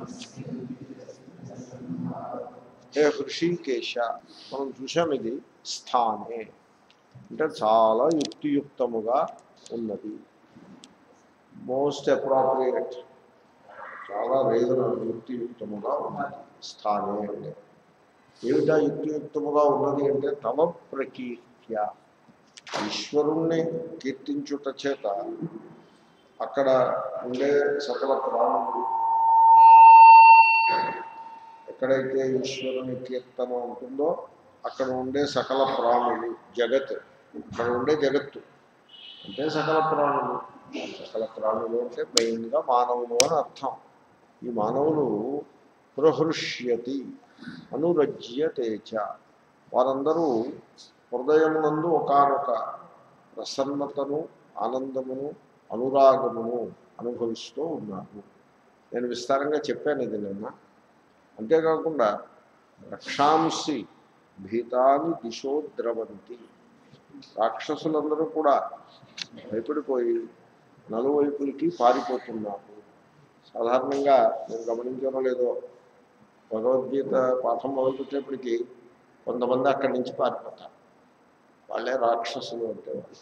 హే హృషికేశ మనం చూసాం ఇది స్థానే అంటే చాలా యుక్తియుక్తముగా ఉన్నది మోస్ట్ అప్రాప్రియేట్ చాలా రీజనబుల్ యుక్తియుక్తముగా ఉన్నది స్థానే అంటే ఏమిటా యుక్తియుక్తముగా ఉన్నది అంటే తమ ప్రకీర్త్య ఈశ్వరుణ్ణి కీర్తించుట చేత అక్కడ ఉండే సకల ప్రాణులు ఎక్కడైతే ఈశ్వరుని కీర్తన ఉంటుందో అక్కడ ఉండే సకల ప్రాణులు జగత్ అక్కడ ఉండే జగత్తు అంటే సకల ప్రాణులు సకల ప్రాణులు అంటే మెయిన్గా మానవులు అని అర్థం ఈ మానవులు ప్రహృష్యతి అనురజ్యతేచ వారందరూ హృదయమునందు ఒకనొక ప్రసన్నతను ఆనందమును అనురాగమును అనుభవిస్తూ ఉన్నారు నేను విస్తారంగా చెప్పాను ఇది నిన్న అంతేకాకుండా రక్షాంసి భీతాని దిశో ద్రవంతి రాక్షసులందరూ కూడా భయపడిపోయి నలువైపులకి పారిపోతున్నారు సాధారణంగా నేను గమనించడం లేదో భగవద్గీత పాఠం మొదలుపెట్టేప్పటికీ కొంతమంది అక్కడి నుంచి పారిపోతారు వాళ్ళే రాక్షసులు అంటే వాళ్ళు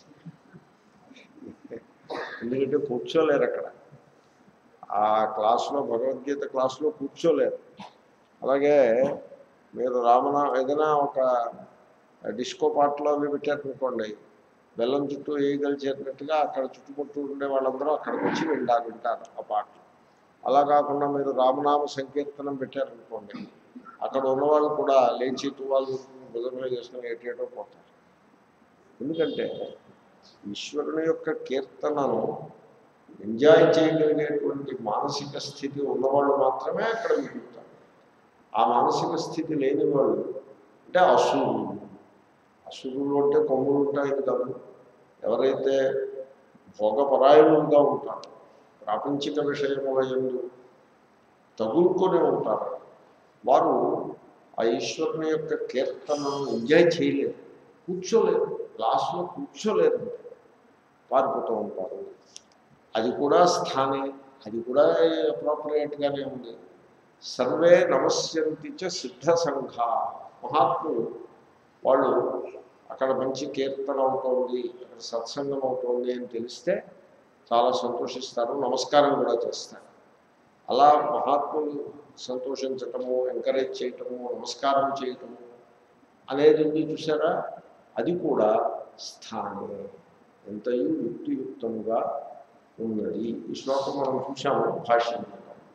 ఎందుకంటే కూర్చోలేరు అక్కడ ఆ క్లాసులో భగవద్గీత క్లాసులో కూర్చోలేరు అలాగే మీరు రామనా ఏదైనా ఒక డిస్కో పాటలో అవి పెట్టారనుకోండి బెల్లం చుట్టూ ఈగలు చేరినట్టుగా అక్కడ చుట్టుముట్టు ఉండే వాళ్ళందరూ అక్కడికి వచ్చి వింటారు వింటారు ఆ పాటలు అలా కాకుండా మీరు రామనామ సంకీర్తనం పెట్టారనుకోండి అక్కడ ఉన్నవాళ్ళు కూడా లేచి తువాలు బుధంలో చేసుకుని ఎటేటో పోతారు ఎందుకంటే ఈశ్వరుని యొక్క కీర్తనను ఎంజాయ్ చేయగలిగేటువంటి మానసిక స్థితి ఉన్నవాళ్ళు మాత్రమే అక్కడ మిగులుతారు ఆ మానసిక స్థితి లేని వాళ్ళు అంటే అసురులు అసురులు అంటే కొమ్ములు ఉంటాయి కాదు ఎవరైతే భోగపరాయణులుగా ఉంటారు ప్రాపంచిక విషయముల ఎందు తగులుకొని ఉంటారు వారు ఆ ఈశ్వరుని యొక్క కీర్తనను ఎంజాయ్ చేయలేరు కూర్చోలేరు క్లాసులో కూర్చోలేరు పారిపోతూ ఉంటారు అది కూడా స్థానే అది కూడా అప్రోప్రియేట్గానే ఉంది సర్వే నమస్యంతి చ సిద్ధ సంఘ మహాత్ములు వాళ్ళు అక్కడ మంచి కీర్తన అవుతోంది అక్కడ సత్సంగం అవుతోంది అని తెలిస్తే చాలా సంతోషిస్తారు నమస్కారం కూడా చేస్తారు అలా మహాత్ములు సంతోషించటము ఎంకరేజ్ చేయటము నమస్కారం చేయటము అనేది ఉంది చూసారా అది కూడా స్థానే ఎంతయు యుక్తియుక్తముగా ఉన్నది ఈ శ్లోకం మనం చూసాము భాష్యంలో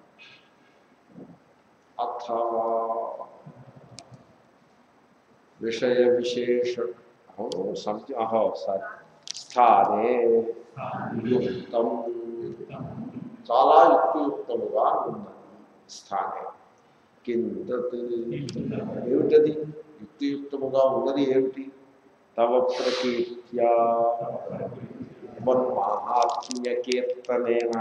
అథ విషయ విశేష అవును సంథింగ్ అహో సారీ స్థానే యుక్తం చాలా యుక్తియుక్తముగా ఉన్నది స్థానే కిందత్ ఏమిటది యుక్తియుక్తముగా ఉన్నది ఏమిటి తవ ప్రకీర్త్యా మహాత్మ్య కీర్తనేన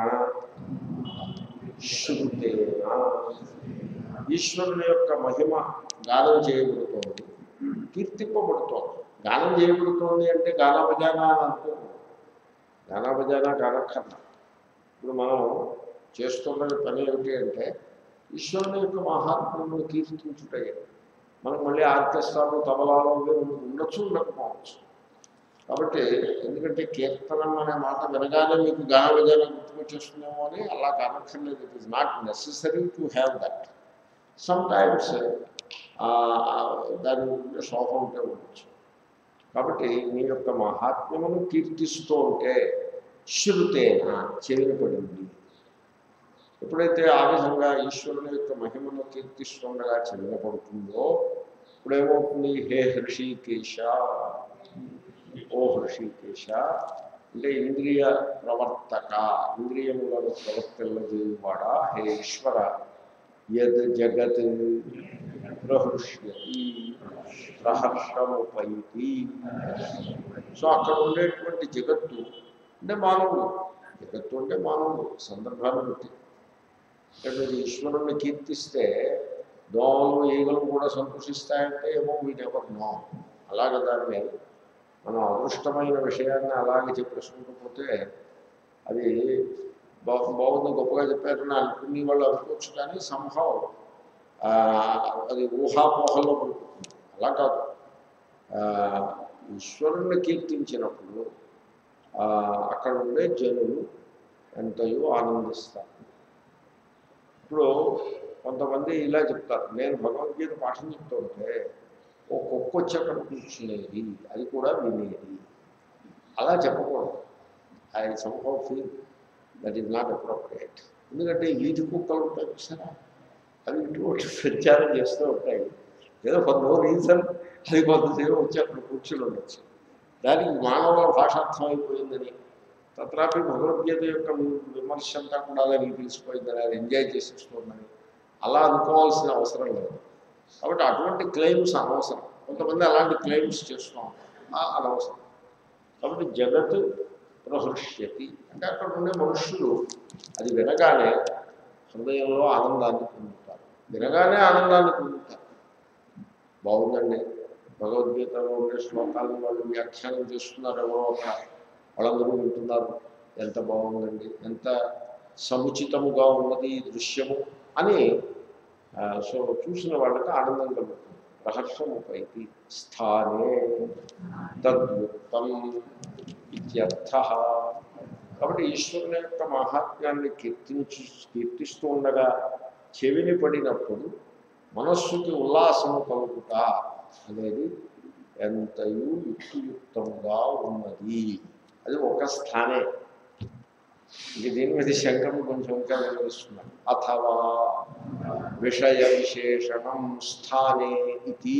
శృతేన ఈశ్వరుని యొక్క మహిమ గానం చేయబడుతోంది కీర్తింపబడుతోంది గానం చేయబడుతోంది అంటే గానభజాన అని అనుకోకూడదు గానభజాన గానకర్ణ ఇప్పుడు మనం చేస్తున్న పని ఏమిటి అంటే ఈశ్వరుని యొక్క మహాత్మ్యమును కీర్తించుటే మనకు మళ్ళీ ఆర్కెస్ట్రాలు తబలాలు ఇవి ఉండొచ్చు ఉండకపోవచ్చు కాబట్టి ఎందుకంటే కీర్తనం అనే మాట వినగానే మీకు గాన విధానం గుర్తుకొచ్చేస్తుందేమో అని అలా కానక్కర్లేదు it is not necessary to have that sometimes దాని శోభ ఉంటే ఉండొచ్చు కాబట్టి మీ యొక్క మహాత్మ్యమును కీర్తిస్తూ ఉంటే శృతేన చెవిన పడింది ఎప్పుడైతే ఆ విధంగా ఈశ్వరుని యొక్క మహిమను కీర్తిస్తుండగా చెవిన పడుతుందో ఇప్పుడేమవుతుంది హే హృషికేశ ఓ హృషికేశ అంటే ఇంద్రియ ప్రవర్తక ఇంద్రియములను ప్రవర్తిల్లజేవాడా హే ఈశ్వర యద్ జగత్ ప్రహృష్యతి ప్రహర్షముపైతి సో అక్కడ ఉండేటువంటి జగత్తు అంటే మానవుడు జగత్తు అంటే మానవుడు సందర్భాన్ని బట్టి అంటే మీరు ఈశ్వరుణ్ణి కీర్తిస్తే దోమలు ఈగలు కూడా సంతోషిస్తాయంటే ఏమో వీటెవర్ నో అలాగే దాన్ని మనం అదృష్టమైన విషయాన్ని అలాగే చెప్పేసుకుంటూ పోతే అది బా- బాగుంది గొప్పగా చెప్పారని అనుకునే వాళ్ళు అనుకోవచ్చు కానీ సంభవం అది ఊహాపోహల్లో పడిపోతుంది అలా కాదు ఆ, ఈశ్వరుణ్ణి కీర్తించినప్పుడు ఆ, అక్కడ ఉండే జనులు ఎంతయో ఆనందిస్తారు ఇప్పుడు కొంతమంది ఇలా చెప్తారు నేను భగవద్గీత పాఠం చెప్తుంటే ఓ కుక్క వచ్చి అక్కడ కూర్చునేది అది కూడా వినేది అలా చెప్పకూడదు ఐ సంభవ్ feel that is not appropriate ఎందుకంటే ఈ వీధి కుక్కలు ఉంటాయి చూసారా అవి ఇటువంటి ప్రచారం చేస్తూ ఉంటాయి ఏదో ఫర్ నో రీజన్ అది కొంతసేపు వచ్చి అక్కడ కూర్చుని ఉండొచ్చు దానికి మానవ భాషార్థం అయిపోయిందని తత్రాపి భగవద్గీత యొక్క వి- విమర్శ అంతా కూడా దానికి తెలిసిపోయిందని అది ఎంజాయ్ చేసేస్తుందని అలా అనుకోవాల్సిన అవసరం లేదు కాబట్టి అటువంటి క్లెయిమ్స్ అనవసరం కొంతమంది అలాంటి క్లెయిమ్స్ చేస్తూ ఉంటారు ఆ- అనవసరం కాబట్టి జగత్ ప్రహృష్యతి అంటే అక్కడ ఉండే మనుషులు అది వినగానే హృదయంలో ఆనందాన్ని పొందుతారు వినగానే ఆనందాన్ని పొందుతారు బాగుందండి భగవద్గీతలో ఉండే శ్లోకాలను వాళ్ళు వ్యాఖ్యానం చేస్తున్నారు ఎవరో ఒక వాళ్ళందరూ వింటున్నారు ఎంత బాగుందండి ఎంత సముచితముగా ఉన్నది ఈ దృశ్యము అని ఆ, సో చూసిన వాళ్ళకి ఆనందం కలుగుతుంది ప్రహర్షముపైతి స్థానే తద్యుక్తం ఇత్యర్థ కాబట్టి ఈశ్వరుని యొక్క మహాత్మ్యాన్ని కీర్తించు కీర్తిస్తూ ఉండగా చెవిని పడినప్పుడు మనస్సుకి ఉల్లాసము కలుగుట అనేది ఎంతయు యుక్తియుక్తముగా ఉన్నది అది ఒక స్థానే ఇది దీని మీద శంకరం కొంచెం ఇంకా వివరిస్తున్నాడు అథవా విషయ విశేషణం స్థానే ఇది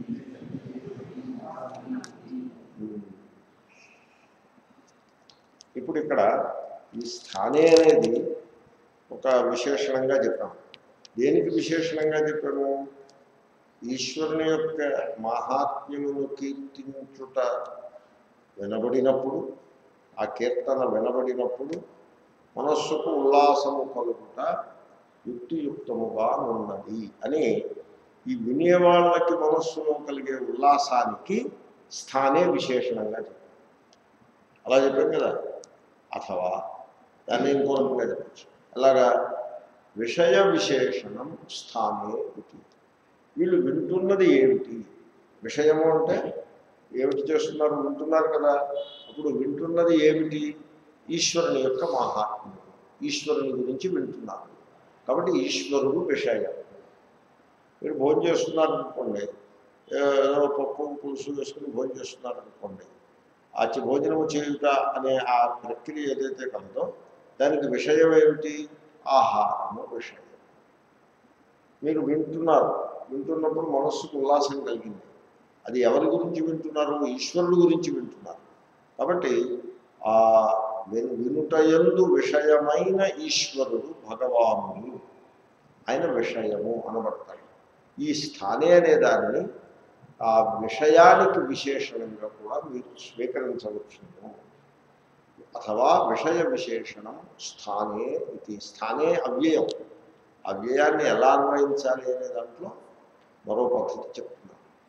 ఇప్పుడు ఇక్కడ ఈ స్థానే అనేది ఒక విశేషణంగా చెప్పాము దేనికి విశేషణంగా చెప్పాము ఈశ్వరుని యొక్క మహాత్మ్యమును కీర్తించుట వినబడినప్పుడు ఆ కీర్తన వినబడినప్పుడు మనస్సుకు ఉల్లాసము కలుగుట యుక్తియుక్తముగా ఉన్నది అని ఈ వినేవాళ్ళకి మనస్సులో కలిగే ఉల్లాసానికి స్థానే విశేషణంగా చెప్పారు అలా చెప్పాం కదా అథవా దాన్ని ఇంకో రకంగా చెప్పచ్చు అలాగా విషయ విశేషణం స్థానే ఇది వీళ్ళు వింటున్నది ఏమిటి విషయము అంటే ఏమిటి చేస్తున్నారు వింటున్నారు కదా అప్పుడు వింటున్నది ఏమిటి ఈశ్వరుని యొక్క మహాత్మ్యం ఈశ్వరుని గురించి వింటున్నారు కాబట్టి ఈశ్వరుడు విషయం మీరు భోజనం చేస్తున్నారు అనుకోండి ఏదో పప్పు పులుసు వేసుకుని భోజనం చేస్తున్నారు అనుకోండి ఆ చి- భోజనము చేయుట అనే ఆ ప్రక్రియ ఏదైతే కలదో దానికి విషయం ఏమిటి ఆహారము విషయం మీరు వింటున్నారు వింటున్నప్పుడు మనస్సుకు ఉల్లాసం కలిగింది అది ఎవరి గురించి వింటున్నారు ఈశ్వరుడు గురించి వింటున్నారు కాబట్టి ఆ విను వినుటయందు విషయమైన ఈశ్వరుడు భగవానుడు ఆయన విషయము అనబడతాడు ఈ స్థానే అనే దాన్ని ఆ విషయానికి విశేషణంగా కూడా మీరు స్వీకరించవచ్చును అథవా విషయ విశేషణం స్థానే ఇది స్థానే అవ్యయం అవ్యయాన్ని ఎలా అన్వయించాలి అనే దాంట్లో మరో పద్ధతి చెప్తున్నారు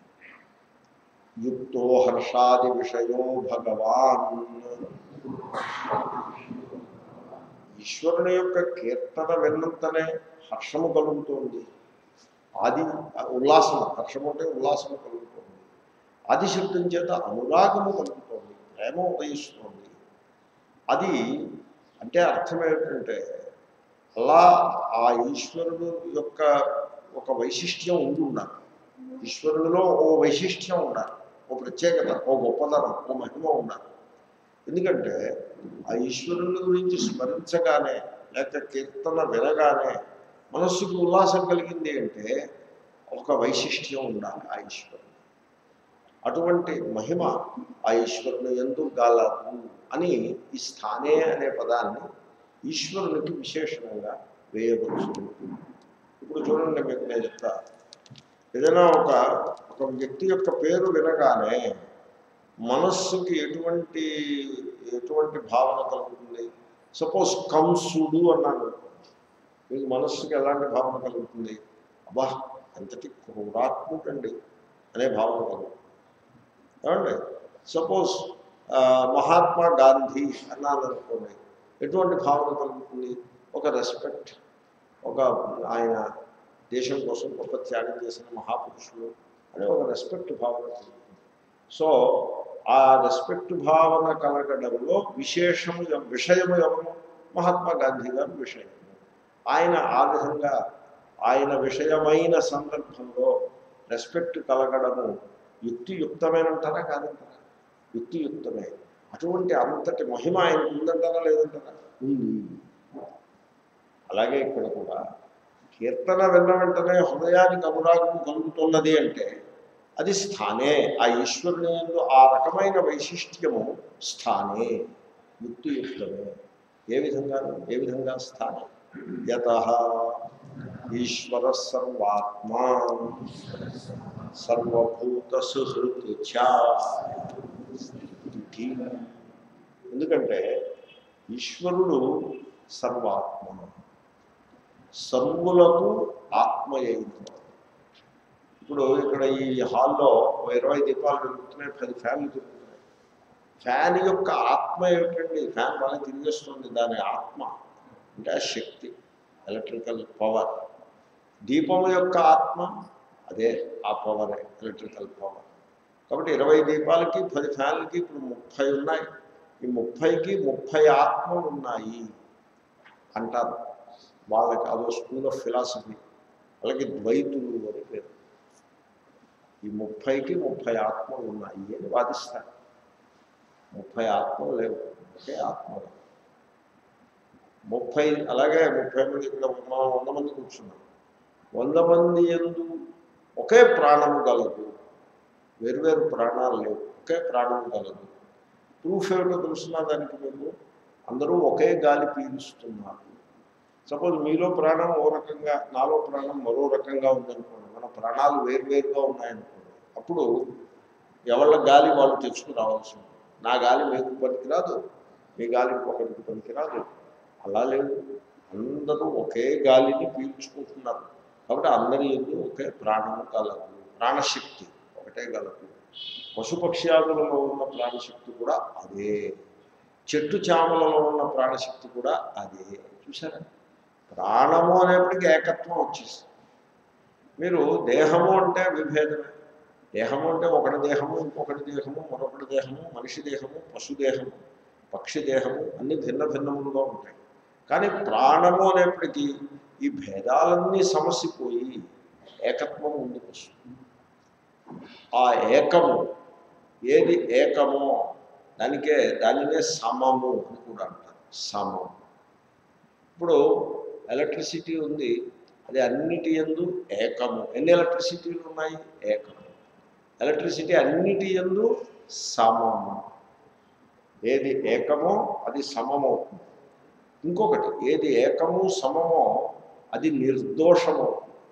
యుక్తో హర్షాది విషయో భగవాన్ ఈశ్వరుని యొక్క కీర్తన విన్నంతనే హర్షము కలుగుతోంది ఆది ఉల్లాసము హర్షము అంటే ఉల్లాసము కలుగుతోంది ఆది శబ్దం చేత అనురాగము కలుగుతోంది ప్రేమ ఉదయిస్తోంది అది అంటే అర్థం ఏంటంటే అలా ఆ ఈశ్వరుడు యొక్క ఒక వైశిష్ట్యం ఉండి ఉండాలి ఈశ్వరుడిలో ఓ వైశిష్ట్యం ఉండాలి ఓ ప్రత్యేకత ఓ గొప్పతనం ఓ మహిమ ఉండాలి ఎందుకంటే ఆ ఈశ్వరుని గురించి స్మరించగానే లేక కీర్తన వినగానే మనస్సుకు ఉల్లాసం కలిగింది అంటే ఒక వైశిష్ట్యం ఉండాలి ఆ ఈశ్వరుడు అటువంటి మహిమ ఆ ఈశ్వరుని ఎందుకు గాలదు అని ఈ స్థానే అనే పదాన్ని ఈశ్వరునికి విశేషణంగా వేయవచ్చు ఇప్పుడు చూడండి మీకు నేను చెప్తా ఏదైనా ఒక ఒక వ్యక్తి యొక్క పేరు వినగానే మనస్సుకి ఎటువంటి ఎటువంటి భావన కలుగుతుంది సపోజ్ కంసుడు అన్నాను అనుకోండి. మీకు మనస్సుకి ఎలాంటి భావన కలుగుతుంది అబ్బా ఎంతటి క్రూరాత్ముకండి అనే భావన కలుగుతుంది ఏమండి సపోజ్ మహాత్మా గాంధీ అన్నాను అనుకోండి ఎటువంటి భావన కలుగుతుంది ఒక రెస్పెక్ట్ ఒక ఆయన దేశం కోసం గొప్ప త్యాగం చేసిన మహాపురుషులు అనే ఒక రెస్పెక్ట్ భావన కలుగుతుంది సో ఆ రెస్పెక్ట్ భావన కలగడంలో విశేషము ఎవ- విషయము ఎవరు మహాత్మా గాంధీ గారు విషయము ఆయన ఆ విధంగా ఆయన విషయమైన సందర్భంలో రెస్పెక్ట్ కలగడము యుక్తియుక్తమేనంటారా కాదంటారా యుక్తియుక్తమే అటువంటి అంతటి మహిమ ఆయనకు ఉందంటారా లేదంటారా ఉంది అలాగే ఇక్కడ కూడా కీర్తన విన్న వెంటనే హృదయానికి అనురాగం కలుగుతున్నది అంటే అది స్థానే ఆ ఈశ్వరుని యందు ఆ రకమైన వైశిష్ట్యము స్థానే యుక్తియుక్తమే ఏ విధంగా ఏ విధంగా స్థానే యత ఈశ్వర సర్వాత్మా సర్వభూత సుహృత్ చ ఇది. ఎందుకంటే ఈశ్వరుడు సర్వాత్మ సర్వులకు ఆత్మ అయినవాడు ఇప్పుడు ఇక్కడ ఈ హాల్లో ఓ ఇరవై దీపాలు వెలుగుతున్నాయి పది ఫ్యాన్లు తిరుగుతున్నాయి ఫ్యాన్ యొక్క ఆత్మ ఏమిటండి ఫ్యాన్ బాగా తిరిగేస్తుంది దాని ఆత్మ అంటే ఆ శక్తి ఎలక్ట్రికల్ పవర్ దీపం యొక్క ఆత్మ అదే ఆ పవరే ఎలక్ట్రికల్ పవర్ కాబట్టి ఇరవై దీపాలకి పది ఫ్యాన్లకి ఇప్పుడు ముప్పై ఉన్నాయి ఈ ముప్పైకి ముప్పై ఆత్మలు ఉన్నాయి అంటారు వాళ్ళకి అదో స్కూల్ ఆఫ్ ఫిలాసఫీ వాళ్ళకి ద్వైతులు అని పేరు ఈ ముప్పైకి ముప్పై ఆత్మలు ఉన్నాయి అని వాదిస్తారు ముప్పై ఆత్మలు లేవు ఒకే ఆత్మ ముప్పై అలాగే ముప్పై మంది ఇక్కడ మనం వంద మంది కూర్చున్నాం వంద మంది ఎందు ఒకే ప్రాణము గలదు వేరువేరు ప్రాణాలు లేవు ఒకే ప్రాణం గలదు ప్రూఫ్ ఏమిటో తెలుస్తున్నా దానికి మీకు అందరూ ఒకే గాలి పీలుస్తున్నారు సపోజ్ మీలో ప్రాణం ఓ రకంగా నాలో ప్రాణం మరో రకంగా ఉందనుకోండి మన ప్రాణాలు వేరువేరుగా ఉన్నాయనుకోండి అప్పుడు ఎవళ్ళ గాలి వాళ్ళు తెచ్చుకుని రావాల్సి ఉంటుంది నా గాలి మీకు పనికిరాదు మీ గాలి ఇంకొకరికి పనికిరాదు అలా లేదు అందరూ ఒకే గాలిని పీల్చుకుంటున్నారు కాబట్టి అందరి ఎందు ఒకే ప్రాణము కలదు ప్రాణశక్తి ఒకటే గలదు పశుపక్ష్యాదులలో ఉన్న ప్రాణశక్తి కూడా అదే చెట్టు చామలలో ఉన్న ప్రాణశక్తి కూడా అదే చూసారా ప్రాణము అనేప్పటికీ ఏకత్వం వచ్చేస్తుంది మీరు దేహము అంటే విభేదమే దేహము అంటే ఒకటి దేహము ఇంకొకటి దేహము మరొకటి దేహము మనిషి దేహము పశు దేహము పక్షి దేహము అన్ని భిన్న భిన్నములుగా ఉంటాయి కానీ ప్రాణము అనేప్పటికీ ఈ భేదాలన్నీ సమసిపోయి ఏకత్వం ముందుకు వస్తుంది ఆ ఏకము ఏది ఏకమో దానికే దానినే సమము అని కూడా అంటారు సమము ఇప్పుడు ఎలక్ట్రిసిటీ ఉంది అది అన్నిటి ఎందు ఏకము ఎన్ని ఎలక్ట్రిసిటీలు ఉన్నాయి ఏకము ఎలక్ట్రిసిటీ అన్నిటి ఎందు సమము ఏది ఏకమో అది సమమవుతుంది ఇంకొకటి ఏది ఏకము సమమో అది నిర్దోషము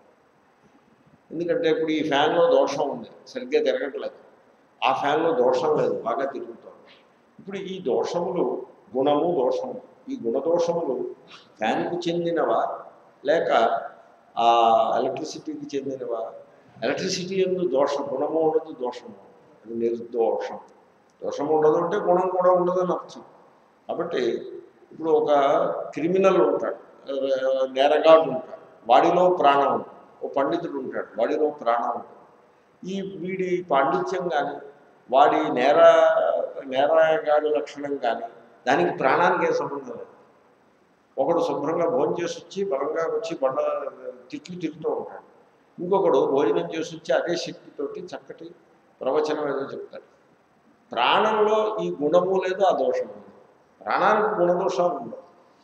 ఎందుకంటే ఇప్పుడు ఈ ఫ్యాన్లో దోషం ఉంది సరిగ్గా తిరగట్లేదు ఆ ఫ్యాన్లో దోషం లేదు బాగా తిరుగుతుంది ఇప్పుడు ఈ దోషములు గుణము దోషము ఈ గుణదోషములు ఫ్యాన్కు చెందినవా లేక ఆ ఎలక్ట్రిసిటీకి చెందినవా ఎలక్ట్రిసిటీ ఎందు దోషం గుణము ఉండదు దోషము అది నిర్దోషం దోషం ఉండదు అంటే గుణం కూడా ఉండదని అర్థం కాబట్టి ఇప్పుడు ఒక క్రిమినల్ ఉంటాడు ఆ, నేరగాడు ఉంటాడు వాడిలో ప్రాణం ఉంటుంది ఓ పండితుడు ఉంటాడు వాడిలో ప్రాణం ఉంటుంది ఈ వీడి పాండిత్యం కానీ వాడి నేర నేరగాడి లక్షణం కానీ దానికి ప్రాణానికి ఏ సంబంధం లేదు ఒకడు శుభ్రంగా భోజనం చేసి వచ్చి బలంగా వచ్చి బండ తిట్లు తిరుగుతూ ఉంటాడు ఇంకొకడు భోజనం చేసి వచ్చి అదే శక్తితోటి చక్కటి ప్రవచనం ఏదో చెప్తాడు ప్రాణంలో ఈ గుణము లేదు ఆ దోషము లేదు ప్రాణానికి గుణదోషాలు ఉండవు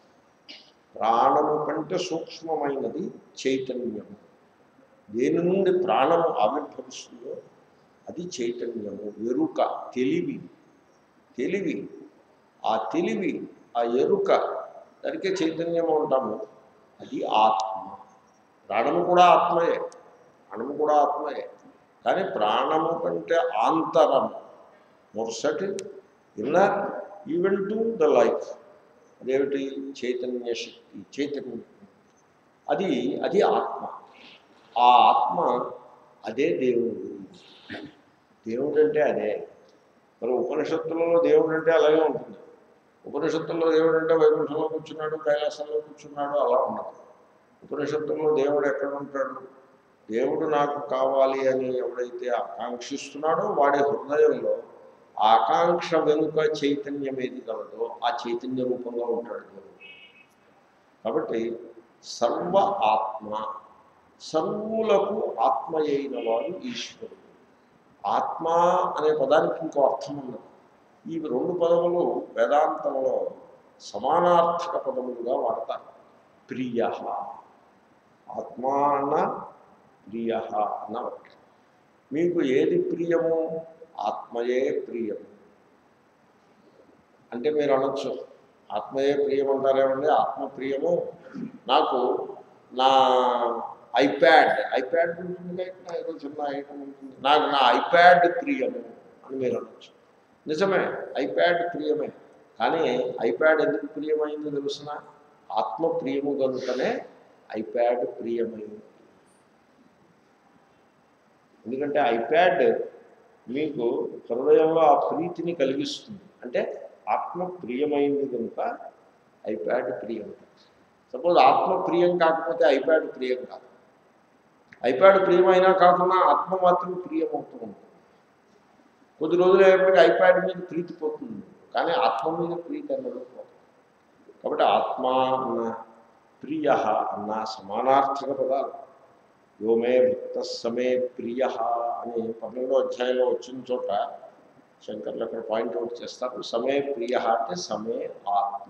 ప్రాణము కంటే సూక్ష్మమైనది చైతన్యము దేని నుండి ప్రాణము ఆవిర్భవిస్తుందో అది చైతన్యము ఎరుక తెలివి తెలివి ఆ తెలివి ఆ ఎరుక దానికే చైతన్యము అంటాము అది ఆత్మ ప్రాణము కూడా ఆత్మయే ప్రాణము కూడా ఆత్మయే కానీ ప్రాణము కంటే ఆంతరము మొర్సటి inner even to the life అదేమిటి చైతన్య శక్తి చైతన్యం అది అది ఆత్మ ఆ ఆత్మ అదే దేవుడు దేవుడు అంటే అదే మరి ఉపనిషత్తులలో దేవుడు అంటే అలాగే ఉంటుంది ఉపనిషత్తుల్లో దేవుడు అంటే వైకుంఠంలో కూర్చున్నాడు కైలాసంలో కూర్చున్నాడు అలా ఉండదు ఉపనిషత్తుల్లో దేవుడు ఎక్కడ ఉంటాడు దేవుడు నాకు కావాలి అని ఎవడైతే ఆకాంక్షిస్తున్నాడో వాడి హృదయంలో ఆకాంక్ష వెనుక చైతన్యం ఏది కలదో ఆ చైతన్య రూపంగా ఉంటాడు దేవుడు కాబట్టి సర్వ ఆత్మ సర్వులకు ఆత్మ అయిన వాడు ఈశ్వరుడు ఆత్మ అనే పదానికి ఇంకో అర్థం ఉన్నది ఈ రెండు పదములు వేదాంతంలో సమానార్థక పదములుగా వాడతారు ప్రియ ఆత్మ అన్న ప్రియ అన్న ఒకటి మీకు ఏది ప్రియము ఆత్మయే ప్రియము అంటే మీరు అనొచ్చు ఆత్మయే ప్రియం అంటారేమండి ఆత్మ ప్రియము నాకు నా ఐప్యాడ్ ఐప్యాడ్ ఉంటుంది కదా ఏదో చిన్న ఐటమ్ ఉంటుంది నాకు నా ఐప్యాడ్ ప్రియము అని మీరు అనొచ్చు నిజమే ఐప్యాడ్ ప్రియమే కానీ ఐప్యాడ్ ఎందుకు ప్రియమైందో తెలుసిన ఆత్మ ప్రియము కనుకనే ఐప్యాడ్ ప్రియమైంది ఎందుకంటే ఐప్యాడ్ మీకు హృదయంలో ఆ ప్రీతిని కలిగిస్తుంది అంటే ఆత్మ ప్రియమైంది కనుక ఐప్యాడ్ ప్రియం సపోజ్ ఆత్మ ప్రియం కాకపోతే ఐప్యాడ్ ప్రియం కాదు ఐప్యాడ్ ప్రియమైనా కాకుండా ఆత్మ మాత్రం ప్రియం అవుతూ ఉంటుంది కొద్ది రోజులు అయ్యేప్పటికీ ఐప్యాడ్ మీద ప్రీతి పోతుంది కానీ ఆత్మ మీద ప్రీతి అన్నది పోతుంది కాబట్టి ఆత్మ అన్న ప్రియ అన్న సమానార్థక పదాలు యోమే భక్త సమే ప్రియ అని పన్నెండో అధ్యాయంలో వచ్చిన చోట శంకర్లు అక్కడ పాయింట్అవుట్ చేస్తారు సమే ప్రియ అంటే సమే ఆత్మ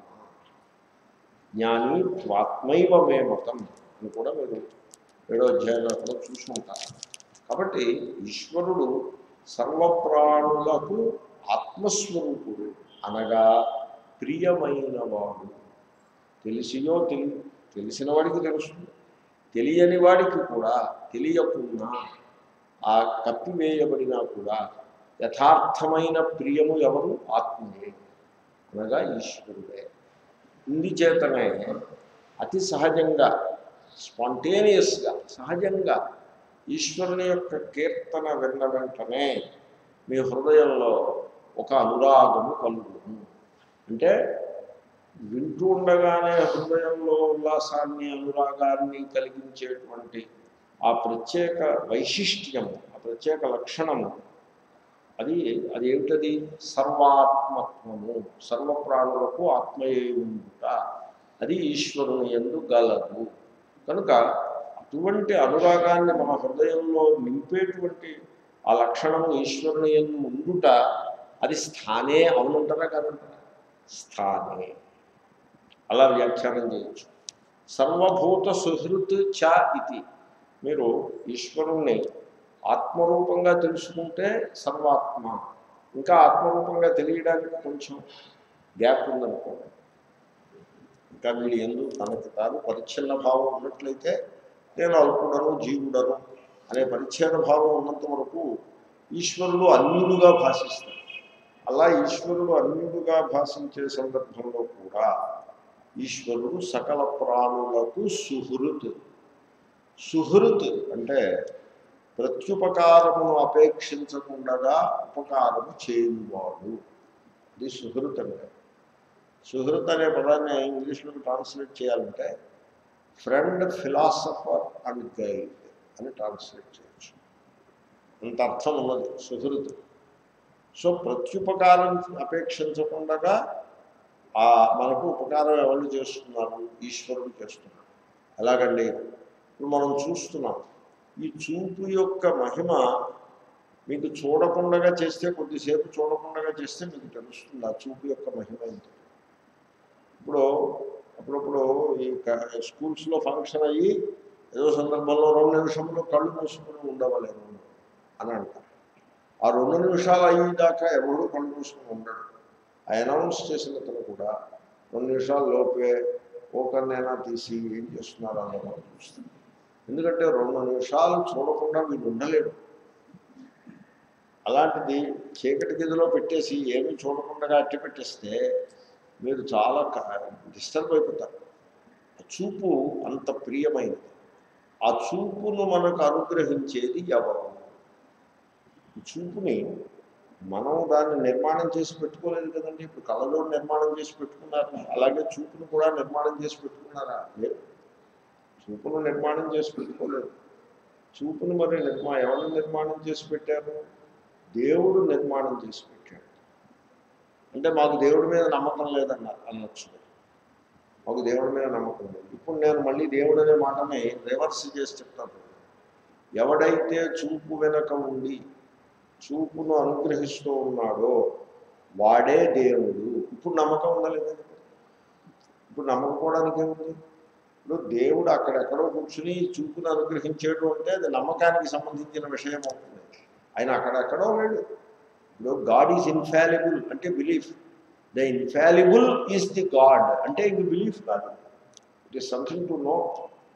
జ్ఞాని త్వాత్మైవ మే మతం అని కూడా మీరు ఏడో అధ్యాయంలో అక్కడ చూసుకుంటారు కాబట్టి ఈశ్వరుడు సర్వప్రాణులకు ఆత్మస్వరూపుడు అనగా ప్రియమైన వాడు తెలిసియో తెలి తెలిసిన వాడికి తెలుస్తుంది తెలియని వాడికి కూడా తెలియకున్నా ఆ కప్పివేయబడినా కూడా యథార్థమైన ప్రియము ఎవరు ఆత్మయే అనగా ఈశ్వరుడే ఇందుచేతనే అతి సహజంగా స్పాంటేనియస్గా సహజంగా ఈశ్వరుని యొక్క కీర్తన విన్న వెంటనే మీ హృదయంలో ఒక అనురాగము కలుగును అంటే వింటూ ఉండగానే హృదయంలో ఉల్లాసాన్ని అనురాగాన్ని కలిగించేటువంటి ఆ ప్రత్యేక వైశిష్ట్యము ఆ ప్రత్యేక లక్షణము అది అది ఏమిటది సర్వాత్మత్వము సర్వప్రాణులకు ఆత్మయే ఉండుట అది ఈశ్వరుని ఎందు గలదు కనుక అటువంటి అనురాగాన్ని మన హృదయంలో నింపేటువంటి ఆ లక్షణము ఈశ్వరుని ఎందు ఉండుట అది స్థానే అవునంటారా కాదంటారా స్థానే అలా వ్యాఖ్యానం చేయొచ్చు సర్వభూత సుహృత్ చ ఇది మీరు ఈశ్వరుణ్ణి ఆత్మరూపంగా తెలుసుకుంటే సర్వాత్మ ఇంకా ఆత్మరూపంగా తెలియడానికి కొంచెం గ్యాప్ ఉందనుకోండి ఇంకా వీడి ఎందు తనకి తాను పరిచ్ఛిన్న భావం ఉన్నట్లయితే నేను అల్పుడను జీవుడను అనే పరిచ్ఛేద భావం ఉన్నంత వరకు ఈశ్వరుడు అన్యుడుగా భాషిస్తాడు అలా ఈశ్వరుడు అన్యుడుగా భాషించే సందర్భంలో కూడా ఈశ్వరుడు సకల ప్రాణులకు సుహృత్ సుహృత్ అంటే ప్రత్యుపకారమును అపేక్షించకుండా ఉపకారము చేయువాడు ఇది సుహృత్ అంటే సుహృత్ అనే పదాన్ని ఇంగ్లీష్లోకి ట్రాన్స్లేట్ చేయాలంటే ఫ్రెండ్ ఫిలాసఫర్ అండ్ గైడ్ అని ట్రాన్స్లేట్ చేయొచ్చు అంత అర్థం ఉన్నది సుహృత్ సో ప్రత్యుపకారం అపేక్షించకుండా ఆ మనకు ఉపకారం ఎవరు చేస్తున్నారు ఈశ్వరుడు చేస్తున్నాడు ఎలాగండి ఇప్పుడు మనం చూస్తున్నాం ఈ చూపు యొక్క మహిమ మీకు చూడకుండా చేస్తే కొద్దిసేపు చూడకుండా చేస్తే మీకు తెలుస్తుంది ఆ చూపు యొక్క మహిమ ఏంటి ఇప్పుడు అప్పుడప్పుడు ఈ క- స్కూల్స్లో ఫంక్షన్ అయ్యి ఏదో సందర్భంలో రెండు నిమిషంలో కళ్ళు మూసుకుని ఉండవలేను అని అంటారు ఆ రెండు నిమిషాలు అయ్యేదాకా ఎవరు కళ్ళు మూసుకుని ఉండడు ఆ అనౌన్స్ చేసిన అతను కూడా రెండు నిమిషాల లోపే ఓకర్నైనా తీసి ఏం చేస్తున్నారు అన్నది మనం చూస్తాం ఎందుకంటే రెండు నిమిషాలు చూడకుండా వీళ్ళు ఉండలేడు అలాంటిది చీకటి గదిలో పెట్టేసి ఏమీ చూడకుండా అట్టి పెట్టేస్తే మీరు చాలా డిస్టర్బ్ అయిపోతారు ఆ చూపు అంత ప్రియమైనది ఆ చూపును మనకు అనుగ్రహించేది ఎవరు ఈ చూపుని మనం దాన్ని నిర్మాణం చేసి పెట్టుకోలేదు కదండి ఇప్పుడు కళలో నిర్మాణం చేసి పెట్టుకున్నారు అలాగే చూపును కూడా నిర్మాణం చేసి పెట్టుకున్నారా లేదు చూపును నిర్మాణం చేసి పెట్టుకోలేదు చూపును మరి నిర్మా ఎవరు నిర్మాణం చేసి పెట్టారు దేవుడు నిర్మాణం చేసి పెట్టాడు అంటే మాకు దేవుడి మీద నమ్మకం లేదన్నారు అనొచ్చు మాకు దేవుడి మీద నమ్మకం లేదు ఇప్పుడు నేను మళ్ళీ దేవుడు అనే మాటని రివర్స్ చేసి చెప్తాను ఎవడైతే చూపు వెనక ఉండి చూపును అనుగ్రహిస్తూ ఉన్నాడో వాడే దేవుడు ఇప్పుడు నమ్మకం ఉందా లేదా ఇప్పుడు నమ్మకపోవడానికి ఏముంది ఇప్పుడు దేవుడు అక్కడెక్కడో కూర్చుని చూపును అనుగ్రహించేడు అంటే అది నమ్మకానికి సంబంధించిన విషయం అవుతుంది ఆయన అక్కడెక్కడో లేడు ఇప్పుడు గాడ్ ఈజ్ ఇన్ఫాలిబుల్ అంటే belief the infallible is the God అంటే ఇది బిలీఫ్ కాదు it is something to know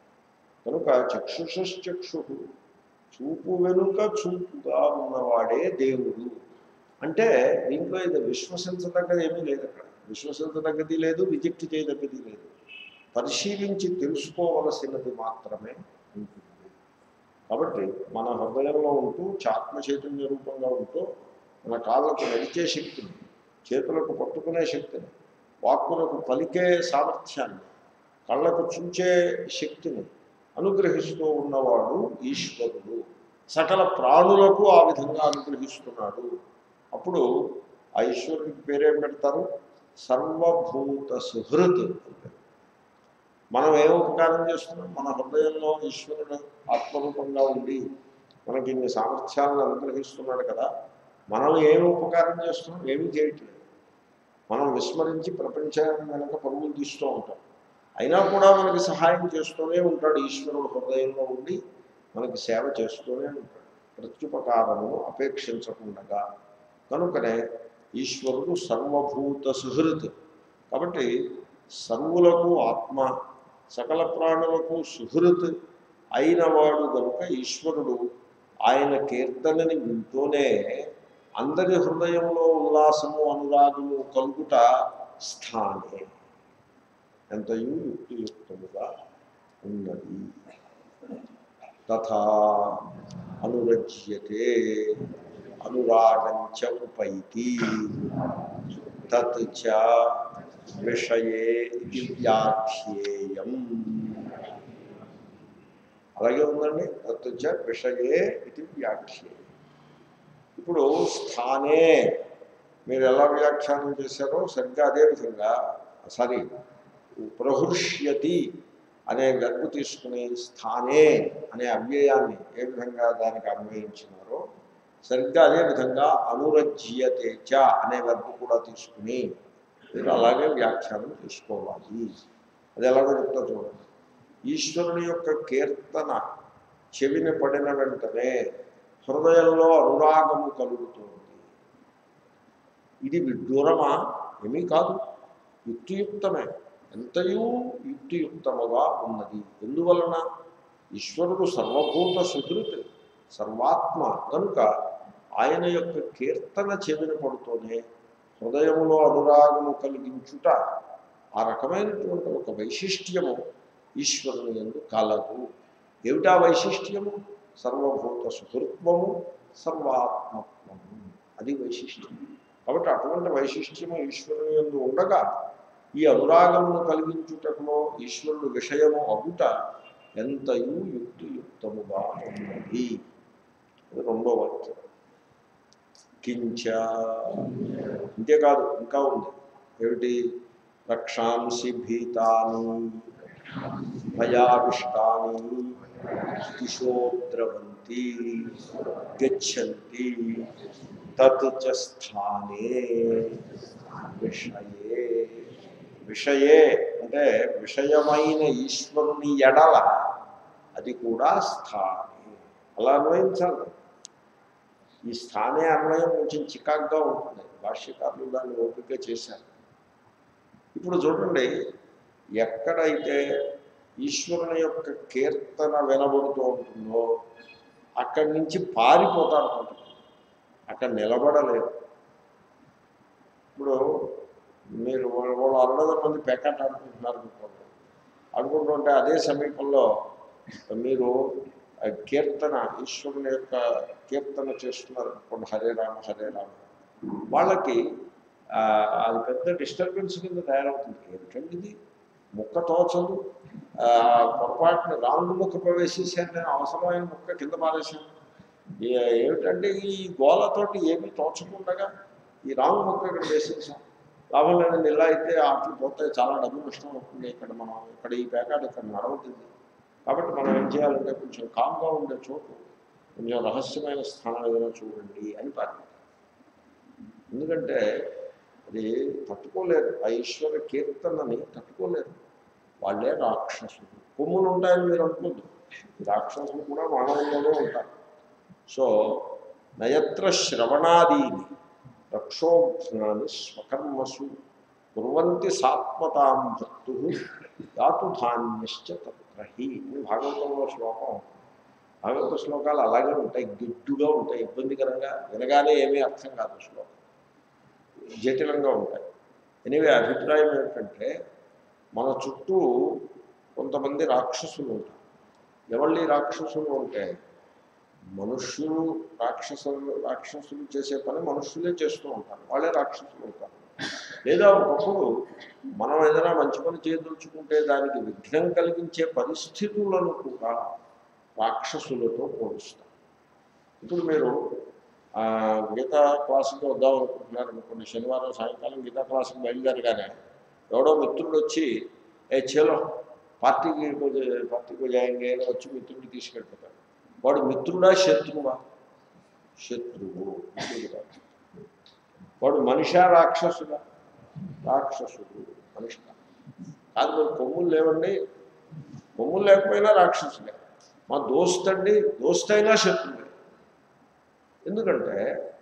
కనుక చక్షుషశ్చక్షు చూపు వెనుక చూపుగా ఉన్నవాడే దేవుడు అంటే దీంట్లో ఇది విశ్వసించదగ్గది ఏమీ లేదు అక్కడ విశ్వసించదగ్గది లేదు రిజెక్ట్ చేయదగ్గది లేదు పరిశీలించి తెలుసుకోవలసినది మాత్రమే ఉంటుంది కాబట్టి మన హృదయంలో ఉంటూ చాత్మ చైతన్య రూపంగా ఉంటూ మన కాళ్ళకు నడిచే శక్తిని చేతులకు పట్టుకునే శక్తిని వాక్కులకు పలికే సామర్థ్యాన్ని కళ్ళకు చూచే శక్తిని అనుగ్రహిస్తూ ఉన్నవాడు ఈశ్వరుడు సకల ప్రాణులకు ఆ విధంగా అనుగ్రహిస్తున్నాడు అప్పుడు ఆ ఈశ్వరుడికి పేరేం పెడతారు సర్వభూత సుహృత్ అంటే మనం ఏ ఉపకారం చేస్తున్నాం మన హృదయంలో ఈశ్వరుడు ఆత్మరూపంగా ఉండి మనకి ఇన్ని సామర్థ్యాలను అనుగ్రహిస్తున్నాడు కదా మనం ఏమి ఉపకారం చేస్తున్నాం ఏమీ చేయట్లేదు మనం విస్మరించి ప్రపంచాన్ని వెనక పరుగులు తీస్తూ ఉంటాం అయినా కూడా మనకి సహాయం చేస్తూనే ఉంటాడు ఈశ్వరుడు హృదయంలో ఉండి మనకి సేవ చేస్తూనే ఉంటాడు ప్రత్యుపకారమును అపేక్షించకుండా కనుకనే ఈశ్వరుడు సర్వభూత సుహృత్ కాబట్టి సర్వులకు ఆత్మ సకల ప్రాణులకు సుహృత్ అయినవాడు కనుక ఈశ్వరుడు ఆయన కీర్తనని వింటూనే అందరి హృదయంలో ఉల్లాసము అనురాగము కలుగుట స్థానే ఎంతయు యుక్తియుక్తముగా ఉన్నది తథా అనురజ్యతే అనురాగంచ ఉపైతి తత్ చ విషయే ఇది వ్యాఖ్యేయం అలాగే ఉందండి తత్ చ విషయే ఇది వ్యాఖ్యేయం ఇప్పుడు స్థానే మీరు ఎలా వ్యాఖ్యానం చేశారో సరిగ్గా అదే విధంగా సారీ ప్రహృష్యతి అనే గర్భు తీసుకుని స్థానే అనే అవ్యయాన్ని ఏ విధంగా దానికి అన్వయించినారో సరిగ్గా అదే విధంగా అనురజ్యతే చ అనే గర్భు కూడా తీసుకుని మీరు అలాగే వ్యాఖ్యానం చేసుకోవాలి అది ఎలాగో చెప్తా చూడండి ఈశ్వరుని యొక్క కీర్తన చెవిని పడిన వెంటనే హృదయంలో అనురాగము కలుగుతుంది ఇది విడ్డూరమా ఏమీ కాదు యుక్తియుక్తమే ఎంతయూ యుక్తియుక్తముగా ఉన్నది ఎందువలన ఈశ్వరుడు సర్వభూత సుహృత్ సర్వాత్మ కనుక ఆయన యొక్క కీర్తన చెవిన పడుతూనే హృదయములో అనురాగము కలిగించుట ఆ రకమైనటువంటి ఒక వైశిష్ట్యము ఈశ్వరుని ఎందు కలదు ఏమిటా వైశిష్ట్యము సర్వభూత సుహృత్వము సర్వాత్మత్వము అది వైశిష్ట్యం కాబట్టి అటువంటి వైశిష్ట్యము ఈశ్వరుని ఎందు ఉండగా ఈ అనురాగమును కలిగించుటకులో ఈశ్వరుడు విషయము అగుట ఎంతయు యుక్తియుక్తముగా ఉన్నది ఇది రెండో వాక్యం కించ ఇంతేకాదు ఇంకా ఉంది ఏమిటి రక్షాంసి భీతాని భయావిష్టాని దిశోద్రవంతి గచ్చంతి తత్ చ స్థానే విషయే విషయే అంటే విషయమైన ఈశ్వరుని ఎడల అది కూడా స్థానే అలా అన్వయించాలి ఈ స్థానే అన్వయం కొంచెం చికాగ్గా ఉంటుంది భాష్యకారులు దాన్ని ఓపిక చేశారు ఇప్పుడు చూడండి ఎక్కడైతే ఈశ్వరుని యొక్క కీర్తన వినబడుతూ ఉంటుందో అక్కడి నుంచి పారిపోతారు కొంతమంది అక్కడ నిలబడలేరు ఇప్పుడు మీరు వాళ్ళు వాళ్ళు అరవై మంది పెక్కట్ ఆడుకుంటున్నారు అనుకోండి ఆడుకుంటుంటే అదే సమీపంలో మీరు ఆ కీర్తన ఈశ్వరుని యొక్క కీర్తన చేస్తున్నారు అనుకోండి హరే రామ హరే రామ వాళ్ళకి ఆ, అది పెద్ద డిస్టర్బెన్స్ కింద తయారవుతుంది ఏమిటండి ఇది ముక్క తోచదు ఆ, పొరపాటున రాంగు ముక్క ప్రవేశించాను నేను అవసరమైన ముక్క కింద పారేశాను ఏ- ఏమిటంటే ఈ గోలతోటి ఏమీ తోచకుండగా ఈ రాంగు ముక్క ఇక్కడ వేసేసాం లాభం లేదండి ఇలా అయితే ఆటలు పోతే చాలా డబ్బు నష్టం అవుతుంది ఇక్కడ మనం ఇక్కడ ఈ ప్యాకెట్ ఇక్కడ నడవుతుంది కాబట్టి మనం ఏం చేయాలంటే కొంచెం కామ్గా ఉండే చోటు కొంచెం రహస్యమైన స్థానం ఏదైనా చూడండి అని పాటి ఎందుకంటే అది తట్టుకోలేరు ఆ ఈశ్వర కీర్తనని తట్టుకోలేరు వాళ్ళే రాక్షసులు కొమ్ములు ఉంటాయని మీరు అనుకోద్దు ఈ రాక్షసులు కూడా మానవుల్లోనే ఉంటారు సో నయత్ర శ్రవణాదీని రక్షోఘ్నాన్ని స్వకర్మసు కుర్వంతి సాత్మతాం భక్తు యాతు ధాన్యశ్చ తత్రహి అని భాగవతంలో శ్లోకం భాగవత శ్లోకాలు అలాగే ఉంటాయి గిడ్డుగా ఉంటాయి ఇబ్బందికరంగా వినగానే ఏమీ అర్థం కాదు శ్లోకం జటిలంగా ఉంటాయి ఎనివే అభిప్రాయం ఏమిటంటే మన చుట్టూ కొంతమంది రాక్షసులు ఉంటారు ఎవళ్ళి రాక్షసులు అంటే మనుష్యులు రాక్షసులు రాక్షసులు చేసే పని మనుష్యులే చేస్తూ ఉంటారు వాళ్ళే రాక్షసులు ఉంటారు లేదా ఒకప్పుడు మనం ఏదైనా మంచి పని చేయదలుచుకుంటే దానికి విఘ్నం కలిగించే పరిస్థితులను కూడా రాక్షసులతో పోలుస్తాం ఇప్పుడు మీరు ఆ, గీతా క్లాసుకి వద్దాం అనుకుంటున్నారు అనుకోండి శనివారం సాయంకాలం గీతా క్లాసుకి బయలుదేరగానే ఎవడో మిత్రుడు వచ్చి ఏ చేలో పార్టీకి కొ- పార్టీకి జాయింగ్ అని వచ్చి మిత్రుడిని తీసుకెళ్ళిపోతాడు వాడు మిత్రుడా శత్రువా శత్రువు మిత్రుడు కాదు. వాడు మనిషా రాక్షసుడా రాక్షసుడు మనిషి కాదు. కాదు మరి కొమ్ములు లేవండి కొమ్ములు లేకపోయినా రాక్షసులే మా దోస్త్ అండి దోస్త్ అయినా శత్రువే ఎందుకంటే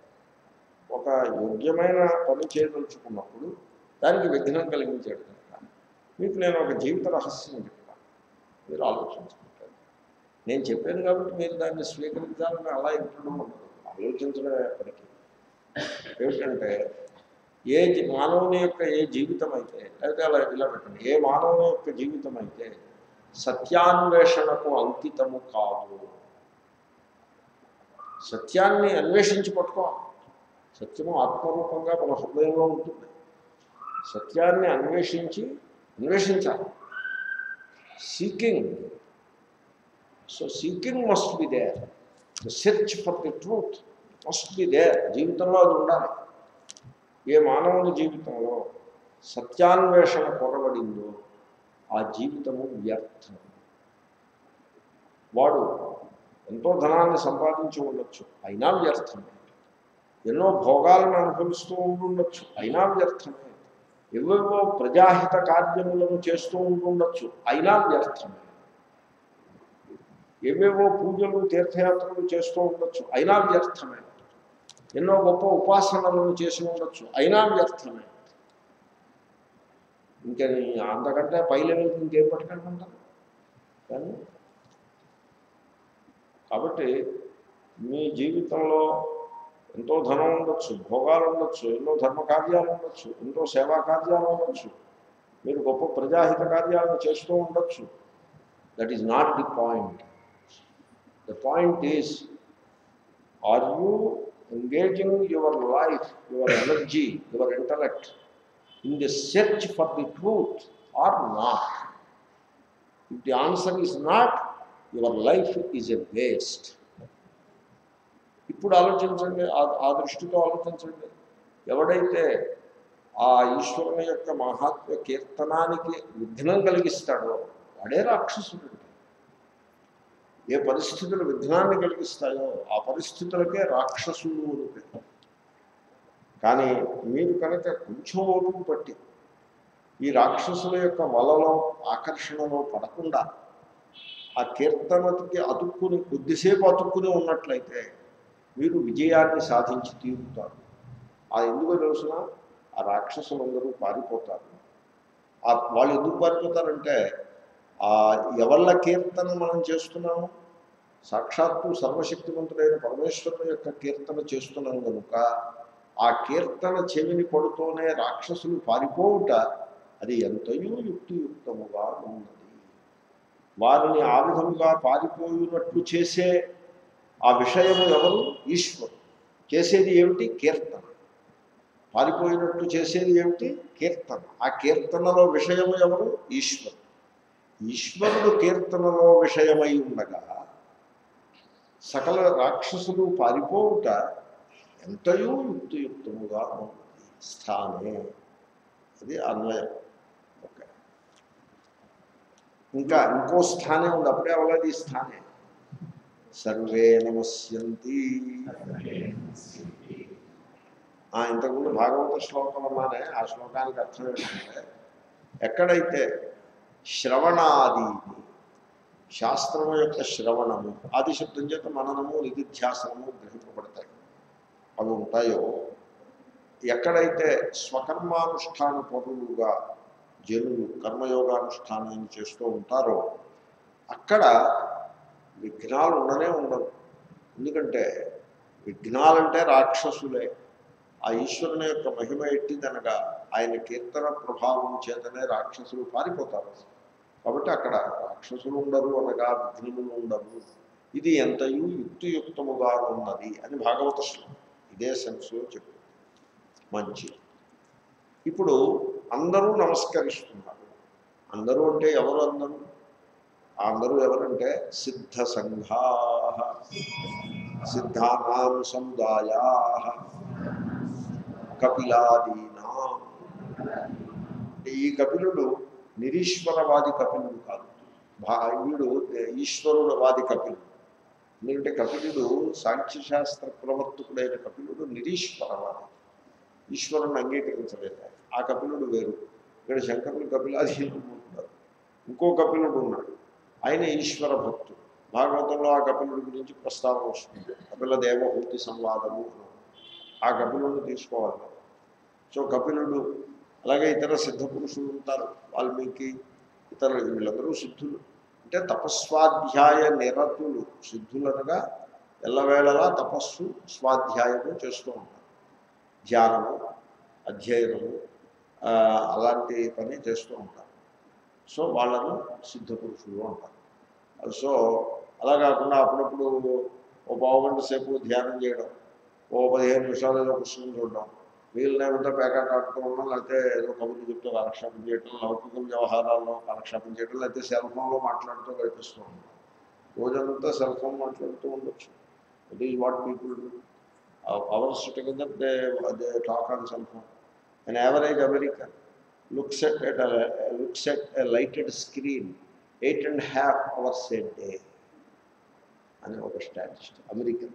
ఒక యోగ్యమైన పని చేయదలుచుకున్నప్పుడు దానికి విఘ్నం కలిగించాడు కనుక మీకు నేను ఒక జీవిత రహస్యం చెప్తాను మీరు ఆలోచించుకుంటారు నేను చెప్పాను కాబట్టి మీరు దాన్ని స్వీకరించాలని అలా ఇంటడం ఉండదు ఆలోచించడం ఎప్పటికీ ఏమిటంటే ఏ జీ- మానవుని యొక్క ఏ జీవితం అయితే లేకపోతే అలా ఇలా పెట్టండి ఏ మానవుని యొక్క జీవితం అయితే సత్యాన్వేషణకు అంకితము కాదు సత్యాన్ని అన్వేషించి పట్టుకోవాలి సత్యము ఆత్మరూపంగా మన హృదయంలో ఉంటుంది సత్యాన్ని అన్వేషించి అన్వేషించాలి seeking so seeking must be there the search for the truth must be there జీవితంలో అది ఉండాలి ఏ మానవుని జీవితంలో సత్యాన్వేషణ కొరబడిందో ఆ జీవితము వ్యర్థం వాడు ఎంతో ధనాన్ని సంపాదించి ఉండొచ్చు అయినా వ్యర్థమే ఎన్నో భోగాలను అనుభవిస్తూ ఉండుండొచ్చు అయినా వ్యర్థమే ఎవేవో ప్రజాహిత కార్యములను చేస్తూ ఉండుండొచ్చు అయినా వ్యర్థమే ఏవేవో పూజలు తీర్థయాత్రలు చేస్తూ ఉండొచ్చు అయినా వ్యర్థమే ఎన్నో గొప్ప ఉపాసనలను చేసి ఉండొచ్చు అయినా వ్యర్థమే ఇంకా నీ- అంతకంటే పై లెవెల్కి ఇంకేం పట్టుకెళ్ళమంటారు కానీ కాబట్టి మీ జీవితంలో ఎంతో ధనం ఉండొచ్చు భోగాలు ఉండొచ్చు ఎన్నో ధర్మ కార్యాలు ఉండొచ్చు ఎంతో సేవా కార్యాలు ఉండొచ్చు మీరు గొప్ప ప్రజాహిత కార్యాలను చేస్తూ ఉండొచ్చు that is not the point the point is are you engaging your life your energy your intellect in the search for the truth or not if the answer is not your life is a waste ఇప్పుడు ఆలోచించండి ఆ- ఆ దృష్టితో ఆలోచించండి ఎవడైతే ఆ ఈశ్వరుని యొక్క మహాత్మ కీర్తనానికి విఘ్నం కలిగిస్తాడో వాడే రాక్షసుడు ఏ పరిస్థితులు విఘ్నాన్ని కలిగిస్తాయో ఆ పరిస్థితులకే రాక్షసులు అని పేరు కానీ మీరు కనుక కొంచెం ఓపిక పట్టి ఈ రాక్షసుల యొక్క వలలో ఆకర్షణలో పడకుండా ఆ కీర్తనకి అతుక్కుని కొద్దిసేపు అతుక్కుని ఉన్నట్లయితే మీరు విజయాన్ని సాధించి తీరుతారు ఆ ఎందుకో తెలుసిన ఆ రాక్షసులందరూ పారిపోతారు ఆ వాళ్ళు ఎందుకు పారిపోతారంటే ఆ ఎవళ్ళ కీర్తన మనం చేస్తున్నాము సాక్షాత్తు సర్వశక్తివంతుడైన పరమేశ్వరుని యొక్క కీర్తన చేస్తున్నాం కనుక ఆ కీర్తన చెవిని పడుతూనే రాక్షసులు పారిపోవుట అది ఎంతయో యుక్తియుక్తముగా ఉన్నది వారిని ఆ విధముగా పారిపోయినట్లు చేసే ఆ విషయము ఎవరు ఈశ్వరు చేసేది ఏమిటి కీర్తన పారిపోయినట్టు చేసేది ఏమిటి కీర్తన ఆ కీర్తనలో విషయము ఎవరు ఈశ్వరుడు ఈశ్వరుడు కీర్తనలో విషయమై ఉండగా సకల రాక్షసులు పారిపోవుట ఎంతయో యుక్తియుక్తముగా ఉన్నది స్థానే అది అన్వయం ఓకే ఇంకా ఇంకో స్థానే ఉంది అప్పుడే అవ్వలేదు ఈ స్థానే సర్వే నమస్యంతి ఆ, ఇంతకుముందు భాగవత శ్లోకం అన్నానే ఆ శ్లోకానికి అర్థం ఏంటంటే ఎక్కడైతే శ్రవణాది శాస్త్రము యొక్క శ్రవణము ఆది శబ్దం చేత మననము నిధిధ్యాసనము గ్రహింపబడతాయి అవి ఉంటాయో ఎక్కడైతే స్వకర్మానుష్ఠాన పరులుగా జనులు కర్మయోగానుష్ఠానాన్ని చేస్తూ ఉంటారో అక్కడ విఘ్నాలు ఉండనే ఉండవు ఎందుకంటే విఘ్నాలంటే రాక్షసులే ఆ ఈశ్వరుని యొక్క మహిమ ఎట్టిదనగా ఆయన కీర్తన ప్రభావం చేతనే రాక్షసులు పారిపోతారు కాబట్టి అక్కడ రాక్షసులు ఉండరు అనగా విఘ్నములు ఉండవు ఇది ఎంతయు యుక్తియుక్తముగా ఉన్నది అని భాగవత శ్లోకం ఇదే సెన్స్లో చెప్తుంది మంచి ఇప్పుడు అందరూ నమస్కరిస్తున్నారు అందరూ అంటే ఎవరు అందరూ ఆ అందరూ ఎవరంటే సిద్ధ సంఘా సిద్ధానాం సముదాయా కపిలాదీనా ఈ కపిలుడు నిరీశ్వరవాది కపిలుడు కాదు భా వీడు ఈశ్వరుడవాది కపిలుడు ఎందుకంటే కపిలుడు సాంఖ్యశాస్త్ర ప్రవర్తకుడైన కపిలుడు నిరీశ్వరవాది ఈశ్వరుని అంగీకరించలేదు ఆ కపిలుడు వేరు ఇక్కడ శంకరులు కపిలాధీనం ఉంటున్నారు ఇంకో కపిలుడు ఉన్నాడు ఆయన ఈశ్వర భక్తుడు భాగవతంలో ఆ కపిలుడి గురించి ప్రస్తావన వస్తుంది కపిల దేవహూతి సంవాదము అని ఆ కపిలుడిని తీసుకోవాలి మనం. సో కపిలుడు అలాగే ఇతర సిద్ధ పురుషులు ఉంటారు వాల్మీకి ఇతర వీళ్ళందరూ సిద్ధులు అంటే తపస్వాధ్యాయ నిరతులు సిద్ధులనగా ఎల్లవేళలా తపస్సు స్వాధ్యాయము చేస్తూ ఉంటారు ధ్యానము అధ్యయనము ఆ, అలాంటి పని చేస్తూ ఉంటారు సో వాళ్ళను సిద్ధ పురుషులు అంటారు సో అలా కాకుండా అప్పుడప్పుడు ఓ పావు గంట సేపు ధ్యానం చేయడం ఓ పదిహేను నిమిషాలు ఏదో పుస్తకం చూడడం వీళ్ళనేమంతా పేకాట ఆడుతూ ఉండడం లేకపోతే ఏదో కబుర్లు చెప్తూ కాలక్షేపం చేయడం లౌకిక వ్యవహారాల్లో కాలక్షేపం చేయడం లేకపోతే సెల్ ఫోన్లో మాట్లాడుతూ గడిపిస్తూ ఉండడం రోజంతా సెల్ ఫోన్ మాట్లాడుతూ ఉండొచ్చు it is what people do hours together they they talk on cell phone an average American looks at, at a, looks at a lighted screen eight and a half hours a day అని ఒక స్టాటిస్ట్ American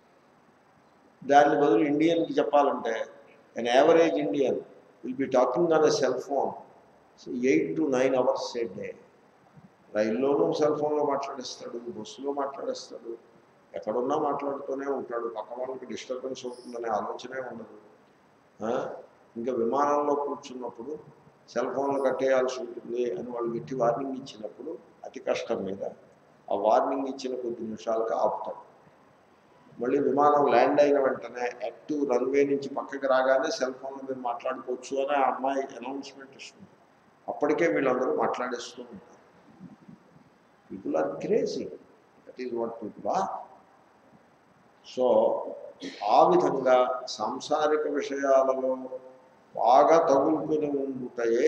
దాని బదులు ఇండియన్కి చెప్పాలంటే an average Indian will be talking on a cell phone eight to nine hours a day రైల్లోనూ cell ఫోన్లో మాట్లాడేస్తాడు బస్సులో మాట్లాడేస్తాడు ఎక్కడున్నా మాట్లాడుతూనే ఉంటాడు పక్క వాళ్ళకి డిస్టర్బెన్స్ అవుతుందనే ఆలోచనే ఉండదు ఆ? ఇంకా విమానంలో కూర్చున్నప్పుడు సెల్ ఫోన్లు కట్టేయాల్సి ఉంటుంది అని వాళ్ళు గట్టి వార్నింగ్ ఇచ్చినప్పుడు అతి కష్టం మీద ఆ వార్నింగ్ ఇచ్చిన కొద్ది నిమిషాలకు ఆపుతాడు మళ్ళీ విమానం ల్యాండ్ అయిన వెంటనే యాక్టివ్ రన్వే నుంచి పక్కకి రాగానే సెల్ ఫోన్లో మీరు మాట్లాడుకోవచ్చు అని ఆ అమ్మాయి అనౌన్స్మెంట్ ఇస్తుంది అప్పటికే వీళ్ళందరూ మాట్లాడేస్తూ ఉంటారు people are crazy that is what people are so ఆ విధంగా సాంసారిక విషయాలలో బాగా తగులుకుని ఉండుటయే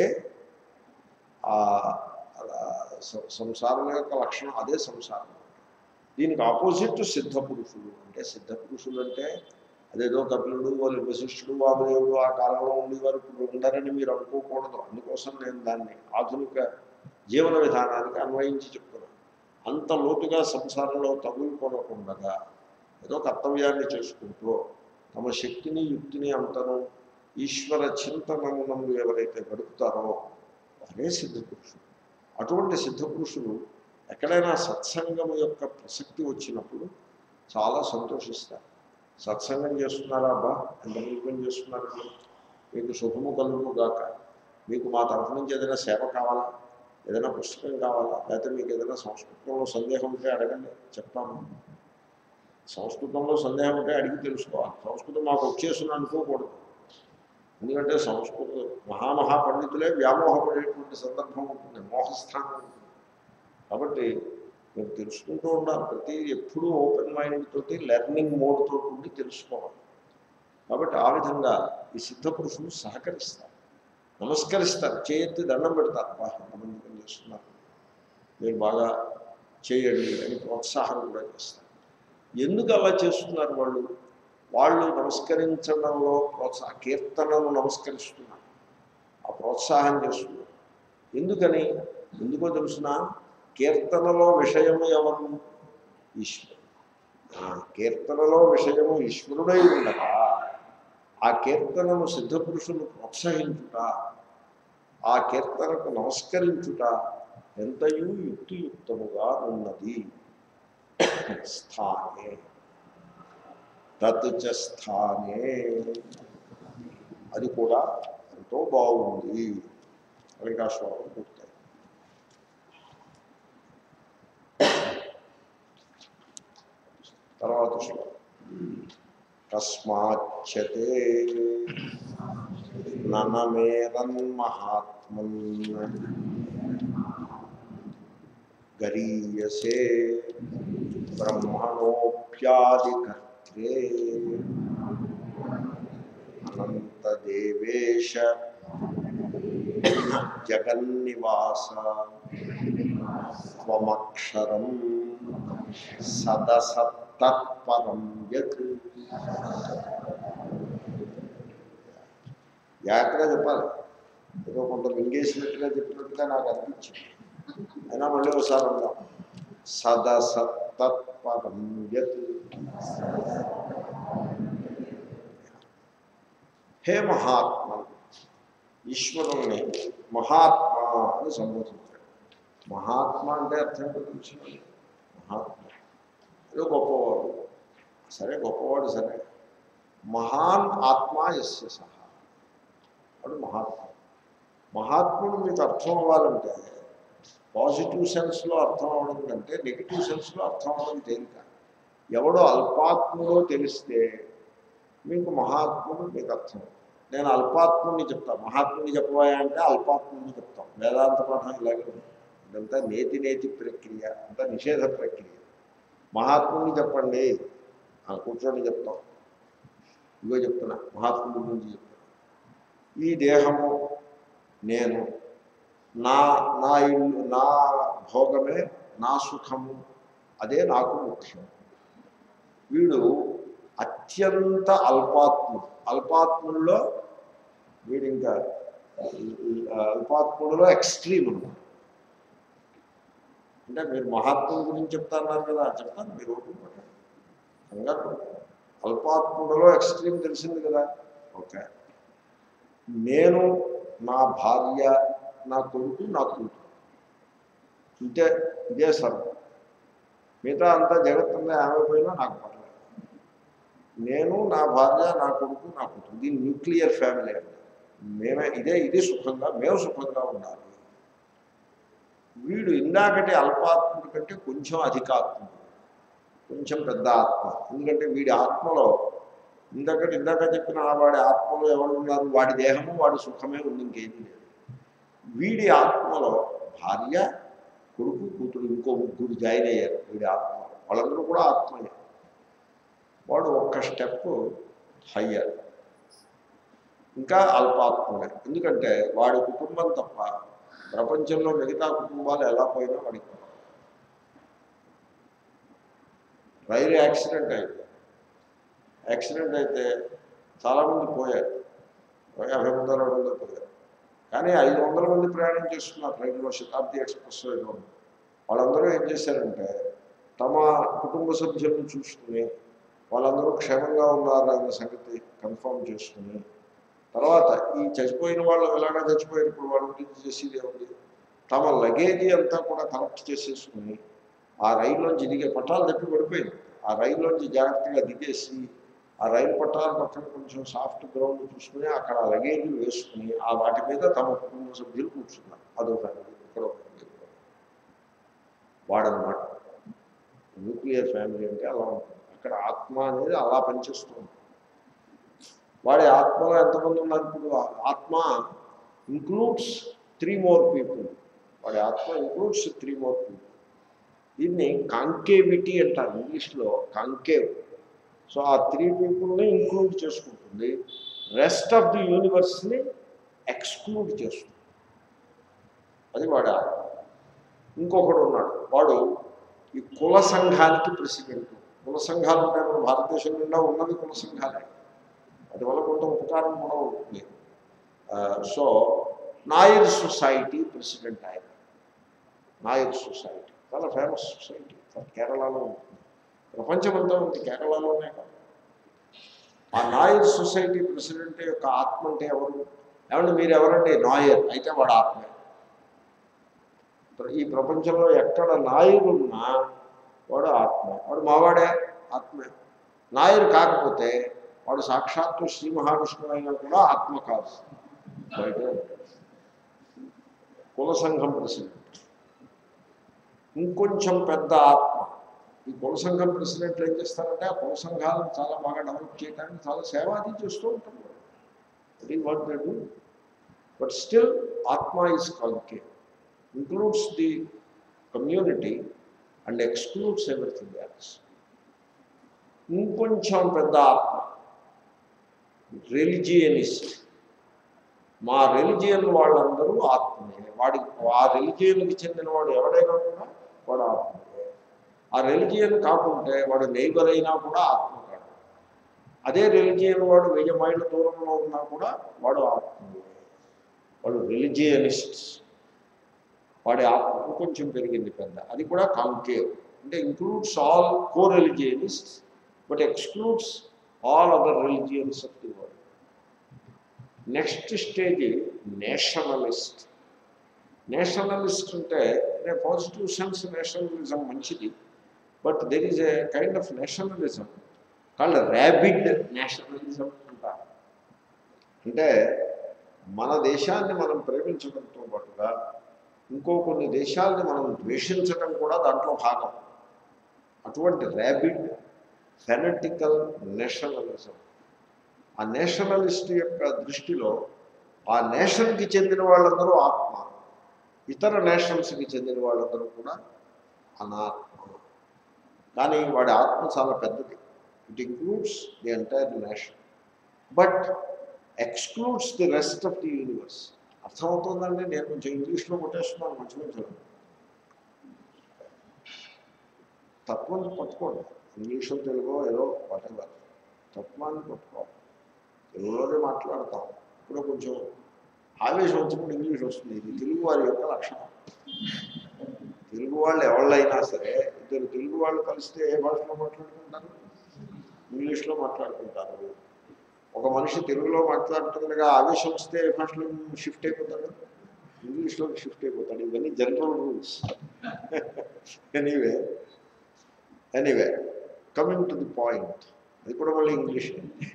ఆ ఆ స- సంసారం యొక్క లక్షణం అదే సంసారం దీనికి ఆపోజిట్ సిద్ధ పురుషులు అంటే సిద్ధ పురుషులు అంటే అదేదో కపిలుడు వాళ్ళు వశిష్ఠుడు వామదేవుడు ఆ కాలంలో ఉండేవారు ఇప్పుడు ఉండరని మీరు అనుకోకూడదు అందుకోసం నేను దాన్ని ఆధునిక జీవన విధానానికి అన్వయించి చెప్తున్నాను అంత లోతుగా సంసారంలో తగులుకొనకుండగా ఏదో కర్తవ్యాన్ని చేసుకుంటూ తమ శక్తిని యుక్తిని అంతను ఈశ్వర చింతనమునందు ఎవరైతే గడుపుతారో వారే సిద్ధపురుషులు అటువంటి సిద్ధపురుషులు ఎక్కడైనా సత్సంగము యొక్క ప్రసక్తి వచ్చినప్పుడు చాలా సంతోషిస్తారు సత్సంగం చేస్తున్నారా అబ్బా ఎంత నిరూపణ చేస్తున్నారండి మీకు శుభము కలుగు గాక మీకు మా తరఫు నుంచి ఏదైనా సేవ కావాలా ఏదైనా పుస్తకం కావాలా లేకపోతే మీకు ఏదైనా సంస్కృతంలో సందేహం ఉంటే అడగండి చెప్తాము సంస్కృతంలో సందేహం ఉంటే అడిగి తెలుసుకోవాలి సంస్కృతం మాకు వచ్చేసిన అనుకోకూడదు ఎందుకంటే సంస్కృత మహామహా పండితులే వ్యామోహపడేటువంటి సందర్భం ఉంటుంది మోహస్థానం ఉంటుంది కాబట్టి మీరు తెలుసుకుంటూ ఉండాలి ప్రతి ఎప్పుడూ ఓపెన్ మైండ్ తోటి లెర్నింగ్ మోడ్ తోటి ఉండి తెలుసుకోవాలి కాబట్టి ఆ విధంగా ఈ సిద్ధ పురుషులు సహకరిస్తారు నమస్కరిస్తారు చేయెత్తి దండం పెడతారు బా ఎంతమంది పని చేస్తున్నారు మీరు బాగా చేయండి అని ప్రోత్సాహం కూడా చేస్తారు ఎందుకు అలా చేస్తున్నారు వాళ్ళు వాళ్ళు నమస్కరించడంలో ప్రోత్సాహ కీర్తనను నమస్కరిస్తున్నారు ఆ ప్రోత్సాహం చేస్తున్నారు ఎందుకని ఎందుకో తెలుసిన కీర్తనలో విషయము ఎవరు ఈశ్వరుడు ఆ కీర్తనలో విషయము ఈశ్వరుడై ఉండగా ఆ కీర్తనను సిద్ధపురుషులు ప్రోత్సహించుట ఆ కీర్తనకు నమస్కరించుట ఎంతయు యుక్తియుక్తముగా ఉన్నది స్థానే తత్ చ స్థానే అది కూడా ఎంతో బాగుంది ఇంకా శ్లోకం పూర్తయి తర్వాత శ్లోకం తస్మాచ్చతే ననమేరన్ మహాత్మన్ గరీయసే బ్రహ్మణోప్యాదికర్త్రే అనంతదేవేశ జగన్నివాస త్వమక్షరం సదసత్తత్పరం యత్ జాగ్రత్తగా చెప్పాలి ఏదో కొంత మింగేసినట్టుగా చెప్పినట్టుగా నాకు అనిపించింది అయినా మళ్ళీ ఒకసారి అందాం సదసత్తత్పరం యత్ హే మహాత్మ ఈశ్వరుణ్ణి మహాత్మ అని సంబోధించాడు మహాత్మ అంటే అర్థం ఏంటో తెలిసిన మహాత్మ ఏదో గొప్పవాడు సరే గొప్పవాడు సరే మహాన్ ఆత్మ ఎస్య సహా వాడు మహాత్మ మహాత్ముడు మీకు అర్థం అవ్వాలంటే పాజిటివ్ సెన్స్లో అర్థం అవ్వడం కంటే నెగిటివ్ సెన్స్లో అర్థం అవ్వడం తేలిక ఎవడో అల్పాత్ముడో తెలిస్తే మీకు మహాత్ముడు మీకు అర్థం నేను అల్పాత్ముడిని చెప్తాను మహాత్ముడిని చెప్పబోయా అంటే అల్పాత్ముడిని చెప్తాం వేదాంత పాఠం ఇలాగే ఉంది ఇదంతా నేతి నేతి ప్రక్రియ అంతా నిషేధ ప్రక్రియ మహాత్ముడిని చెప్పండి ఆ కూర్చొని చెప్తాం ఇగో చెప్తున్నా మహాత్ముడి గురించి చెప్తున్నా ఈ దేహము నేను నా నా ఇల్లు నా భోగమే నా సుఖము అదే నాకు ముఖ్యం వీడు అత్యంత అల్పాత్ముడు అల్పాత్ముల్లో వీడు ఇంకా అల్పాత్ముడిలో ఎక్స్ట్రీమ్ అనమాట అంటే మీరు మహాత్ముడి గురించి చెప్తాన్నారు కదా చెప్తాను మీరు ఓపిక కంగారు పడకండి. అల్పాత్ముడిలో ఎక్స్ట్రీమ్ తెలిసింది కదా ఓకే నేను నా భార్య నా కొడుకు నా కూతురు ఇంతే ఇదే సర్వం మిగతా అంతా జగత్తంగా ఏమైపోయినా నాకు పర్లేదు నేను నా భార్య నా కొడుకు నా కూతురు దీని న్యూక్లియర్ ఫ్యామిలీ అంటే మేమే ఇదే ఇది సుఖంగా మేము సుఖంగా ఉండాలి వీడు ఇందాకటి అల్పాత్ముడి కంటే కొంచెం అధికాత్ముడు కొంచెం పెద్ద ఆత్మ ఎందుకంటే వీడి ఆత్మలో ఇందాకటి ఇందాక చెప్పిన ఆ వాడి ఆత్మలో ఎవరు ఉన్నారు వాడి దేహము వాడి సుఖమే ఉంది ఇంకేమీ లేదు వీడి ఆత్మలో భార్య కొడుకు కూతురు ఇంకో ముగ్గురు జాయిన్ అయ్యారు వీడి ఆత్మ వాళ్ళందరూ కూడా ఆత్మయే వాడు ఒక్క స్టెప్ హయ్యర్ ఇంకా అల్పాత్ముడే ఎందుకంటే వాడి కుటుంబం తప్ప ప్రపంచంలో మిగతా కుటుంబాలు ఎలా పోయినా వాడికి పర్వాలేదు. రైలు యాక్సిడెంట్ అయితే యాక్సిడెంట్ అయితే చాలామంది పోయారు యాభై మంది అరవై మంది పోయారు కానీ ఐదు వందల మంది ప్రయాణం చేస్తున్నారు రైలులో శతాబ్ది ఎక్స్ప్రెస్ రైలు వాళ్ళందరూ ఏం చేశారంటే తమ కుటుంబ సభ్యులను చూసుకుని వాళ్ళందరూ క్షేమంగా ఉన్నారన్న సంగతి కన్ఫర్మ్ చేసుకుని తర్వాత ఈ చచ్చిపోయిన వాళ్ళు ఎలాగా చచ్చిపోయినప్పుడు వాళ్ళ గురించి చేసేది ఏముంది తమ లగేజీ అంతా కూడా కలెక్ట్ చేసేసుకుని ఆ రైల్లోంచి దిగే పట్టాలు తప్పి పడిపోయింది ఆ రైల్లోంచి జాగ్రత్తగా దిగేసి ఆ రైలు పట్టాల పక్కన కొంచెం సాఫ్ట్ గ్రౌండ్ చూసుకుని అక్కడ ఆ లగేజ్ వేసుకుని ఆ వాటి మీద తమ కుటుంబ సభ్యులు కూర్చున్నారు అదో ఫ్యామిలీ ఇక్కడ ఒక ఫ్యామిలీ వాడనమాట న్యూక్లియర్ ఫ్యామిలీ అంటే అలా ఉంటుంది అక్కడ ఆత్మ అనేది అలా పనిచేస్తుంది వాడి ఆత్మలో ఎంతమంది ఉన్నారు ఇప్పుడు ఆ ఆత్మ ఇంక్లూడ్స్ త్రీ మోర్ పీపుల్ వాడి ఆత్మ ఇంక్లూడ్స్ త్రీ మోర్ పీపుల్ దీన్ని కాంకేవిటీ అంటారు ఇంగ్లీష్లో కాంకేవ్ సో ఆ త్రీ పీపుల్ని ఇంక్లూడ్ చేసుకుంటుంది రెస్ట్ ఆఫ్ ది యూనివర్స్ని ఎక్స్క్లూడ్ చేస్తుంది అది వాడు ఆత్మ. ఇంకొకడు ఉన్నాడు వాడు ఈ కుల సంఘానికి ప్రెసిడెంట్ కుల సంఘాలు ఉంటాయి మన భారతదేశం నిండా ఉన్నది కుల సంఘాలే వాటి వల్ల కొంత ఉపకారం కూడా ఉంటుంది ఆ, సో నాయర్ సొసైటీ ప్రెసిడెంట్ ఆయన నాయర్ సొసైటీ చాలా ఫేమస్ సొసైటీ కేరళలో ఉంటుంది ప్రపంచమంతా ఉంది కేరళలోనే కాదు ఆ నాయర్ సొసైటీ ప్రెసిడెంట్ యొక్క ఆత్మ అంటే ఎవరు ఏమంటే మీరు ఎవరండి నాయర్ అయితే వాడు ఆత్మే ఈ ప్రపంచంలో ఎక్కడ నాయరు ఉన్నా వాడు ఆత్మ వాడు మావాడే ఆత్మే నాయరు కాకపోతే వాడు సాక్షాత్తు శ్రీ మహావిష్ణువు అయినా కూడా ఆత్మ కాదు బయటే ఉంటాడు. కుల సంఘం ప్రెసిడెంట్ ఇంకొంచెం పెద్ద ఆత్మ ఈ కుల సంఘం ప్రెసిడెంట్లు ఏం చేస్తారంటే ఆ కుల సంఘాలను చాలా బాగా డెవలప్ చేయడానికి చాలా సేవాది చేస్తూ ఉంటారు it is what they do but still atma is concave includes the community and excludes everything else. ఇంకొంచెం పెద్ద ఆత్మ రిలిజియనిస్ట్ మా రిలిజియన్ వాళ్ళందరూ ఆత్మే వాడి ఆ రిలిజియన్కి చెందిన వాడు ఎవడైనా కూడా వాడు ఆత్మే ఆ రిలిజియన్ కాకుంటే వాడు నైబర్ అయినా కూడా ఆత్మ కాదు అదే రిలిజియన్ వాడు వెయ్యి మైళ్ళ దూరంలో ఉన్నా కూడా వాడు ఆత్మే వాడు రిలిజియనిస్ట్స్ వాడి ఆత్మ కొంచెం పెరిగింది పెద్ద అది కూడా కాంకేవ్ అంటే includes all coreligionist but excludes all other religions of the world next stage nationalist nationalist అంటే పాజిటివ్ సెన్స్ నేషనలిజం మంచిది but there is a kind of nationalism called rabid nationalism అంటారు అంటే మన దేశాన్ని మనం ప్రేమించడంతో పాటుగా ఇంకో కొన్ని దేశాలని మనం ద్వేషించడం కూడా దాంట్లో భాగం అటువంటి ర్యాబిడ్ ఫెనటికల్ నేషనలిజం ఆ నేషనలిస్ట్ యొక్క దృష్టిలో ఆ నేషన్కి చెందిన వాళ్ళందరూ ఆత్మ ఇతర నేషన్స్కి చెందిన వాళ్ళందరూ కూడా అనాత్మ కానీ వాడి ఆత్మ చాలా పెద్దది it includes the entire nation but excludes the rest of the universe అర్థమవుతుందండి నేను కొంచెం ఇంగ్లీష్లో కొట్టేస్తున్నాను మంచి మంచిగా తత్వాన్ని పట్టుకోండి ఇంగ్లీషో తెలుగో ఏదో వాటెవర్ తత్వాన్ని పట్టుకోవాలి తెలుగులోనే మాట్లాడతాం ఇప్పుడు కొంచెం ఆవేశం వచ్చినప్పుడు ఇంగ్లీష్ వస్తుంది ఇది తెలుగు వారి యొక్క లక్షణం తెలుగు వాళ్ళు ఎవళ్ళైనా సరే ఇద్దరు తెలుగు వాళ్ళు కలిస్తే ఏ భాషలో మాట్లాడుకుంటారు ఇంగ్లీష్లో మాట్లాడుకుంటారు ఒక మనిషి తెలుగులో మాట్లాడుతుండగా ఆవేశం వస్తే ఏ భాషలో షిఫ్ట్ అయిపోతాడు ఇంగ్లీష్లోకి షిఫ్ట్ అయిపోతాడు ఇవన్నీ general rules anyway anyway coming to the point అది కూడా మళ్ళీ ఇంగ్లీష్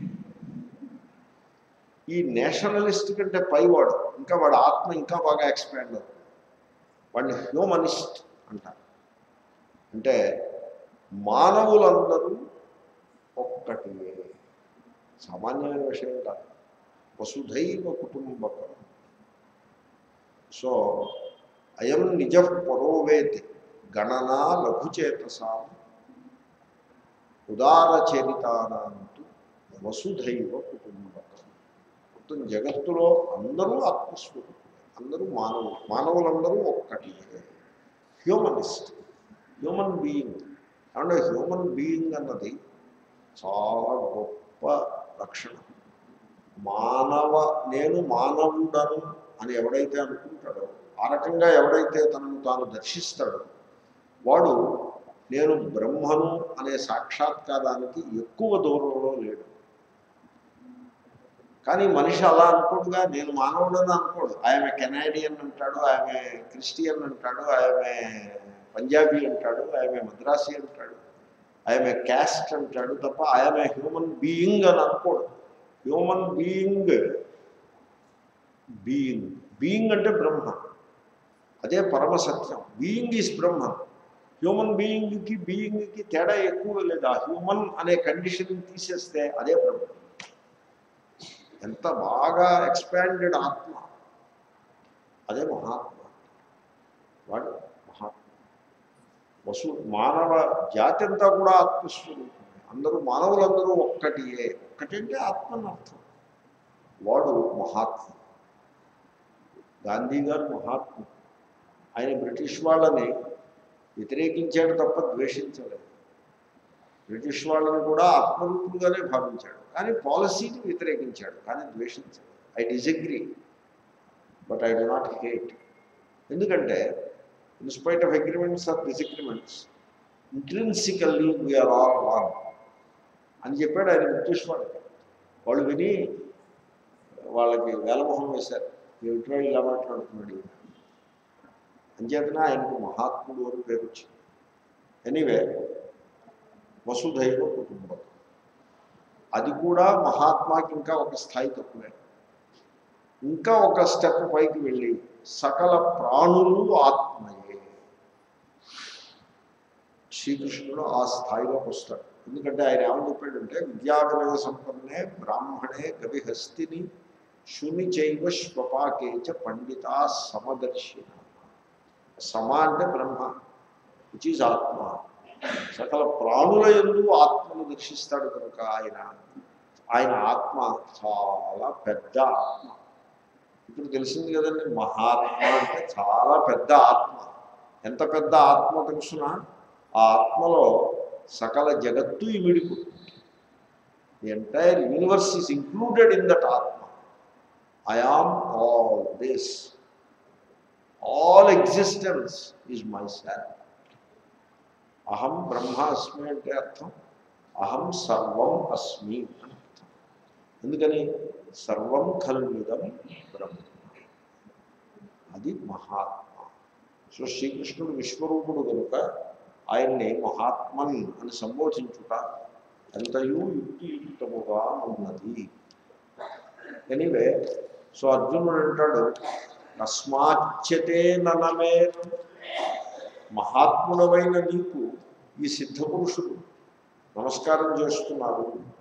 ఈ నేషనలిస్ట్ కంటే పైవాడు ఇంకా వాడు ఆత్మ ఇంకా బాగా ఎక్స్పాండ్ అవుతుంది వాడిని హ్యూమనిస్ట్ అంటారు అంటే మానవులందరూ ఒక్కటి సామాన్యమైన విషయం కాదు వసుధైవ కుటుంబకం సో అయం నిజ పరోవేతి గణనా లఘుచేతసాం ఉదారచరితానంతు వసుధైవ కుటుంబకం మొత్తం జగత్తులో అందరూ ఆత్మస్వరూపులే అందరూ మానవులు మానవులందరూ ఒక్కటి హ్యూమనిస్ట్ హ్యూమన్ బీయింగ్ అంటే హ్యూమన్ బీయింగ్ అన్నది చాలా గొప్ప లక్షణం మానవ నేను మానవుడను అని ఎవడైతే అనుకుంటాడో ఆ రకంగా ఎవడైతే తనను తాను దర్శిస్తాడో వాడు నేను బ్రహ్మను అనే సాక్షాత్కారానికి ఎక్కువ దూరంలో లేడు కానీ మనిషి అలా అనుకోడుగా నేను మానవుడని అనుకోడు ఆమె కెనాడియన్ అంటాడు ఆమె క్రిస్టియన్ అంటాడు ఆమె పంజాబీ అంటాడు ఆమె మద్రాసి అంటాడు ఆమె క్యాస్ట్ అంటాడు తప్ప ఆమె హ్యూమన్ బీయింగ్ అని అనుకోడు హ్యూమన్ బీయింగ్ బీయింగ్ బీయింగ్ అంటే బ్రహ్మ అదే పరమ సత్యం బీయింగ్ ఈజ్ బ్రహ్మ హ్యూమన్ బీయింగ్కి బీయింగ్కి తేడా ఎక్కువ లేదు ఆ హ్యూమన్ అనే కండిషన్ తీసేస్తే అదే బ్రహ్మ ఎంత బాగా ఎక్స్పాండెడ్ ఆత్మ అదే మహాత్మ వాడు మహాత్మ వసు మానవ జాతి అంతా కూడా ఆత్మస్వరూపమే అందరూ మానవులందరూ ఒక్కటియే ఒక్కటి అంటే ఆత్మ అని అర్థం వాడు మహాత్మ గాంధీ గారు మహాత్మ ఆయన బ్రిటిష్ వాళ్ళని వ్యతిరేకించాడు తప్ప ద్వేషించలేదు బ్రిటిష్ వాళ్ళని కూడా ఆత్మరూపులుగానే భావించాడు కానీ పాలసీని వ్యతిరేకించాడు కానీ ద్వేషించాడు I disagree but I do not hate ఎందుకంటే in spite of agreements or disagreements intrinsically we are all one అని చెప్పాడు ఆయన బ్రిటిష్ వాళ్ళకి వాళ్ళు విని వాళ్ళకి వేలమొహం వేశారు ఏమిటో ఇలా మాట్లాడుతున్నాడు ఈయన. అంచేతన ఆయనకు మహాత్ముడు అని పేరు వచ్చింది ఎనీవే వసుధైవ కుటుంబం అది కూడా మహాత్మాకి ఇంకా ఒక స్థాయి తక్కువే ఇంకా ఒక స్టెప్ పైకి వెళ్ళి సకల ప్రాణులు ఆత్మయే శ్రీకృష్ణుడు ఆ స్థాయిలోకి వస్తాడు ఎందుకంటే ఆయన ఏమని చెప్పాడంటే విద్యా వినయ సంపన్నే బ్రాహ్మణే కవిహస్తిని శుని చైవ శ్వపాకేచ పండిత సమదర్శిన సమ అంటే బ్రహ్మ విచ్ ఈజ్ ఆత్మ సకల ప్రాణుల ఎందు ఆత్మను దర్శిస్తాడు కనుక ఆయన ఆయన ఆత్మ చాలా పెద్ద ఆత్మ ఇప్పుడు తెలిసింది కదండి మహాత్మ అంటే చాలా పెద్ద ఆత్మ ఎంత పెద్ద ఆత్మ తెలుసునా ఆ ఆత్మలో సకల జగత్తు ఇమిడిపోతుంది the entire universe is included in that atma I am all this all existence is my self అహం బ్రహ్మాస్మి అంటే అర్థం అహం సర్వం అస్మి అని అర్థం ఎందుకని సర్వం కల్విదం బ్రహ్మ అది మహాత్మ సో శ్రీకృష్ణుడు విశ్వరూపుడు కనుక ఆయన్ని మహాత్మన్ అని సంబోధించుట ఎంతయూ యుక్తియుక్తముగా ఉన్నది ఎనీవే సో అర్జునుడు అంటాడు తస్మాచ్యతే ననమే మహాత్ముడమైన నీకు ఈ సిద్ధపురుషుడు నమస్కారం చేస్తున్నారు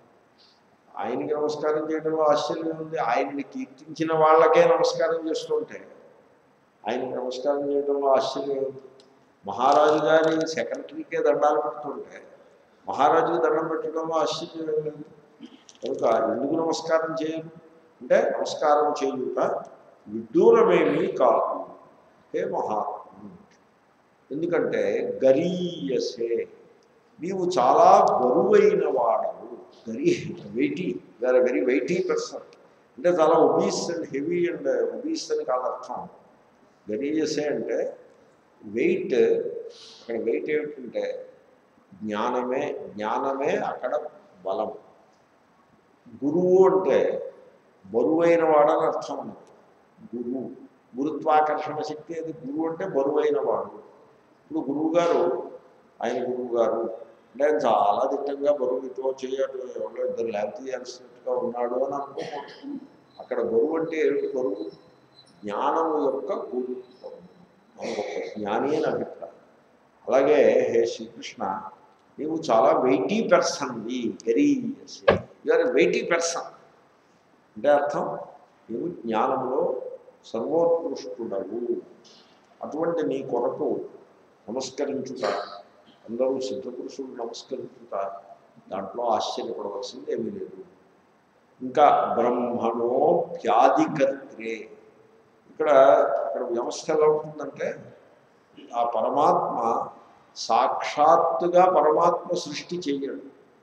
ఆయనకి నమస్కారం చేయడంలో ఆశ్చర్యం ఉంది ఆయన్ని కీర్తించిన వాళ్ళకే నమస్కారం చేస్తుంటే ఆయనకి నమస్కారం చేయడంలో ఆశ్చర్యం ఉంది మహారాజు గారి సెక్రటరీకే దండాలు పెడుతుంటే మహారాజుకి దండం పెట్టడంలో ఆశ్చర్యం ఏం లేదు కనుక ఎందుకు నమస్కారం చేయరు అంటే నమస్కారం చేయుట విడ్డూరమేమీ కాదు హే మహాత్మ ఎందుకంటే గరీయసే నీవు చాలా బరువైన వాడవు గరీ వెయిటీ వేరే వెరీ వెయిటీ పర్సన్ అంటే చాలా obese and heavy and obese అని కాదు అర్థం గరీయసే అంటే వెయిట్ అక్కడ వెయిట్ ఏమిటంటే జ్ఞానమే జ్ఞానమే అక్కడ బలం గురువు అంటే బరువైన వాడని అర్థం ఉన్నది గురువు గురుత్వాకర్షణ శక్తి అది గురువు అంటే బరువైన వాడు ఇప్పుడు గురువు గారు ఆయన గురువు గారు అంటే ఆయన చాలా దిట్టంగా బరువుతో చేయటం ఎవరో ఇద్దరు ల్యాబ్ తీయాల్సినట్టుగా ఉన్నాడు అని అనుకోకూడదు అక్కడ బరువు అంటే ఏమిటి బరువు జ్ఞానం యొక్క గురుత్వం మనం ఒక జ్ఞాని అని అభిప్రాయం అలాగే హే శ్రీకృష్ణ నీవు చాలా వెయిటీ పర్సన్వి వెరీ యూఆర్ వెయిటీ పర్సన్ అంటే అర్థం నీవు జ్ఞానంలో సర్వోత్కృష్టుడవు అటువంటి నీ కొరకు నమస్కరించుట అందరూ సిద్ధపురుషుడు నమస్కరించుట దాంట్లో ఆశ్చర్యపడవలసింది ఏమీ లేదు ఇంకా బ్రహ్మణో వ్యాధికర్త్రే ఇక్కడ ఇక్కడ వ్యవస్థ ఎలా ఉంటుందంటే ఆ పరమాత్మ సాక్షాత్తుగా పరమాత్మ సృష్టి చేయడు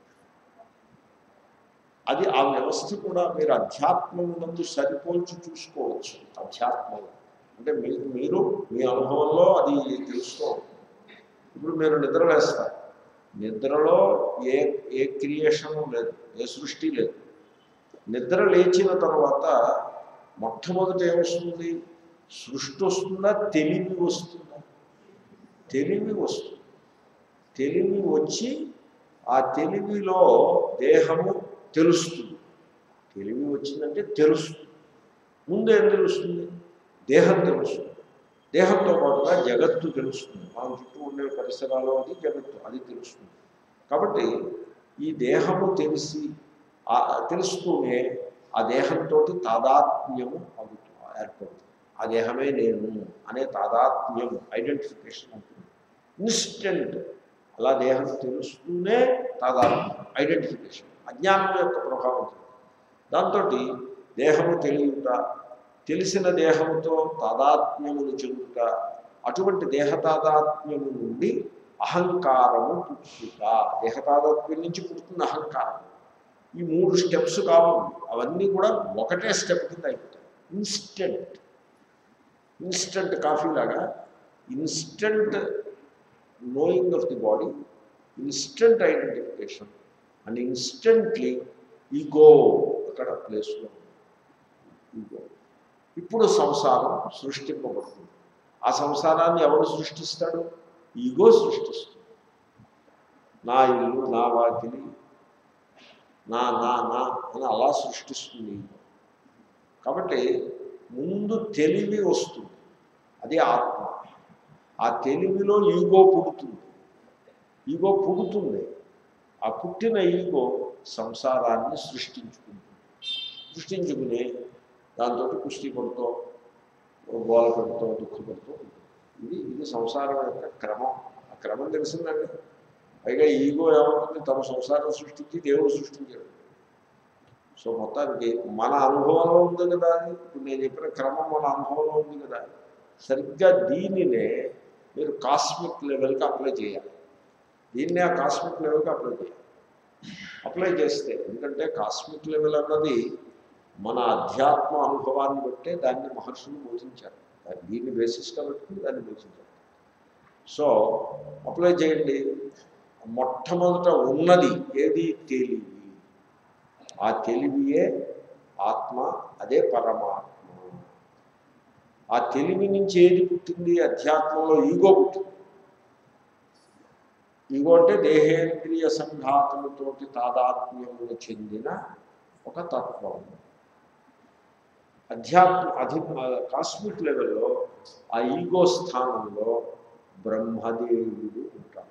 అది ఆ వ్యవస్థ కూడా మీరు అధ్యాత్మం నందు సరిపోల్చి చూసుకోవచ్చు అధ్యాత్మం అంటే మీకు మీరు మీ అనుభవంలో అది తెలుసుకోవచ్చు ఇప్పుడు మీరు నిద్రలేస్తారు నిద్రలో ఏ ఏ క్రియేషను లేదు ఏ సృష్టి లేదు నిద్ర లేచిన తర్వాత మొట్టమొదట ఏమొస్తుంది సృష్టి వస్తుందా తెలివి వస్తుందా తెలివి వస్తుంది తెలివి వచ్చి ఆ తెలివిలో దేహము తెలుస్తుంది తెలివి వచ్చిందంటే తెలుస్తుంది ముందు ఏం తెలుస్తుంది దేహం తెలుస్తుంది దేహంతో పాటుగా జగత్తు తెలుస్తుంది మన చుట్టూ ఉండే పరిసరాలు అది జగత్తు అది తెలుస్తుంది కాబట్టి ఈ దేహము తెలిసి ఆ తెలుస్తూనే ఆ దేహంతో తాదాత్మ్యము అవుతుంది ఏర్పడుతుంది ఆ దేహమే నేను అనే తాదాత్మ్యం ఐడెంటిఫికేషన్ ఉంటుంది ఇన్స్టెంట్ అలా దేహం తెలుస్తూనే తాదాత్మ్యం ఐడెంటిఫికేషన్ అజ్ఞానం యొక్క ప్రభావం దాంతో దేహము తెలియట తెలిసిన దేహంతో తాదాత్మ్యమును చెందుట అటువంటి దేహ తాదాత్మ్యము నుండి అహంకారము పుట్టుట దేహ తాదాత్మ్యం నుంచి పుట్టుతున్న అహంకారం ఈ మూడు స్టెప్స్ కావాలి అవన్నీ కూడా ఒకటే స్టెప్ కింద అయిపోతాయి ఇన్స్టెంట్ ఇన్స్టెంట్ కాఫీ లాగా instant knowing of the body instant identification and instantly ego అక్కడ ప్లేస్లో ఈగో ఇప్పుడు సంసారం సృష్టింపబడుతుంది ఆ సంసారాన్ని ఎవడు సృష్టిస్తాడు ఈగో సృష్టిస్తుంది నా ఇల్లు నా వాకిలి నా నా నా అని అలా సృష్టిస్తుంది ఈగో కాబట్టి ముందు తెలివి వస్తుంది అది ఆత్మ ఆ తెలివిలో ఈగో పుడుతుంది ఈగో పుడుతుంది ఆ పుట్టిన ఈగో సంసారాన్ని సృష్టించుకుంటుంది సృష్టించుకుని దాంతో కుస్తీ పడుతూ గోల పెడుతూ దుఃఖపడుతూ ఉంటుంది ఇది ఇది సంసారం యొక్క క్రమం ఆ క్రమం తెలిసిందండి పైగా ఈగో ఏమంటుంది తమ సంసారం సృష్టించి దేవుడు సృష్టించాడు సో మొత్తానికి మన అనుభవంలో ఉంది కదా అది ఇప్పుడు నేను చెప్పిన క్రమం మన అనుభవంలో ఉంది కదా సరిగ్గా దీనినే మీరు కాస్మిక్ లెవెల్కి అప్లై చేయాలి దీన్నే ఆ కాస్మిక్ లెవెల్కి అప్లై చేయాలి అప్లై చేస్తే ఎందుకంటే కాస్మిక్ లెవెల్ అన్నది మన అధ్యాత్మ అనుభవాన్ని బట్టే దాన్ని మహర్షులు బోధించారు దాన్ని దీన్ని బేసిస్గా పెట్టుకుని దాన్ని బోధించారు సో అప్లై చేయండి మొట్టమొదట ఉన్నది ఏది తెలివి ఆ తెలివియే ఆత్మ అదే పరమాత్మ ఆ తెలివి నుంచి ఏది పుట్టింది అధ్యాత్మంలో ఈగో పుట్టింది ఈగో అంటే దేహేంద్రియ సంఘాతముతోటి తాదాత్మ్యమును చెందిన ఒక తత్వం అధ్యాత్మ అధి కాస్మిక్ లెవెల్లో ఆ ఈగో స్థానంలో బ్రహ్మదేవుడు ఉంటాడు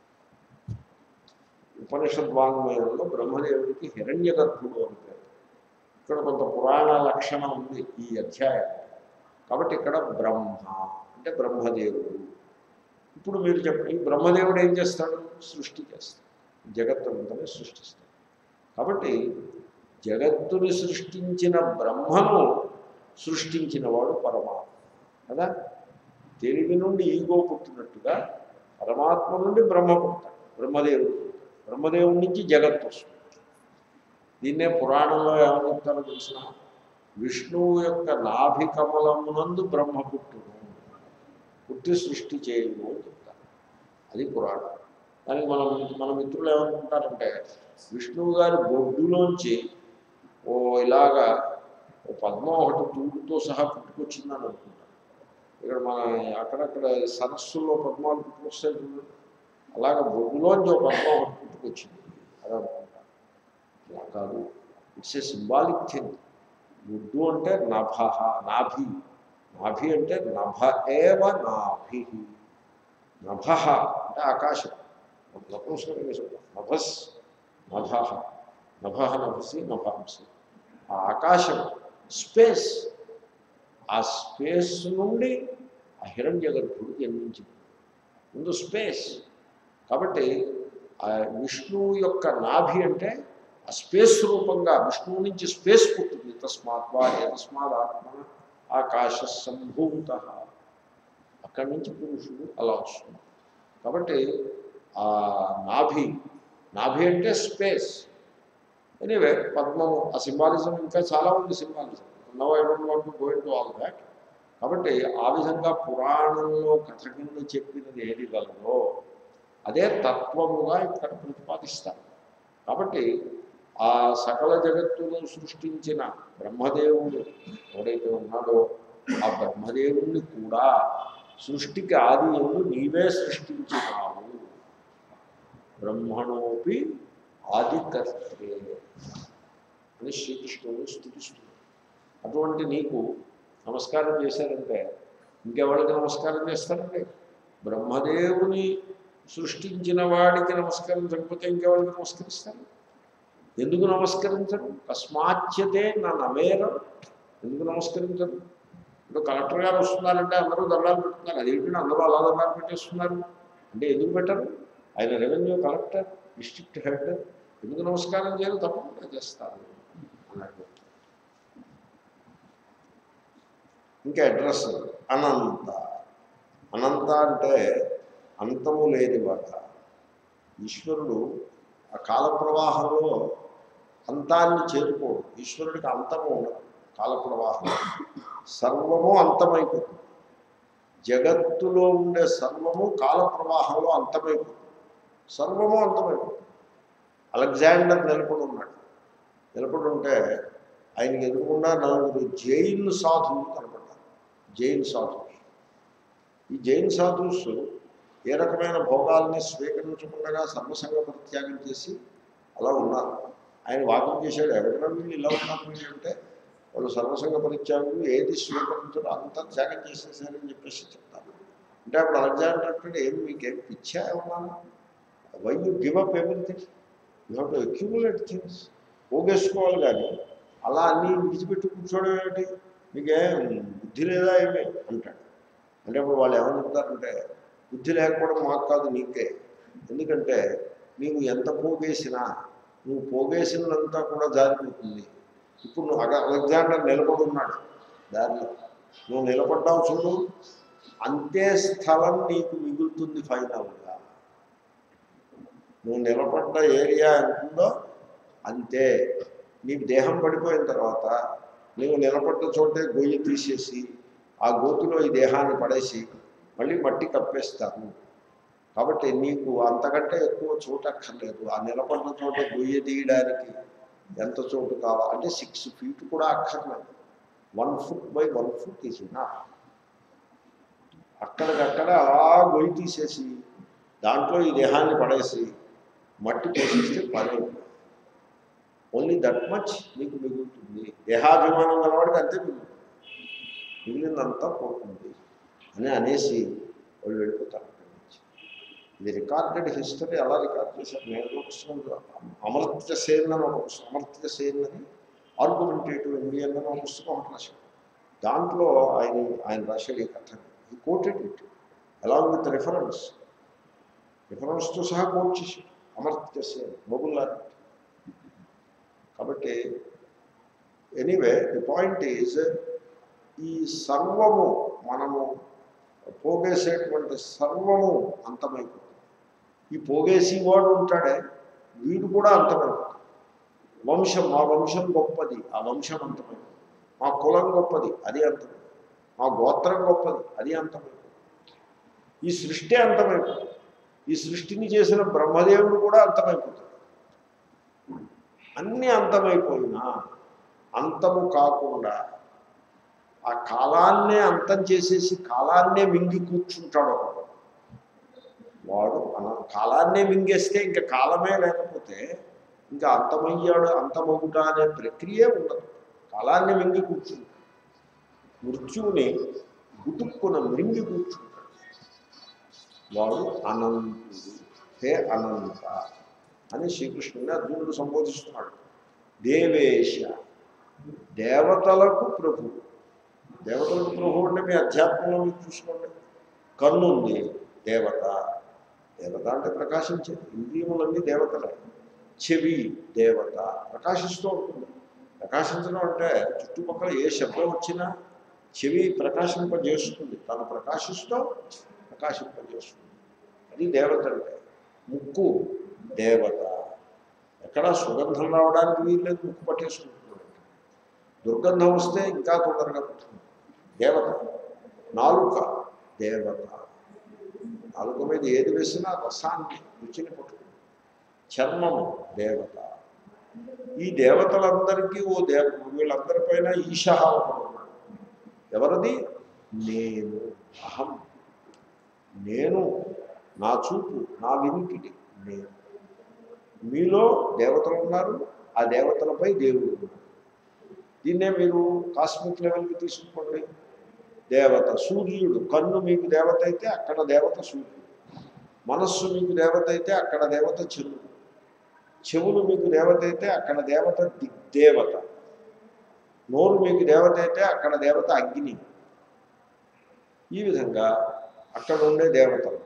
ఉపనిషద్వాంగ్మయంలో బ్రహ్మదేవుడికి హిరణ్య గర్భుడు అని పేరు ఇక్కడ కొంత పురాణ లక్షణం ఉంది ఈ అధ్యాయం కాబట్టి ఇక్కడ బ్రహ్మ అంటే బ్రహ్మదేవుడు ఇప్పుడు మీరు చెప్పండి బ్రహ్మదేవుడు ఏం చేస్తాడు సృష్టి చేస్తాడు జగత్తునంతనే సృష్టిస్తాడు కాబట్టి జగత్తుని సృష్టించిన బ్రహ్మను సృష్టించినవాడు పరమాత్మ కదా తెలివి నుండి ఈగో పుట్టినట్టుగా పరమాత్మ నుండి బ్రహ్మ పుట్టాడు బ్రహ్మదేవుడు పుట్టాడు బ్రహ్మదేవుడి నుంచి జగత్తు వస్తుంది దీన్నే పురాణంలో ఏమని చెప్తారో తెలిసిన విష్ణువు యొక్క నాభి కమలమునందు బ్రహ్మ పుట్టును పుట్టి సృష్టి చేయను అని చెప్తారు అది పురాణం దానికి మనం మన మిత్రులు ఏమనుకుంటారంటే విష్ణువు గారి బొడ్డులోంచి ఓ ఇలాగా ఓ పద్మం ఒకటి తూడుతో సహా పుట్టుకొచ్చిందని అనుకుంటారు ఇక్కడ మన అక్కడక్కడ సరస్సుల్లో పద్మాలు పుట్టుకొస్తాయి చూడండి అలాగ బొడ్డులోంచి ఒక పద్మం ఒకటి పుట్టుకొచ్చింది అని అనుకుంటారు అలా కాదు ఇట్స్ ఏ సింబాలిక్ థింగ్ బొడ్డు అంటే నభ నాభి నాభి అంటే నభ ఏవ నాభి నభ అంటే ఆకాశం నపుంసకంగా చెప్తాం నభస్ నభ నభ నభసి నభాంసి ఆ ఆకాశం స్పేస్ ఆ స్పేస్ నుండి ఆ హిరణ్య గర్భుడు జన్మించింది ముందు స్పేస్ కాబట్టి ఆ విష్ణువు యొక్క నాభి అంటే ఆ స్పేస్ రూపంగా విష్ణువు నుంచి స్పేస్ పుట్టింది తస్మాత్ వా తస్మాత్ ఆత్మ ఆకాశ సంభూత అక్కడి నుంచి పురుషుడు అలా వస్తుంది కాబట్టి ఆ నాభి నాభి అంటే స్పేస్ ఎనీవే పద్మము ఆ సింబాలిజం ఇంకా చాలా ఉంది symbolism now I don't want to go into all that కాబట్టి ఆ విధంగా పురాణంలో కథ కింద చెప్పినది ఏది గలదో అదే తత్వముగా ఇక్కడ ప్రతిపాదిస్తారు కాబట్టి ఆ సకల జగత్తును సృష్టించిన బ్రహ్మదేవుడు ఎవడైతే ఉన్నాడో ఆ బ్రహ్మదేవుణ్ణి కూడా సృష్టికి ఆది ఎందు నీవే సృష్టించినావు బ్రహ్మణోపి ఆదికర్తే అని శ్రీకృష్ణుడు స్థుతిస్తుంది అటువంటి నీకు నమస్కారం చేశారంటే ఇంకెవరికి నమస్కారం చేస్తారండి బ్రహ్మదేవుని సృష్టించిన వాడికి నమస్కరించకపోతే ఇంకెవరికి నమస్కరిస్తారు ఎందుకు నమస్కరించరు కస్మాచ్యతే నా నమేరం ఎందుకు నమస్కరించరు ఇప్పుడు కలెక్టర్ గారు వస్తున్నారంటే అందరూ దండాలు పెట్టుతున్నారు అదేంటి అందరూ అలా దండాలు పెట్టేస్తున్నారు అంటే ఎందుకు పెట్టరు ఆయన రెవెన్యూ కలెక్టర్ డిస్ట్రిక్ట్ హెడ్ ఎందుకు నమస్కారం చేయాలి తప్పకుండా చేస్తారు అన్నట్టు ఇంకా అడ్రస్ అనంత అనంత అంటే అంతము లేనివాడ ఈశ్వరుడు ఆ కాల ప్రవాహంలో అంతాన్ని చేరుకోడు ఈశ్వరుడికి అంతము ఉండదు కాల ప్రవాహం సర్వము అంతమైపోతుంది జగత్తులో ఉండే సర్వము కాల ప్రవాహంలో అంతమైపోతుంది సర్వము అంతమైపోతుంది అలెగ్జాండర్ నిలబడి ఉన్నాడు నిలబడి ఉంటే ఆయనకి ఎదురుకుండా నలుగురు జైన్ సాధువులు కనపడ్డారు జైన్ సాధువులు ఈ జైన్ సాధుస్ ఏ రకమైన భోగాల్ని స్వీకరించకుండా సర్వసంగ పరిత్యాగం చేసి అలా ఉన్నారు ఆయన వాకం చేశాడు ఎవరైనా వీళ్ళు ఇలా ఉన్నారు వీళ్ళు అంటే వాళ్ళు సర్వసంగ పరిత్యాగులు ఏది స్వీకరించారో అంతా త్యాగం చేసేసారని చెప్పేసి చెప్తారు అంటే అప్పుడు అలెగ్జాండర్ అంటే ఏం మీకేం పిచ్చా ఏమన్నా why you give up everything you have to accumulate things పోగేసుకోవాలి కానీ అలా అన్నీ విడిచిపెట్టి కూర్చోవడం ఏమిటి మీకేం బుద్ధి లేదా ఏమి అంటాడు అంటే ఇప్పుడు వాళ్ళు ఏమని చెప్తారంటే బుద్ధి లేకపోవడం మాకు కాదు నీకే ఎందుకంటే నీవు ఎంత పోగేసినా నువ్వు పోగేసినంతా కూడా జారిపోతుంది ఇప్పుడు నువ్వు అగ అలెగ్జాండర్ నిలబడి ఉన్నాడు దారిలో నువ్వు నిలబడ్డావు చూడు అంతే స్థలం నీకు మిగులుతుంది ఫైనల్గా నువ్వు నిలబడ్డ ఏరియా ఎంతుందో అంతే నీకు దేహం పడిపోయిన తర్వాత నువ్వు నిలబడ్డ చోటే గొయ్యి తీసేసి ఆ గోతులో ఈ దేహాన్ని పడేసి మళ్ళీ మట్టి కప్పేస్తారు కాబట్టి నీకు అంతకంటే ఎక్కువ చోటు అక్కర్లేదు ఆ నిలబడిన చోట గొయ్యి తీయడానికి ఎంత చోటు కావాలి అంటే సిక్స్ ఫీట్ కూడా అక్కర్లేదు one foot by one foot తీసినా అక్కడికక్కడ అలా గొయ్యి తీసేసి దాంట్లో ఈ దేహాన్ని పడేసి మట్టి పోషిస్తే పని ఓన్లీ దట్ మచ్ నీకు మిగులుతుంది దేహాభిమానం గలవాడికి అంతే మిగులుతుంది మిగిలిందంతా పోతుంది అని అనేసి వాళ్ళు వెళ్ళిపోతారు అక్కడి నుంచి ఇది రికార్డెడ్ హిస్టరీ ఎలా రికార్డ్ చేశారు నేను ఒక పుస్తకంలో అమర్త్య సేన్ అని ఒక పుస్తకం అమర్త్య సేన్ అని ఆర్గ్యుమెంటేటివ్ ఇండియన్ అని ఒక పుస్తకం ఒకటి రాశాడు దాంట్లో ఆయన ఆయన రాశాడు ఈ కథ ఈ quoted it along with reference రిఫరెన్స్తో సహా కోట్ చేశాడు అమర్త్య సేన్ మొబుల్ కాబట్టి ఎనీవే ది పాయింట్ ఈజ్ ఈ సర్వము మనము పోగేసేటువంటి సర్వము అంతమైపోతుంది ఈ పోగేసి వాడు ఉంటాడే వీడు కూడా అంతమైపోతుంది వంశం మా వంశం గొప్పది ఆ వంశం అంతమైపోతుంది మా కులం గొప్పది అది అంతమైపోతుంది మా గోత్రం గొప్పది అది అంతమైపోతుంది ఈ సృష్టి అంతమైపోతుంది ఈ సృష్టిని చేసిన బ్రహ్మదేవుడు కూడా అంతమైపోతాడు అన్నీ అంతమైపోయినా అంతము కాకుండా ఆ కాలాన్నే అంతం చేసేసి కాలాన్నే మింగి కూర్చుంటాడు ఒకడు వాడు అన కాలాన్నే మింగేస్తే ఇంకా కాలమే లేకపోతే ఇంకా అంతమయ్యాడు అంతమగుట అనే ప్రక్రియ ఉండదు కాలాన్ని మింగి కూర్చుంటాడు మృత్యువుని గుటుక్కున మింగి కూర్చుంటాడు వాడు అనంతుడు హే అనంత అని శ్రీకృష్ణుని అర్జునుడు సంబోధిస్తున్నాడు దేవేశ దేవతలకు ప్రభు దేవతలకు ప్రభు అంటే మీ అధ్యాత్మంలో మీరు చూసుకోండి కన్ను ఉంది దేవత దేవత అంటే ప్రకాశించేది ఇంద్రియములన్నీ దేవతలే చెవి దేవత ప్రకాశిస్తూ ఉంటుంది ప్రకాశించడం అంటే చుట్టుపక్కల ఏ శబ్దం వచ్చినా చెవి ప్రకాశింపజేస్తుంది తను ప్రకాశిస్తూ ప్రకాశింపజేస్తుంది అది దేవత అంటే ముక్కు దేవత ఎక్కడ సుగంధం రావడానికి వీల్లేదు ముక్కు పట్టేసుకుంటున్నాడు దుర్గంధం వస్తే ఇంకా తొందరగా పుట్టుకుంది దేవత నాలుక దేవత నాలుక మీద ఏది వేసినా రసాన్ని రుచిని పట్టుకుంది చర్మము దేవత ఈ దేవతలందరికీ ఓ దేవ వీళ్ళందరిపైన ఈశ ఒకడు ఉన్నాడు ఎవరిది నేను అహం నేను నా చూపు నా వినికిడి నేను మీలో దేవతలు ఉన్నారు ఆ దేవతలపై దేవుడు ఉన్నారు దీన్నే మీరు కాస్మిక్ లెవెల్కి తీసుకోండి దేవత సూర్యుడు కన్ను మీకు దేవత అయితే అక్కడ దేవత సూర్యుడు మనస్సు మీకు దేవత అయితే అక్కడ దేవత చంద్రుడు చెవులు మీకు దేవత అయితే అక్కడ దేవత దిగ్దేవత నోరు మీకు దేవత అయితే అక్కడ దేవత అగ్ని ఈ విధంగా అక్కడ ఉండే దేవతలు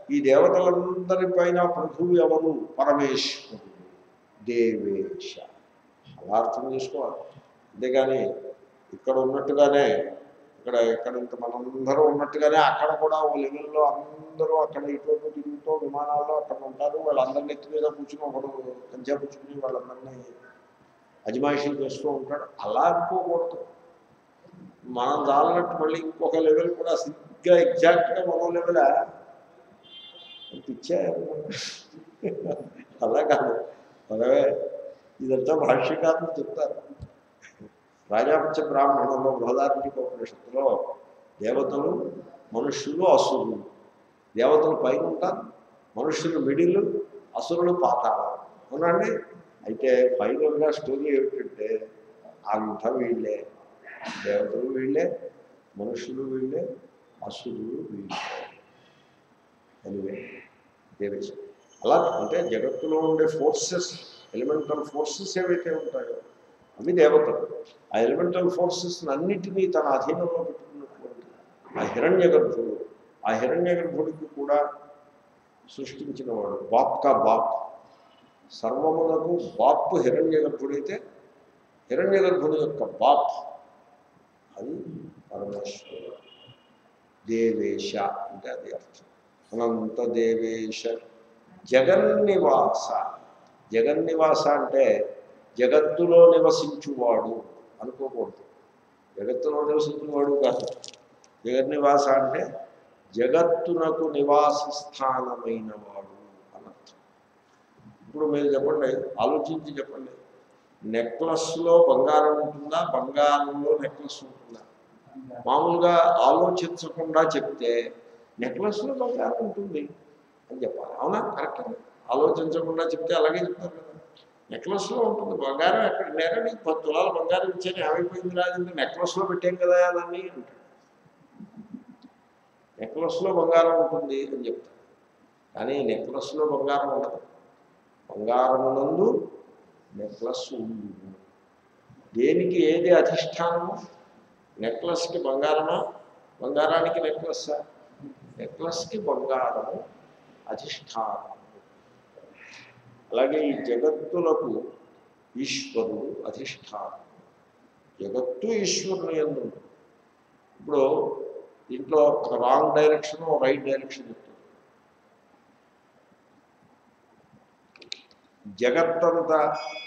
ఈ దేవతలందరిపైన ప్రభువు ఎవరు పరమేశ్వరుడు దేవేశ అలా అర్థం చేసుకోవాలి అంతేగాని ఇక్కడ ఉన్నట్టుగానే ఇక్కడ ఇక్కడ ఇంత మనందరూ ఉన్నట్టుగానే అక్కడ కూడా ఓ లెవెల్లో అందరూ అక్కడ ఇటువంటి తిరుగుతూ విమానాల్లో అక్కడ ఉంటారు వాళ్ళందరినీ ఎత్తి మీద కూర్చుని ఒకడు కంచె పుచ్చుకుని వాళ్ళందరినీ అజమాయిషీ చేస్తూ ఉంటాడు అలా అనుకోకూడదు మనం చాలన్నట్టు మళ్ళీ ఇంకొక లెవెల్ కూడా సరిగ్గా ఎగ్జాక్ట్గా మరో లెవెలా పిచ్చే అలా కాదు మనమే ఇదంతా భాష్యకారులు చెప్తారు రాజాపత్య బ్రాహ్మణంలో బృహదార్మిక ఉపనిషత్తులో దేవతలు మనుష్యులు అసురులు దేవతలు పైన ఉంటారు మనుష్యులు మిడిల్ అసురులు పాతాళం అవునండి అయితే ఫైనల్గా స్టోరీ ఏమిటంటే అంతా వీళ్ళే దేవతలు వీళ్ళే మనుషులు వీళ్ళే అసురులు వీళ్ళే ఎనివే దేవేశ అలా అంటే జగత్తులో ఉండే ఫోర్సెస్ ఎలిమెంటల్ ఫోర్సెస్ ఏవైతే ఉంటాయో అవి దేవతలు ఆ ఎలిమెంటల్ ఫోర్సెస్ అన్నిటినీ తన అధీనంలో పెట్టుకున్నటువంటి ఆ హిరణ్య గర్భుడు ఆ హిరణ్య గర్భుడికి కూడా సృష్టించిన వాడు బాప్ కా బాప్ సర్వమునకు బాప్ హిరణ్య గర్భుడైతే హిరణ్య గర్భుడి యొక్క బాప్ అది పరమేశ్వరుడు దేవేశ అంటే అది అర్థం అనంత దేవేశ జగన్నివాస జగన్నివాస అంటే జగత్తులో నివసించువాడు అనుకోకూడదు జగత్తులో నివసించువాడు కాదు జగన్నివాస అంటే జగత్తునకు నివాస స్థానమైన వాడు అనర్థం ఇప్పుడు మీరు చెప్పండి ఆలోచించి చెప్పండి నెక్లెస్లో బంగారం ఉంటుందా బంగారంలో నెక్లెస్ ఉంటుందా మామూలుగా ఆలోచించకుండా చెప్తే నెక్లెస్లో బంగారం ఉంటుంది అని చెప్పాలి అవునా కరెక్ట్ ఆలోచించకుండా చెప్తే అలాగే చెప్తారు కదా నెక్లెస్లో ఉంటుంది బంగారం ఎక్కడ నేరని పది తులాల బంగారం ఇచ్చాను ఏమైపోయింది రాదంటే నెక్లెస్లో పెట్టాం కదా దాన్ని అంటాడు నెక్లెస్లో బంగారం ఉంటుంది అని చెప్తాడు కానీ నెక్లెస్లో బంగారం ఉండదు బంగారమునందు నెక్లెస్ ఉంది దేనికి ఏది అధిష్టానము నెక్లెస్కి బంగారమా బంగారానికి నెక్లెస్సా నెక్లెస్కి బంగారము అధిష్టానము అలాగే ఈ జగత్తులకు ఈశ్వరుడు అధిష్టానం జగత్తు ఈశ్వరుని ఎందు ఇప్పుడు దీంట్లో ఒక రాంగ్ డైరెక్షన్ రైట్ డైరెక్షన్ చెప్తుంది జగత్తంతా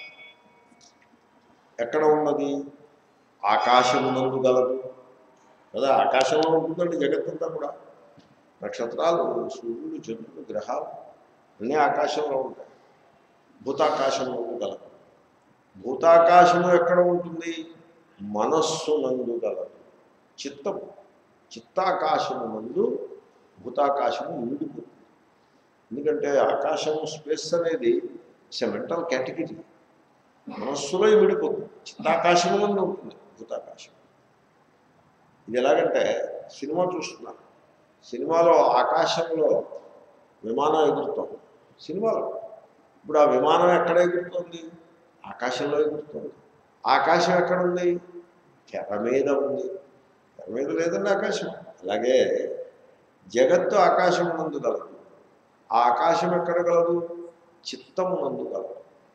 ఎక్కడ ఉన్నది ఆకాశమునందు గలదు కదా ఆకాశంలో ఉంటుందండి జగత్తంతా కూడా నక్షత్రాలు సూర్యుడు చంద్రుడు గ్రహాలు అన్నీ ఆకాశంలో ఉంటాయి భూతాకాశంలో గలదు భూతాకాశము ఎక్కడ ఉంటుంది మనస్సు నందు గలదు చిత్తము చిత్తాకాశము నందు భూతాకాశము విడిపోతుంది ఎందుకంటే ఆకాశము స్పేస్ అనేది ఇట్స్ ఎ మెంటల్ కేటగిరీ మనస్సులో విడిపోతుంది చిత్తాకాశము నందు ఉంటుంది భూతాకాశం ఇది ఎలాగంటే సినిమా చూస్తున్నారు సినిమాలో ఆకాశంలో విమానం ఎగురుతోంది సినిమాలో ఇప్పుడు ఆ విమానం ఎక్కడ ఎగురుతోంది ఆకాశంలో ఎగురుతోంది ఆకాశం ఎక్కడ ఉంది తెర మీద ఉంది తెర మీద లేదండి ఆకాశం అలాగే జగత్తు ఆకాశం నందు గలదు ఆ ఆకాశం ఎక్కడ గలదు చిత్తము నందు గలదు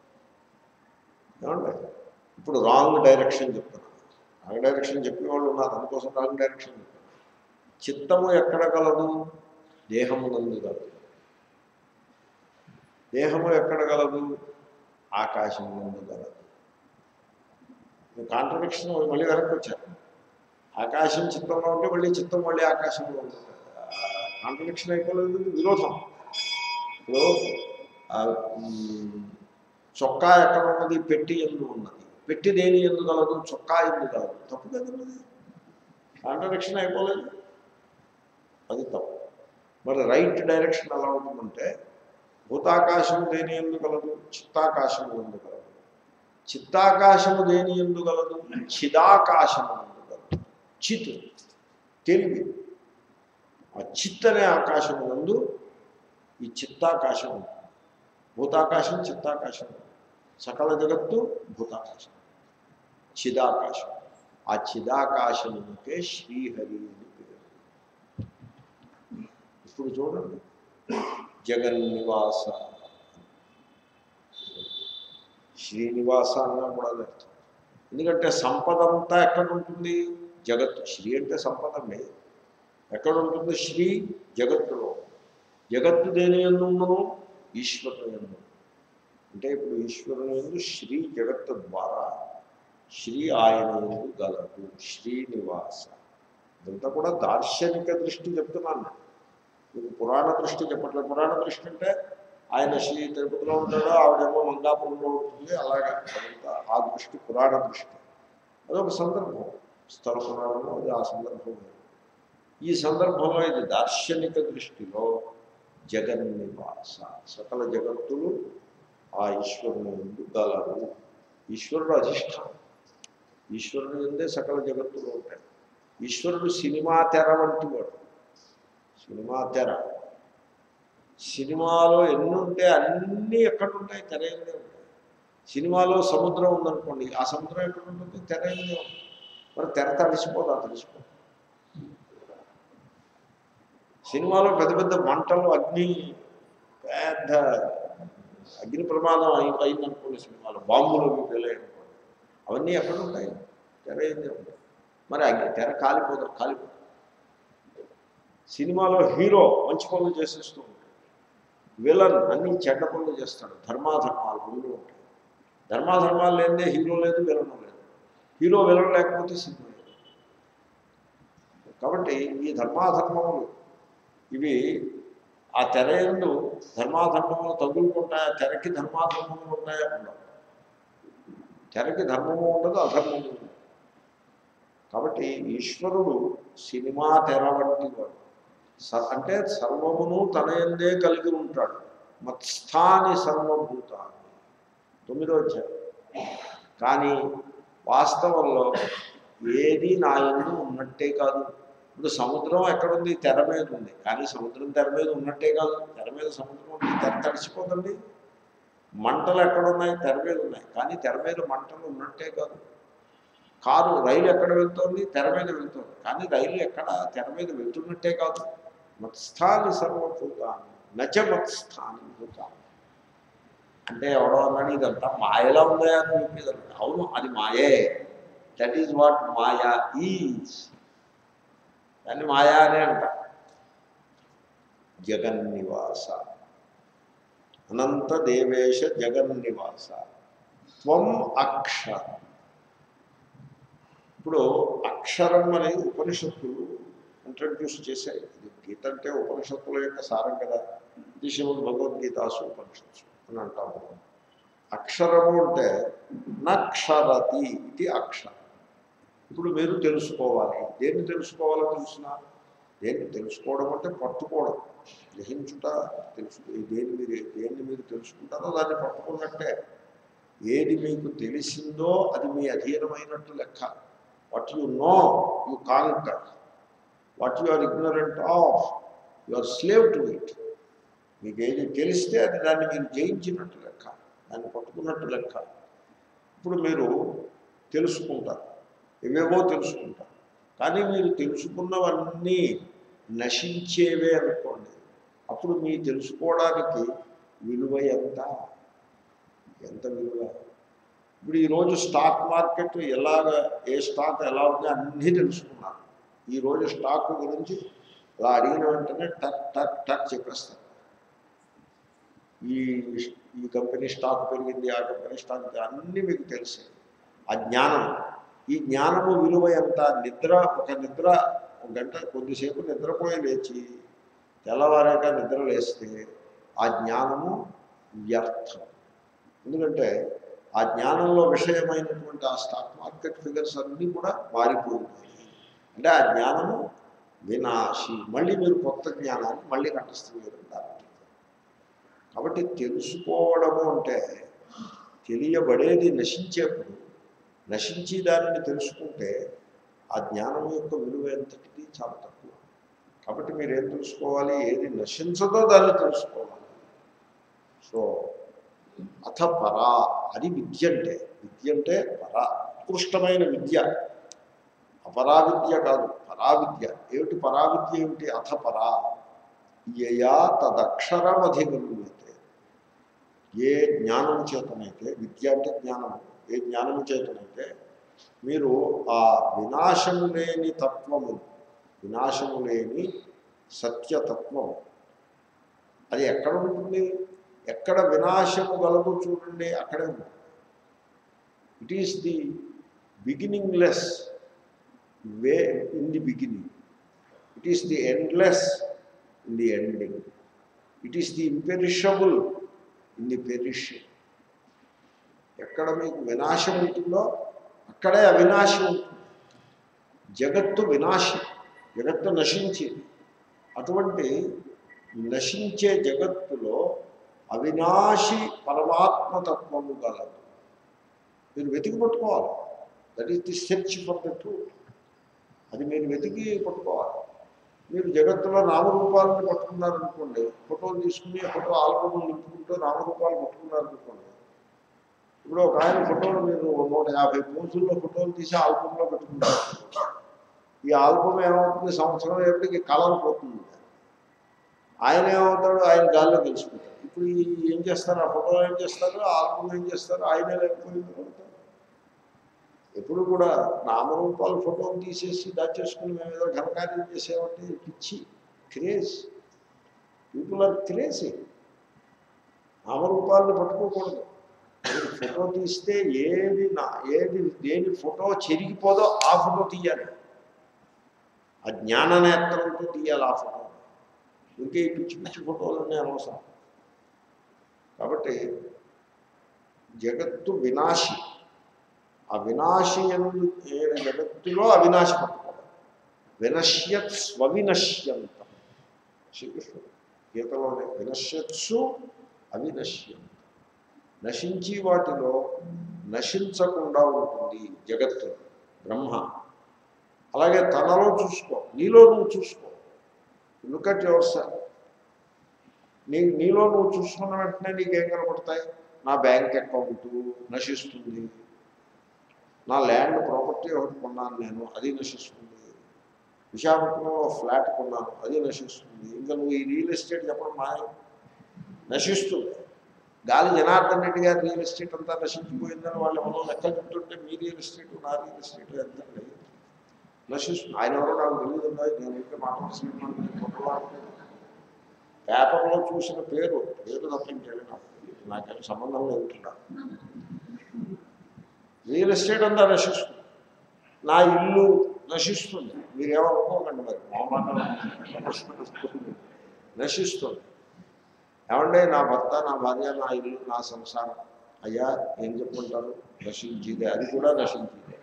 ఏమండి ఇప్పుడు రాంగ్ డైరెక్షన్ చెప్తున్నాను రాంగ్ డైరెక్షన్ చెప్పిన వాళ్ళు ఉన్నారు అందుకోసం రాంగ్ డైరెక్షన్ చెప్తున్నాను చిత్తము ఎక్కడ గలదు దేహము నందు గలదు దేహము ఎక్కడ గలదు ఆకాశం నందు గలదు కాంట్రడిక్షన్ మళ్ళీ వెనక్కి వచ్చారు ఆకాశం చిత్తంలో ఉంటే మళ్ళీ చిత్తం మళ్ళీ ఆకాశంలో ఉంటుంది కాంట్రడిక్షన్ అయిపోలేదు విరోధం ఇప్పుడు ఆ, మ్, చొక్కా ఎక్కడ ఉన్నది పెట్టి ఎందు ఉన్నది పెట్టి దేని ఎందు గలదు చొక్కా ఎందు గలదు తప్పు కదండి కాంట్రడిక్షన్ అయిపోలేదు అది తప్పు మరి రైట్ డైరెక్షన్ ఎలా ఉంటుందంటే భూతాకాశం దేని ఎందు గలదు చిత్తాకాశము ఎందు గలదు చిత్తాకాశము దేని ఎందు గలదు చిదాకాశము ఎందు గలదు చిత్ తెలివి ఆ చిత్ అనే ఆకాశము నందు ఈ చిత్తాకాశం ఉంది. భూతాకాశం చిత్తాకాశం సకల జగత్తు భూతాకాశం చిదాకాశం ఆ చిదాకాశముకే శ్రీహరి అని పేరు ఇప్పుడు చూడండి జగన్నివాస శ్రీనివాస అన్నా కూడా అదే అర్థం ఎందుకంటే సంపద అంతా ఎక్కడ ఉంటుంది జగత్తు శ్రీ అంటే సంపద అండి ఎక్కడ ఉంటుంది శ్రీ జగత్తులో జగత్తు దేని ఎందు ఉన్నను ఈశ్వరుని ఎందు అంటే ఇప్పుడు ఈశ్వరుని ఎందు శ్రీ జగత్తు ద్వారా శ్రీ ఆయన ఎందు గలదు శ్రీనివాస ఇదంతా కూడా దార్శనిక దృష్టి చెప్తున్నాను నేను. మీకు పురాణ దృష్టి చెప్పట్లేదు పురాణ దృష్టి అంటే ఆయన శ్రీ తిరుపతిలో ఉంటాడో ఆవిడేమో మంగాపురంలో ఉంటుంది అలాగా అదంతా ఆ దృష్టి పురాణ దృష్టి అదొక సందర్భం స్థల పురాణంలో అది ఆ సందర్భం వేరు. ఈ సందర్భంలో ఇది దార్శనిక దృష్టిలో జగన్నివాస సకల జగత్తులు ఆ ఈశ్వరుని ఎందు గలరు ఈశ్వరుడు అధిష్టానం ఈశ్వరుని ఎందే సకల జగత్తులు ఉంటాయి ఈశ్వరుడు సినిమా తెర వంటి వాడు సినిమా తెర సినిమాలో ఎన్ని ఉంటే అన్నీ ఎక్కడ ఉంటాయి తెర ఎందే ఉంటాయి సినిమాలో సముద్రం ఉందనుకోండి ఆ సముద్రం ఎక్కడ ఉంటుంది తెర ఎందే ఉంటుంది మరి తెర తడిసిపోదా తడిసిపోదు సినిమాలో పెద్ద పెద్ద మంటలు అగ్ని పెద్ద అగ్ని ప్రమాదం అయి అయిందనుకోండి సినిమాలో బాంబులు అవి పేలాయనుకోండి అవన్నీ ఎక్కడ ఉంటాయి తెర ఏంది ఉంటాయి మరి అగ్ని తెర కాలిపోదు కాలిపోదు సినిమాలో హీరో మంచి పనులు చేసేస్తూ ఉంటాడు విలన్ అన్ని చెడ్డ పనులు చేస్తాడు ధర్మాధర్మాలు రెండు ఉంటాయి ధర్మాధర్మాలు లేదే హీరో లేదు విలన్ లేదు హీరో విలన్ లేకపోతే సినిమా లేదు కాబట్టి ఈ ధర్మాధర్మములు ఇవి ఆ తెర ఎందు ధర్మాధర్మములు తగులుకుంటాయా తెరకి ధర్మాధర్మములు ఉంటాయా ఉండవు తెరకి ధర్మము ఉండదు అధర్మము ఉండదు కాబట్టి ఈశ్వరుడు సినిమా తెర వంటి వాడు స- అంటే సర్వమును తన ఎందే కలిగి ఉంటాడు మత్స్థాని సర్వభూతాన్ని తొమ్మిదో అధ్యాయం కానీ వాస్తవంలో ఏది నా ఎందు ఉన్నట్టే కాదు ఇప్పుడు సముద్రం ఎక్కడుంది తెర మీద ఉంది కానీ సముద్రం తెర మీద ఉన్నట్టే కాదు తెర మీద సముద్రం ఉంది తెర తడిసిపోతుంది మంటలు ఎక్కడున్నాయి తెర మీద ఉన్నాయి కానీ తెర మీద మంటలు ఉన్నట్టే కాదు కారు రైలు ఎక్కడ వెళ్తోంది తెర మీద వెళ్తోంది కానీ రైలు ఎక్కడ తెర మీద వెళ్తున్నట్టే కాదు మత్స్థాని సర్వభూతాన్ని నచ మత్స్థాని భూతాన్ని అంటే ఎవడో అన్నాడు ఇదంతా మాయలా ఉందా అని చెప్పేది అవును అది మాయే that is what maya is దాన్ని మాయా అనే అంట జగన్నివాస అనంత దేవేశ జగన్నివాస త్వం అక్షర ఇప్పుడు అక్షరం అనే ఉపనిషత్తులు ఇంట్రడ్యూస్ చేశాయి ఇది గీత అంటే ఉపనిషత్తుల యొక్క సారం కదా ఇది శ్రీమద్ భగవద్గీతాసు ఉపనిషత్తు అని అంటాము అక్షరము అంటే నక్షరతి ఇది అక్షరం ఇప్పుడు మీరు తెలుసుకోవాలి దేన్ని తెలుసుకోవాలో తెలుసిన దేన్ని తెలుసుకోవడం అంటే పట్టుకోవడం గ్రహించుట తెలుసు దేన్ని మీరు దేన్ని మీరు తెలుసుకుంటారో దాన్ని పట్టుకున్నట్టే ఏది మీకు తెలిసిందో అది మీ అధీనమైనట్టు లెక్క what you know you conquer what you are ignorant of you are slave to it మీకు ఏది తెలిస్తే అది దాన్ని మీరు జయించినట్టు లెక్క దాన్ని పట్టుకున్నట్టు లెక్క ఇప్పుడు మీరు తెలుసుకుంటారు ఏవేవో తెలుసుకుంటారు కానీ మీరు తెలుసుకున్నవన్నీ నశించేవే అనుకోండి అప్పుడు మీ తెలుసుకోవడానికి విలువ ఎంత ఎంత విలువ ఇప్పుడు ఈరోజు స్టాక్ మార్కెట్ ఎలాగ ఏ స్టాక్ ఎలా ఉంది అన్నీ తెలుసుకున్నారు ఈరోజు స్టాక్ గురించి అలా అడిగిన వెంటనే టక్ టక్ టక్ చెప్పేస్తారు ఈ ఈ కంపెనీ స్టాక్ పెరిగింది ఆ కంపెనీ స్టాక్ పెరిగింది, అన్నీ మీకు తెలిసే ఆ జ్ఞానం ఈ జ్ఞానము విలువ ఎంత నిద్ర ఒక నిద్ర ఒక గంట కొద్దిసేపు నిద్రపోయి లేచి తెల్లవారాక నిద్ర లేస్తే ఆ జ్ఞానము వ్యర్థం ఎందుకంటే ఆ జ్ఞానంలో విషయమైనటువంటి ఆ స్టాక్ మార్కెట్ ఫిగర్స్ అన్నీ కూడా మారిపోతున్నాయి అంటే ఆ జ్ఞానము వినాశి మళ్ళీ మీరు కొత్త జ్ఞానాన్ని మళ్ళీ కంఠస్థం చేయగలుగుతారు కాబట్టి తెలుసుకోవడము అంటే తెలియబడేది నశించేప్పుడు నశించి దానిని తెలుసుకుంటే ఆ జ్ఞానం యొక్క విలువ ఎంతటిది చాలా తక్కువ కాబట్టి మీరు ఏం తెలుసుకోవాలి ఏది నశించదో దాన్ని తెలుసుకోవాలి సో అథ పరా అది విద్య అంటే విద్య అంటే పరా ఉత్కృష్టమైన విద్య అపరా విద్య కాదు పరా విద్య ఏమిటి పరా విద్య ఏమిటి అథ పరా యయా తదక్షరమధిగమ్యతే ఏ జ్ఞానం చేతనైతే విద్య అంటే జ్ఞానం ఏ జ్ఞానం చేతనైతే మీరు ఆ వినాశము లేని తత్వము వినాశము లేని సత్యతత్వం అది ఎక్కడ ఉంటుంది ఎక్కడ వినాశము గలదు చూడండి అక్కడే ఉంటుంది it is the beginningless way in the beginning it is the endless in the ending it is the imperishable in the perishing ఎక్కడ మీకు వినాశం ఉంటుందో అక్కడే అవినాశం ఉంటుంది జగత్తు వినాశి జగత్తు నశించేది అటువంటి నశించే జగత్తులో అవినాశి పరమాత్మతత్వము గలదు మీరు వెతికి పట్టుకోవాలి that is the search for the truth అది మీరు వెతికి పట్టుకోవాలి మీరు జగత్తులో నామరూపాలను పట్టుకున్నారనుకోండి ఫోటోలు తీసుకుని ఫోటో ఆల్బమ్ నింపుకుంటూ నామరూపాలు పట్టుకున్నారనుకోండి ఇప్పుడు ఒక ఆయన ఫోటోలు మీరు నూట యాభై పోజుల్లో ఫోటోలు తీసి ఆల్బమ్లో పెట్టుకుంటారు ఈ ఆల్బమ్ ఏమవుతుంది సంవత్సరం ఎప్పటికి కలర్ పోతుంది ఆయన ఏమవుతాడు ఆయన గాల్లో కలిసిపోతాడు ఇప్పుడు ఈ ఏం చేస్తారు ఆ ఫోటో ఏం చేస్తారు ఆ ఆల్బమ్ ఏం చేస్తారు ఆయనే లేకపోయింది ఎప్పుడు కూడా నామరూపాలు ఫోటోలు తీసేసి దాచేసుకుని మేము ఏదో ఘనకార్యం చేసేవంటే పిచ్చి క్రేజ్ పీపుల్ ఆర్ క్రేజీ నామరూపాలను పట్టుకోకూడదు మీరు ఫోటో తీస్తే ఏది నా ఏది దేని ఫోటో చెరిగిపోదో ఆ ఫోటో తీయాలి ఆ జ్ఞాన నేత్రంతో తీయాలి ఆ ఫోటో ఇంకే ఈ పిచ్చి పిచ్చి ఫోటోలన్నీ అనవసరం కాబట్టి జగత్తు వినాశి ఆ వినాశి ఎందు ఏ జగత్తులో అవినాశి పట్టుకోవాలి వినశ్యత్ స్వవినశ్యంతం శ్రీకృష్ణుడు గీతలోనే వినశ్యత్సు అవినశ్యంతం నశించి వాటిలో నశించకుండా ఉంటుంది జగత్తు బ్రహ్మ అలాగే తనలో చూసుకో నీలో నువ్వు చూసుకో లుక్ అట్ యువర్ సెల్ఫ్ నీ నీలో నువ్వు చూసుకున్న వెంటనే నీకేం కనపడతాయి నా బ్యాంక్ అకౌంట్ నశిస్తుంది నా ల్యాండ్ ప్రాపర్టీ ఒకటి కొన్నాను నేను అది నశిస్తుంది విశాఖపట్నంలో ఫ్లాట్ కొన్నాను అది నశిస్తుంది ఇంకా నువ్వు ఈ రియల్ ఎస్టేట్ చెప్పడం మాయ నశిస్తుంది గాలి జనార్దన్ రెడ్డి గారి రియల్ ఎస్టేట్ అంతా నశించిపోయిందని వాళ్ళు ఎవరో లెక్కలు చెప్తుంటే మీ రియల్ ఎస్టేట్ నా రియల్ ఎస్టేట్ ఎంతండి నశిస్తుంది ఆయన ఎవరో నాకు తెలియదు నేను ఇంకా మాట్లాడుతున్నాను పేపర్లో చూసిన పేరు పేరు తప్ప ఇంకేమీ నాకు తెలియదు నాకేం సంబంధం లేకుండా రియల్ ఎస్టేట్ అంతా నశిస్తుంది నా ఇల్లు నశిస్తుంది మీరేమనుకోకండి మరి మా నశిస్తుంది ఏమంటే నా భర్త నా భార్య నా ఇల్లు నా సంసారం అయ్యా ఏం చెప్పుకుంటారు నశించిదే అది కూడా నశించిదే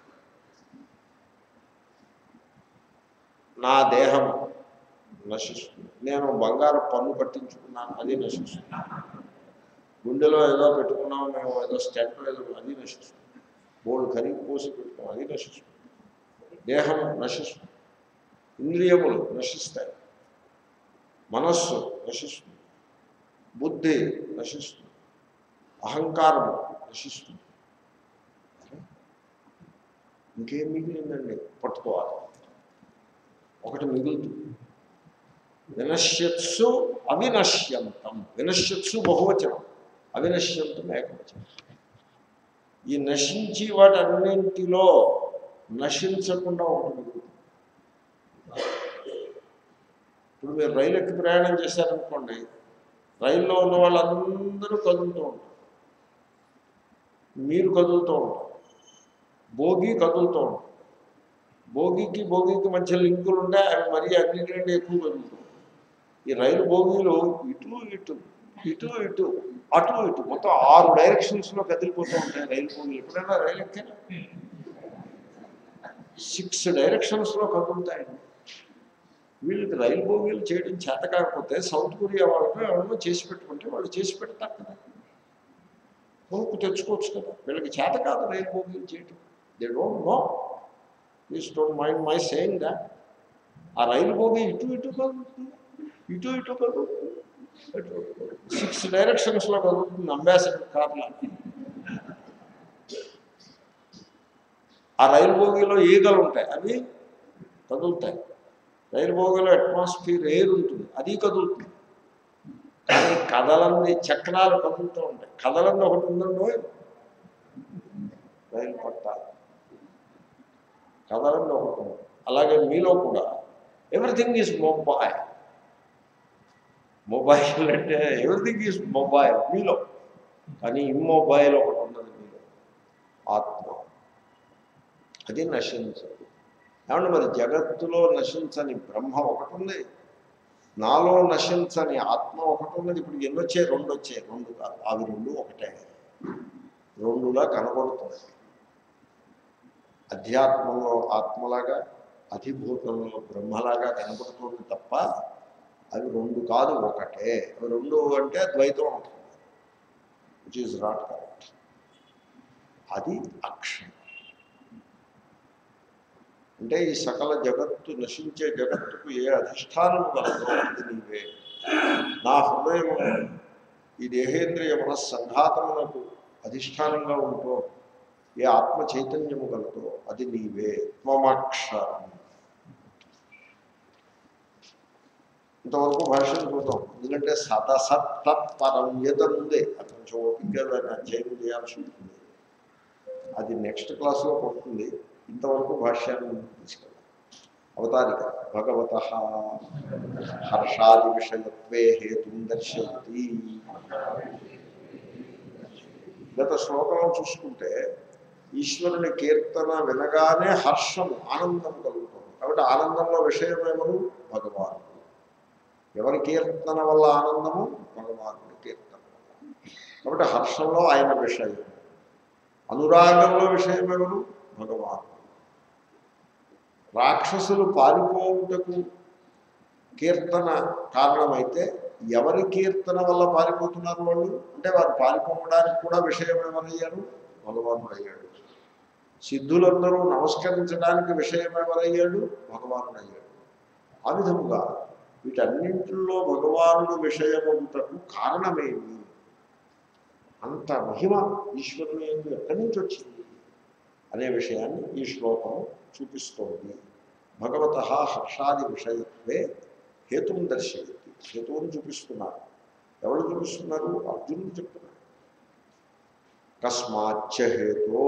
నా దేహం నశిస్తుంది నేను బంగారు పన్ను పట్టించుకున్నాను అది నశిస్తుంది గుండెలో ఏదో పెట్టుకున్నాం మేము ఏదో స్టెంట్ ఏదో అది నశిస్తుంది బోర్డు ఖరీదు పోసి పెట్టుకున్నాం అది నశిస్తుంది దేహం నశిస్తుంది ఇంద్రియములు నశిస్తాయి మనస్సు నశిస్తుంది బుద్ధి నశిస్తుంది అహంకారము నశిస్తుంది ఇంకేం మిగిలిందండి పట్టుకోవాలి ఒకటి మిగులుతుంది వినశ్యత్సు అవినశ్యంతం వినశ్యత్సు బహువచనం అవినశ్యంతం ఏకవచనం ఈ నశించి వాటన్నింటిలో నశించకుండా ఒకటి మిగులుతుంది ఇప్పుడు మీరు రైలు ఎక్కి ప్రయాణం చేశారనుకోండి రైల్లో ఉన్న వాళ్ళందరూ కదులుతూ ఉంటారు మీరు కదులుతూ ఉంటారు భోగి కదులుతూ ఉంటారు భోగికి భోగికి మధ్య లింకులు ఉంటాయి అవి మరీ అన్నిటికంటే ఎక్కువ కదులుతాయి ఈ రైలు భోగిలు ఇటు ఇటు ఇటు ఇటు అటు ఇటు మొత్తం ఆరు డైరెక్షన్స్లో కదిలిపోతూ ఉంటాయి రైలు భోగిలు ఎప్పుడైనా రైలు ఎక్కారా సిక్స్ డైరెక్షన్స్లో కదులుతాయండి వీళ్ళకి రైలు భోగిలు చేయడం చేత కాకపోతే సౌత్ కొరియా వాళ్ళకు ఎవరినో చేసి పెట్టుకుంటే వాళ్ళు చేసి పెడతారు కదా కొనుక్కు తెచ్చుకోవచ్చు కదా వీళ్ళకి చేత కాదు రైలు భోగిలు చేయటం they don't know please don't mind my saying that ఆ రైలు భోగి ఇటు ఇటు కదులుతుంది ఇటు ఇటు కదులుతుంది సిక్స్ డైరెక్షన్స్లో కదులుతుంది అంబాసిడర్ కార్లా ఆ రైలు భోగిలో ఈగలు ఉంటాయి అవి కదులుతాయి రైలు బోగలో అట్మాస్ఫియర్ ఎయిర్ ఉంటుంది అది కదులుతుంది కానీ కదలంది చక్రాలు కదులుతూ ఉంటాయి కదలంది ఒకటి ఉందండో రైలు పట్టాలి కదలంది ఒకటి ఉంది అలాగే మీలో కూడా ఎవ్రీథింగ్ ఈజ్ మొబైల్ మొబైల్ అంటే ఎవ్రీథింగ్ ఈజ్ మొబైల్ మీలో కానీ ఇమ్మొబైల్ ఒకటి ఉన్నది మీలో ఆత్మ అది నశించదు ఏమంటే మరి జగత్తులో నశించని బ్రహ్మ ఒకటి ఉంది నాలో నశించని ఆత్మ ఒకటి ఉన్నది ఇప్పుడు ఎన్ని వచ్చాయి రెండు వచ్చాయి రెండు కాదు అవి రెండు ఒకటే రెండులా కనబడుతుంది అధ్యాత్మంలో ఆత్మలాగా అధిభూతంలో బ్రహ్మలాగా కనబడుతుంది తప్ప అవి రెండు కాదు ఒకటే అవి రెండు అంటే ద్వైతం అవుతుంది విచ్ ఈజ్ నాట్ కరెక్ట్ అది అక్షరం అంటే ఈ సకల జగత్తు నశించే జగత్తుకు ఏ అధిష్టానం కలదో అది నీవే నా హృదయం ఈ దేహేంద్రియ మనస్సంఘాతమునకు అధిష్టానంగా ఉంటో ఏ ఆత్మ చైతన్యము కలదో అది నీవే త్వమక్షరం ఇంతవరకు భాషను చూద్దాం ఎందుకంటే సదసత్ తత్పరం ఏదనుందే అది కొంచెం ఓపికగా దాన్ని అధ్యయనం చేయాల్సి ఉంటుంది అది నెక్స్ట్ క్లాస్లో పడుతుంది ఇంతవరకు భాష్యాన్ని ముందుకు తీసుకెళ్ళాలి అవతారిక భగవత హర్షాది విషయత్వే హేతుం దర్శయతి గత శ్లోకంలో చూసుకుంటే ఈశ్వరుని కీర్తన వినగానే హర్షము ఆనందం కలుగుతుంది కాబట్టి ఆనందంలో విషయమేమను భగవానుడు ఎవరి కీర్తన వల్ల ఆనందము భగవానుడి కీర్తన వల్ల కాబట్టి హర్షంలో ఆయన విషయం అనురాగంలో విషయమేమను భగవానుడు రాక్షసులు పారిపోవుటకు కీర్తన కారణమైతే ఎవరి కీర్తన వల్ల పారిపోతున్నారు వాళ్ళు అంటే వారు పారిపోవడానికి కూడా విషయం ఎవరయ్యారు భగవానుడు అయ్యాడు సిద్ధులందరూ నమస్కరించడానికి విషయం ఎవరయ్యాడు భగవానుడు అయ్యాడు ఆ విధముగా వీటన్నింటిలో భగవానుడు విషయమవుటకు కారణమేమి అంత మహిమ ఈశ్వరుని ఎందు ఎక్కడి నుంచి వచ్చింది అనే విషయాన్ని ఈ శ్లోకం చూపిస్తోంది భగవత హర్షాది విషయత్వే హేతువుని దర్శయతి హేతువుని చూపిస్తున్నారు ఎవరు చూపిస్తున్నారు అర్జునుడు చెప్తున్నారు కస్మాచ్చ హేతో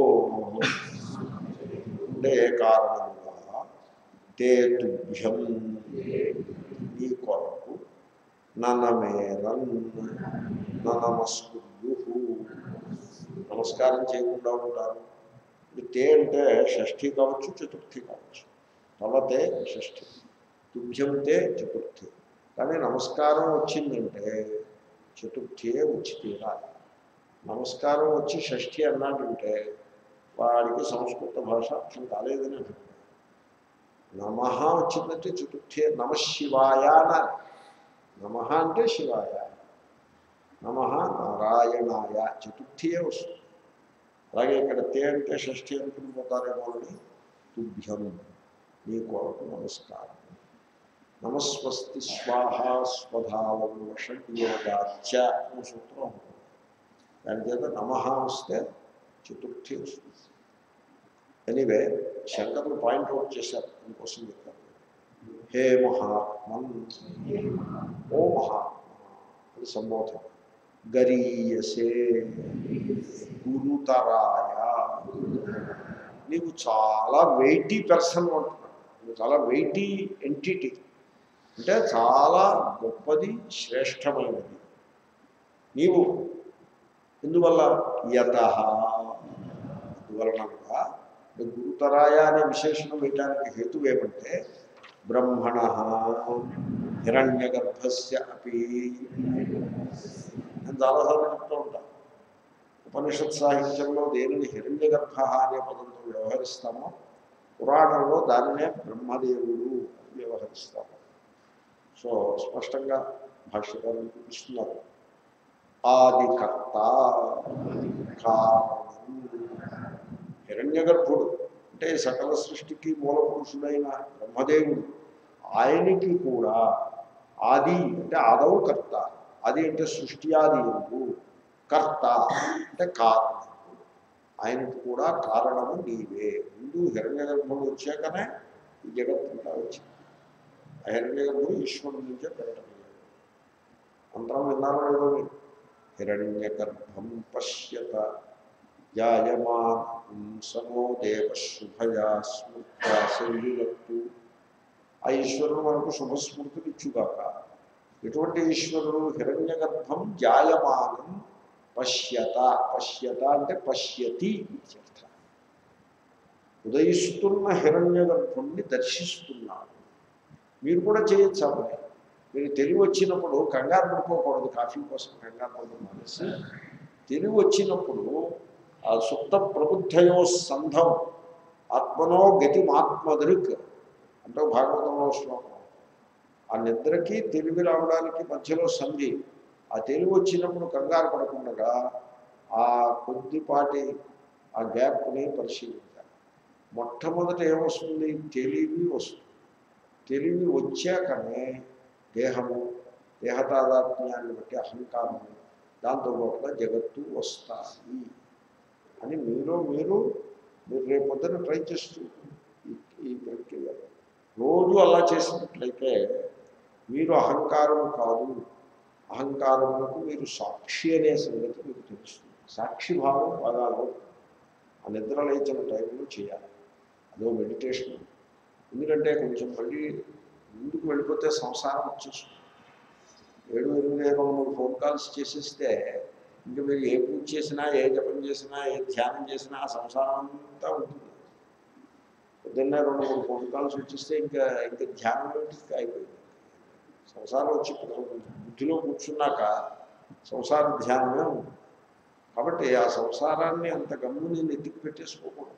అంటే ఏ కారణముగా తే తుభ్యం నీ కొరకు ననమేరన్ నమస్కుర్యు నమస్కారం చేయకుండా ఉంటారు ఇప్పుడు తే అంటే షష్ఠి కావచ్చు చతుర్థి కావచ్చు తవతే షష్ఠి తుభ్యం తే చతుర్థి కానీ నమస్కారం వచ్చిందంటే చతుర్థియే వచ్చి తీరాలి నమస్కారం వచ్చి షష్ఠి అన్నాడంటే వాడికి సంస్కృత భాష అర్థం కాలేదని అభిప్రాయం నమ వచ్చిందంటే చతుర్థి నమ శివాయ అనాలి నమ అంటే శివాయ నమ నారాయణాయ చతుర్థియే వస్తుంది అలాగే ఇక్కడ తే అంటే షష్ఠి అనుకుని పోతారేమో అని తుభ్యం నీ కొరకు నమస్కారం నమస్వస్తి స్వాహ స్వధావం వషడ్యోగాచ అనే సూత్రం ఉంటుంది దాని చేత నమ వస్తే చతుర్థి వస్తుంది ఎనీవే శంకరులు పాయింట్అవుట్ చేశారు దీనికోసం చెప్తారు హే మహాత్మన్ ఓ మహాత్మ అది సంబోధన గరీయసే గురుతరాయ నీవు చాలా వెయిటీ పర్సన్ అంటున్నాడు నువ్వు చాలా వెయిటీ ఎంటిటీ అంటే చాలా గొప్పది శ్రేష్టమైనది నీవు ఎందువల్ల యత అందువలనగా గురుతరాయ అనే విశేషణం వేయడానికి హేతు ఏమంటే బ్రహ్మణ హిరణ్య గర్భస్య అపి నేను చాలాసార్లు చెప్తూ ఉంటాను ఉపనిషత్ సాహిత్యంలో దేనిని హిరణ్య గర్భ అనే పదంతో వ్యవహరిస్తామో పురాణంలో దానినే బ్రహ్మదేవుడు అని వ్యవహరిస్తాము సో స్పష్టంగా భాష్యకారులు చూపిస్తున్నారు ఆదికర్త కారణం హిరణ్య గర్భుడు అంటే సకల సృష్టికి మూల పురుషుడైన బ్రహ్మదేవుడు ఆయనకి కూడా ఆది అంటే ఆదవు కర్త ఆది అంటే సృష్టి ఆది ఎందు కర్త అంటే కారణము ఆయనకు కూడా కారణము నీవే ముందు హిరణ్య గర్భుడు వచ్చాకనే ఈ జగత్తంతా వచ్చింది ఆ హిరణ్య గర్భుడు ఈశ్వరుడి నుంచే ప్రకటమయ్యాడు మంత్రం విన్నారో లేదో మీరు హిరణ్య గర్భం పశ్యత జాయమానం సమో దేవ శుభయా స్మృత్యా శైలులట్టు ఆ ఈశ్వరుడు మనకు శుభస్మృతులు ఇచ్చుగాక ఎటువంటి ఈశ్వరుడు హిరణ్య గర్భం జాయమానం పశ్యత పశ్యత అంటే పశ్యతి ఇత్యర్థ ఉదయిస్తున్న హిరణ్య గర్భుణ్ణి దర్శిస్తున్నాడు మీరు కూడా చేయొచ్చు ఆ పని మీరు తెలివి వచ్చినప్పుడు కంగారు పడిపోకూడదు కాఫీ కోసం కంగారు పడడం మానేసి తెలివి వచ్చినప్పుడు ఆ సుప్త ప్రబుద్ధయో సంధం ఆత్మనో గతిమాత్మదృక్ అంటే భాగవతంలో శ్లోకం ఆ నిద్రకి తెలివి రావడానికి మధ్యలో సంధి ఆ తెలివి వచ్చినప్పుడు కంగారు పడకుండా ఆ కొద్దిపాటి ఆ గ్యాప్ని పరిశీలించాలి మొట్టమొదట ఏమొస్తుంది తెలివి వస్తుంది తెలివి వచ్చాకనే దేహము దేహతాదాత్మ్యాన్ని బట్టి అహంకారము దాంతోపాటుగా జగత్తు వస్తాయి అని మీలో మీరు మీరు రేపొద్దున ట్రై చేస్తూ ఈ ఈ ప్రక్రియ రోజు అలా చేసినట్లయితే మీరు అహంకారము కాదు అహంకారములకు మీరు సాక్షి అనే సంగతి మీకు తెలుస్తుంది సాక్షి భావం బాగా అలవడుతుంది ఆ నిద్ర లేచిన టైంలో చేయాలి అదో మెడిటేషన్ ఎందుకంటే కొంచెం మళ్ళీ ముందుకు వెళ్ళిపోతే సంసారం వచ్చేస్తుంది ఏడు ఎనిమిది రెండు మూడు ఫోన్ కాల్స్ చేసేస్తే ఇంకా మీరు ఏ పూజ చేసినా ఏ జపం చేసినా ఏ ధ్యానం చేసినా ఆ సంసారం అంతా ఉంటుంది పొద్దున్నే రెండు మూడు ఫోన్ కాల్స్ వచ్చేస్తే ఇంకా ఇంకా ధ్యానం ఇంకా అయిపోయింది సంసారం వచ్చి బుద్ధిలో కూర్చున్నాక సంసార ధ్యానమే ఉంటుంది కాబట్టి ఆ సంసారాన్ని అంత గమ్ముని నెత్తికి పెట్టేసుకోకూడదు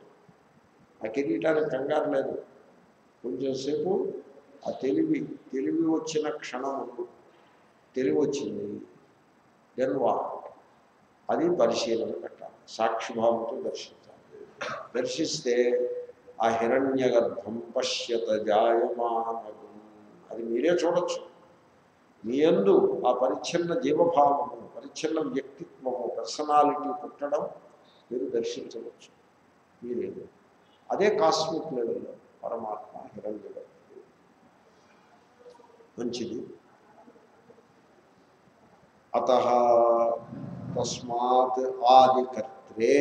ఆ కిరీటానికి కంగారు లేదు కొంచెంసేపు ఆ తెలివి తెలివి వచ్చిన క్షణము తెలివి వచ్చింది దెన్ వాట్ అది పరిశీలన పెట్టాలి సాక్షిభావంతో దర్శించాలి దర్శిస్తే ఆ హిరణ్య గర్భం పశ్యత జాయమానగం అది మీరే చూడొచ్చు మీ యందు ఆ పరిచ్ఛిన్న జీవభావము పరిచ్ఛిన్న వ్యక్తిత్వము పర్సనాలిటీ పుట్టడం మీరు దర్శించవచ్చు మీరే అదే కాస్మిక్ లెవెల్లో పరమాత్మ హిరణ్య గర్భుడు మంచిది అత తస్మాత్ ఆదికర్త్రే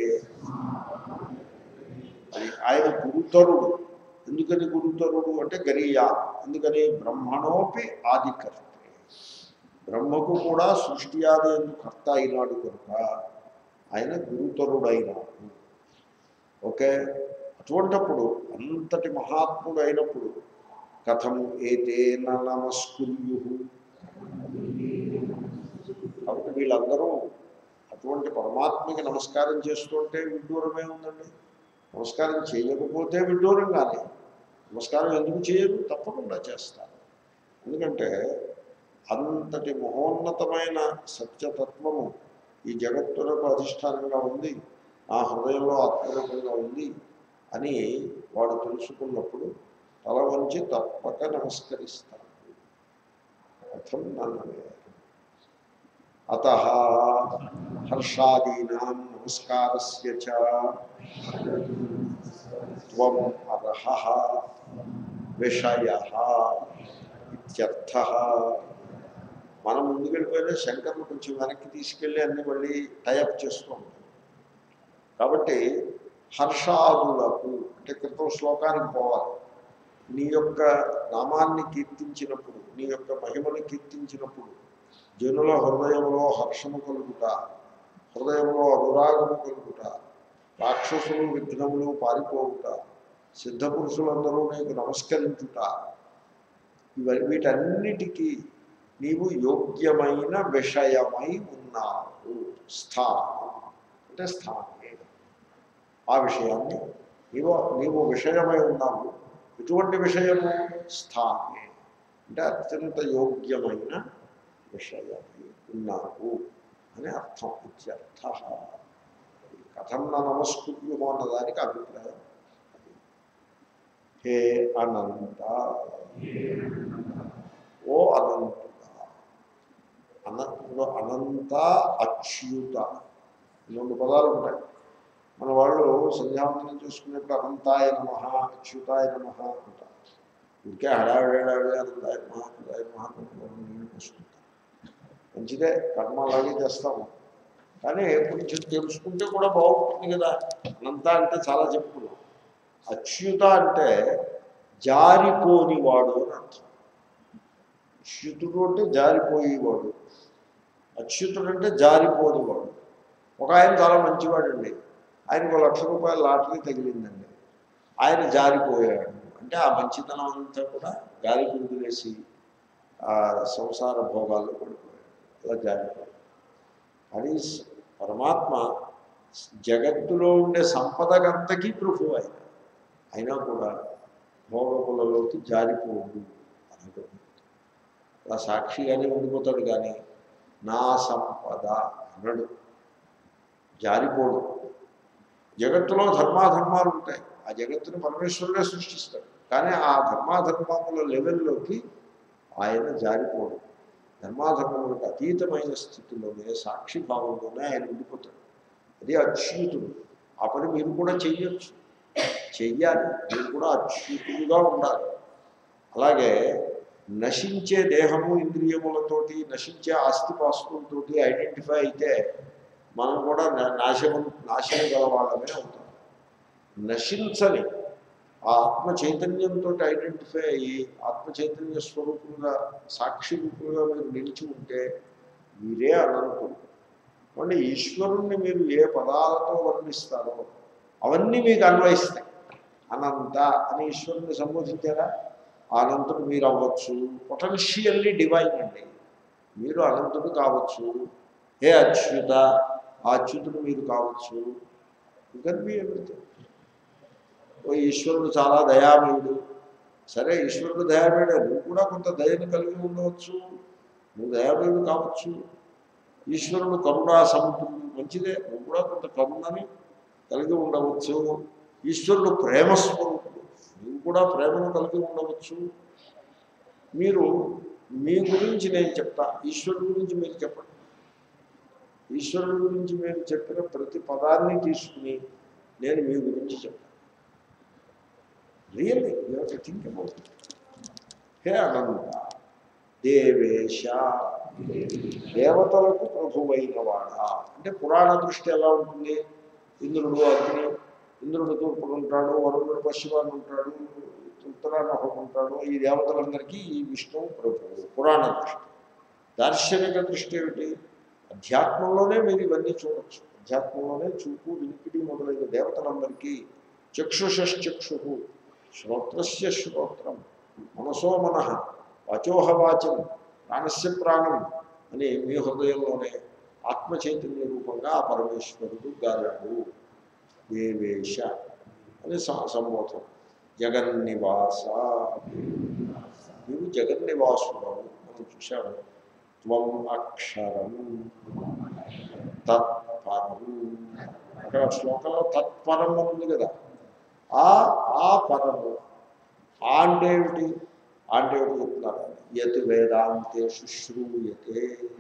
అది ఆయన గురుతరుడు ఎందుకని గురుతరుడు అంటే గరియా ఎందుకని బ్రహ్మణోపి ఆదికర్త్రే బ్రహ్మకు కూడా సృష్టి ఆది ఎందుకు కర్త అయినాడు కనుక ఆయన గురుతరుడైనాడు ఓకే అటువంటప్పుడు అంతటి మహాత్ముడు అయినప్పుడు కథం ఏతేన నమస్కుర్యు కాబట్టి వీళ్ళందరూ అటువంటి పరమాత్మకి నమస్కారం చేస్తుంటే విడ్డూరమే ఉందండి నమస్కారం చేయకపోతే విడ్డూరం కానీ నమస్కారం ఎందుకు చేయరు తప్పకుండా చేస్తారు ఎందుకంటే అంతటి మహోన్నతమైన సత్యతత్వము ఈ జగత్తులకు అధిష్టానంగా ఉంది నా హృదయంలో ఆత్మరూపంగా ఉంది అని వాడు తెలుసుకున్నప్పుడు తల వంచి తప్పక నమస్కరిస్తాడు అర్థం నన్నమే అత హర్షాదీనా నమస్కారస్య చ త్వం అర్హ విషయ ఇత్యర్థ మనం ముందుకెళ్ళిపోయినా శంకర్లు కొంచెం వెనక్కి తీసుకెళ్ళి అన్ని మళ్ళీ టైఅప్ చేస్తూ ఉంటాం కాబట్టి హర్షాదులకు అంటే క్రితం శ్లోకానికి పోవాలి నీ యొక్క నామాన్ని కీర్తించినప్పుడు నీ యొక్క మహిమని కీర్తించినప్పుడు జనుల హృదయంలో హర్షము కలుగుట హృదయంలో అనురాగము కలుగుట రాక్షసులు విఘ్నములు పారిపోవుట సిద్ధపురుషులందరూ నీకు నమస్కరించుట ఇవ వీటన్నిటికీ నీవు యోగ్యమైన విషయమై ఉన్నావు స్థానం అంటే స్థానమే ఆ విషయాన్ని నీవు నీవు విషయమై ఉన్నావు ఎటువంటి విషయము స్థానమే అంటే అత్యంత యోగ్యమైన విషయమై ఉన్నావు అని అర్థం ఇత్యర్థ కథం నా నమస్కృత్యము అన్నదానికి అభిప్రాయం హే అనంత ఓ అనంతుడా అన ఇప్పుడు అనంత అచ్యుత రెండు పదాలు ఉంటాయి మన వాళ్ళు సంధ్యావందనం చేసుకునేప్పుడు అనంతాయ నమ అచ్యుతాయ నమ అంటారు ఇంకే హడావిడి హడావిడి అంతా ఆయన మహాత్ముడు ఆయన మహాత్ముడు నీళ్ళు పోసుకుంటాం మంచిదే కర్మ అలాగే చేస్తాము కానీ కొంచెం తెలుసుకుంటే కూడా బాగుంటుంది కదా అనంత అంటే చాలా చెప్పుకున్నాం అచ్యుత అంటే జారిపోనివాడు అని అర్థం అచ్యుతుడు అంటే జారిపోయేవాడు అచ్యుతుడు అంటే జారిపోనివాడు ఒక ఆయన చాలా మంచివాడండి ఆయనకు లక్ష రూపాయల లాటరీ తగిలిందండి ఆయన జారిపోయాడు అంటే ఆ మంచితనం అంతా కూడా గాలి కుదిరేసి ఆ సంసార భోగాల్లో పడిపోయాడు అలా జారిపోయాడు కానీ స- పరమాత్మ జగత్తులో ఉండే సంపదకంతకీ ప్రభు ఆయన అయినా కూడా భోగములలోకి జారిపోడు అనడం అలా సాక్షిగానే ఉండిపోతాడు కానీ నా సంపద అనడు జారిపోడు జగత్తులో ధర్మాధర్మాలు ఉంటాయి ఆ జగత్తుని పరమేశ్వరుడే సృష్టిస్తాడు కానీ ఆ ధర్మాధర్మముల లెవెల్లోకి ఆయన జారిపోడు ధర్మాధర్మములకు అతీతమైన స్థితిలోనే సాక్షి భావంలోనే ఆయన ఉండిపోతాడు అది అచ్యుతుడు ఆ పని మీరు కూడా చెయ్యొచ్చు చెయ్యాలి మీరు కూడా అచ్యుతుడుగా ఉండాలి అలాగే నశించే దేహము ఇంద్రియములతోటి నశించే ఆస్తిపాస్తులతోటి ఐడెంటిఫై అయితే మనం కూడా నా- నాశనం నాశనం గల వాళ్ళమే అవుతాం నశించని ఆ ఆత్మ చైతన్యంతో ఐడెంటిఫై అయ్యి ఆత్మ చైతన్య స్వరూపులుగా సాక్షి రూపులుగా మీరు నిలిచి ఉంటే మీరే అనంతులు అంటే ఈశ్వరుణ్ణి మీరు ఏ పదాలతో వర్ణిస్తారో అవన్నీ మీకు అన్వయిస్తాయి అనంత అని ఈశ్వరుని సంబోధించారా ఆ అనంతుడు మీరు అవ్వచ్చు పొటెన్షియల్లీ డివైన్ అండి మీరు అనంతుడు కావచ్చు ఏ అచ్యుత ఆ అచ్యుతుడు మీరు కావచ్చు యు బి ఎవ్రీథింగ్ ఓ ఈశ్వరుడు చాలా దయామయుడు సరే ఈశ్వరుడు దయామయుడే నువ్వు కూడా కొంత దయని కలిగి ఉండవచ్చు నువ్వు దయామయుడు కావచ్చు ఈశ్వరుడు కరుణా సముద్రుడు మంచిదే నువ్వు కూడా కొంత కరుణని కలిగి ఉండవచ్చు ఈశ్వరుడు ప్రేమస్వరూపుడు నువ్వు కూడా ప్రేమను కలిగి ఉండవచ్చు మీరు మీ గురించి నేను చెప్తా ఈశ్వరుడు గురించి మీరు చెప్పండి ఈశ్వరుడు గురించి మీరు చెప్పిన ప్రతి పదాన్ని తీసుకుని నేను మీ గురించి చెప్తాను really you to think about హే అనంత దేవేశ దేవతలకు ప్రభువైన వాడా అంటే పురాణ దృష్టి ఎలా ఉంటుంది ఇంద్రుడు అగ్ని ఇంద్రుడు తూర్పుడు ఉంటాడు వరుణుడు పశ్చిమాన్ని ఉంటాడు ఉత్తరాన్ని ఒకడు ఉంటాడు ఈ దేవతలందరికీ ఈ విష్ణువు ప్రభువు పురాణ దృష్టి దార్శనిక దృష్టి ఏమిటి అధ్యాత్మంలోనే మీరు ఇవన్నీ చూడొచ్చు అధ్యాత్మంలోనే చూపు వినికిడి మొదలైన దేవతలందరికీ చక్షుషశ్చక్షు శ్రోత్రస్య శ్రోత్రం మనసో మన వాచోహ వాచం ప్రాణస్య ప్రాణం అని మీ హృదయంలోనే ఆత్మ చైతన్య రూపంగా ఆ పరమేశ్వరుడు గారాడు దేవేశ అని సం- సంబోధన జగన్నివాస నీవు జగన్నివాసుడవు మనం చూశాము త్వం అక్షరం తత్పరం అక్కడ శ్లోకంలో తత్పరం అని ఉంది కదా ఆ ఆ పరము ఆ అంటే ఏమిటి ఆ అంటే ఏమిటి చెప్తున్నారు ఆయన. యత్ వేదాంతే శుశ్రూయతే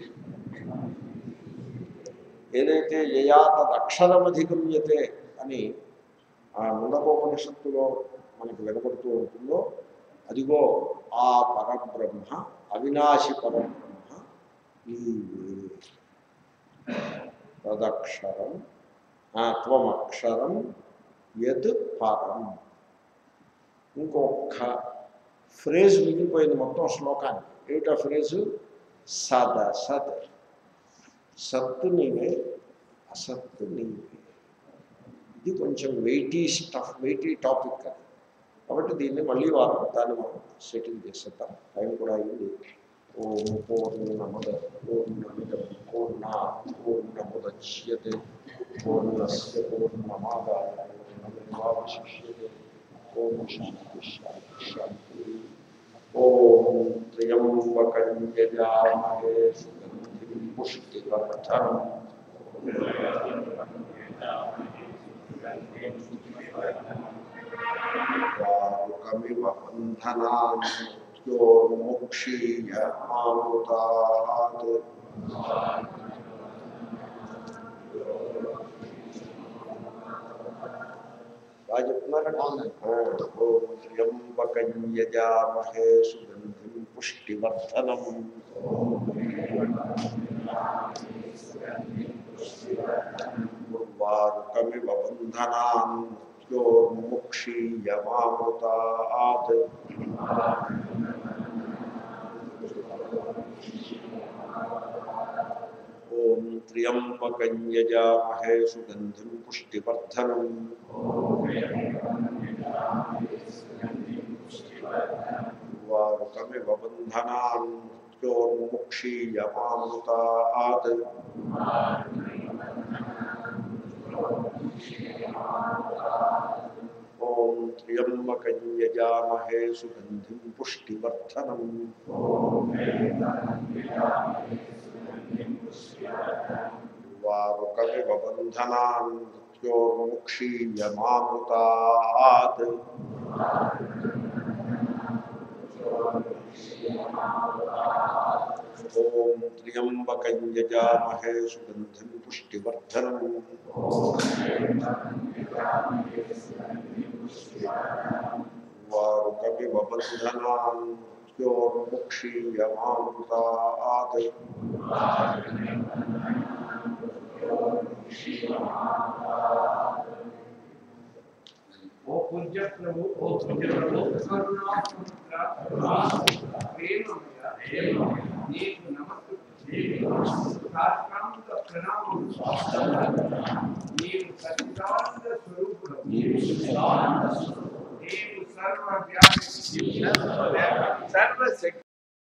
ఏదైతే యయా తదక్షరమధిగమ్యతే అని ఆ ముండకోపనిషత్తులో మనకి వినపడుతూ ఉంటుందో అదిగో ఆ పరబ్రహ్మ అవినాశి పరబ్రహ్మ నీవే తదక్షరం ఆ, త్వమక్షరం యత్ పరం ఇంకొక ఫ్రేజ్ మిగిలిపోయింది మొత్తం శ్లోకానికి ఏమిటా ఫ్రేజు సద సత్ సత్తు నీవే అసత్తు నీవే ఇది కొంచెం వెయిటీ స్టఫ్ వెయిటీ టాపిక్ అది కాబట్టి దీన్ని మళ్ళీ వారం దాన్ని మనం సెటిల్ చేసేద్దాం టైం కూడా అయింది ఓం పూర్ణమద పూర్ణమిద పూర్ణ పూర్ణముద్యతే పూర్ణస్య పూర్ణమాదాయ పూర్ణమేవాశిష్యతే ఓం శాంతి శాంతి శాంతి ఓం త్ర్యంబకం యజామహే సుగంధిం పుష్టివర్ధనం వారుకమివ బంధనాన్యోర్ముక్షీయ మాముతాత్ బాగా చెప్తున్నారండి ఆ, ఓం త్ర్యంబకం యజామహే సుగంధిం పుష్టివర్ధనం ఉర్వారుకమివ బంధనాన్ మృత్యోర్ముక్షీయమామృతాత్ ఓం త్ర్యంబకం యజామహే సుగంధిం పుష్టివర్ధనం వారుకమివ బంధనాన్ మృత్యోర్ముక్షీయమామృతాత్ ఓం త్ర్యంబకం యజామహే సుగంధిం పుష్టివర్ధనం వారుకమివ బంధనాన్ మృత్యోర్ముక్షీయమామృతాత్ ఓం త్ర్యంబకం యజామహే సుగంధిం పుష్టివర్ధనం వారు కవివ బంధనాన్ మృత్యోర్ముక్షీయమామృతాత్ ఓ పూజ్య ప్రభు ఓ పూజ్య ప్రభు కరుణాసముద్ర ప్రేమమయ నీకు నమస్సు సాష్టాంగ ప్రణామం నీవు సచ్చిదానంద స్వరూపుడు నీవు సర్వ వ్యాపి సర్వ శక్తి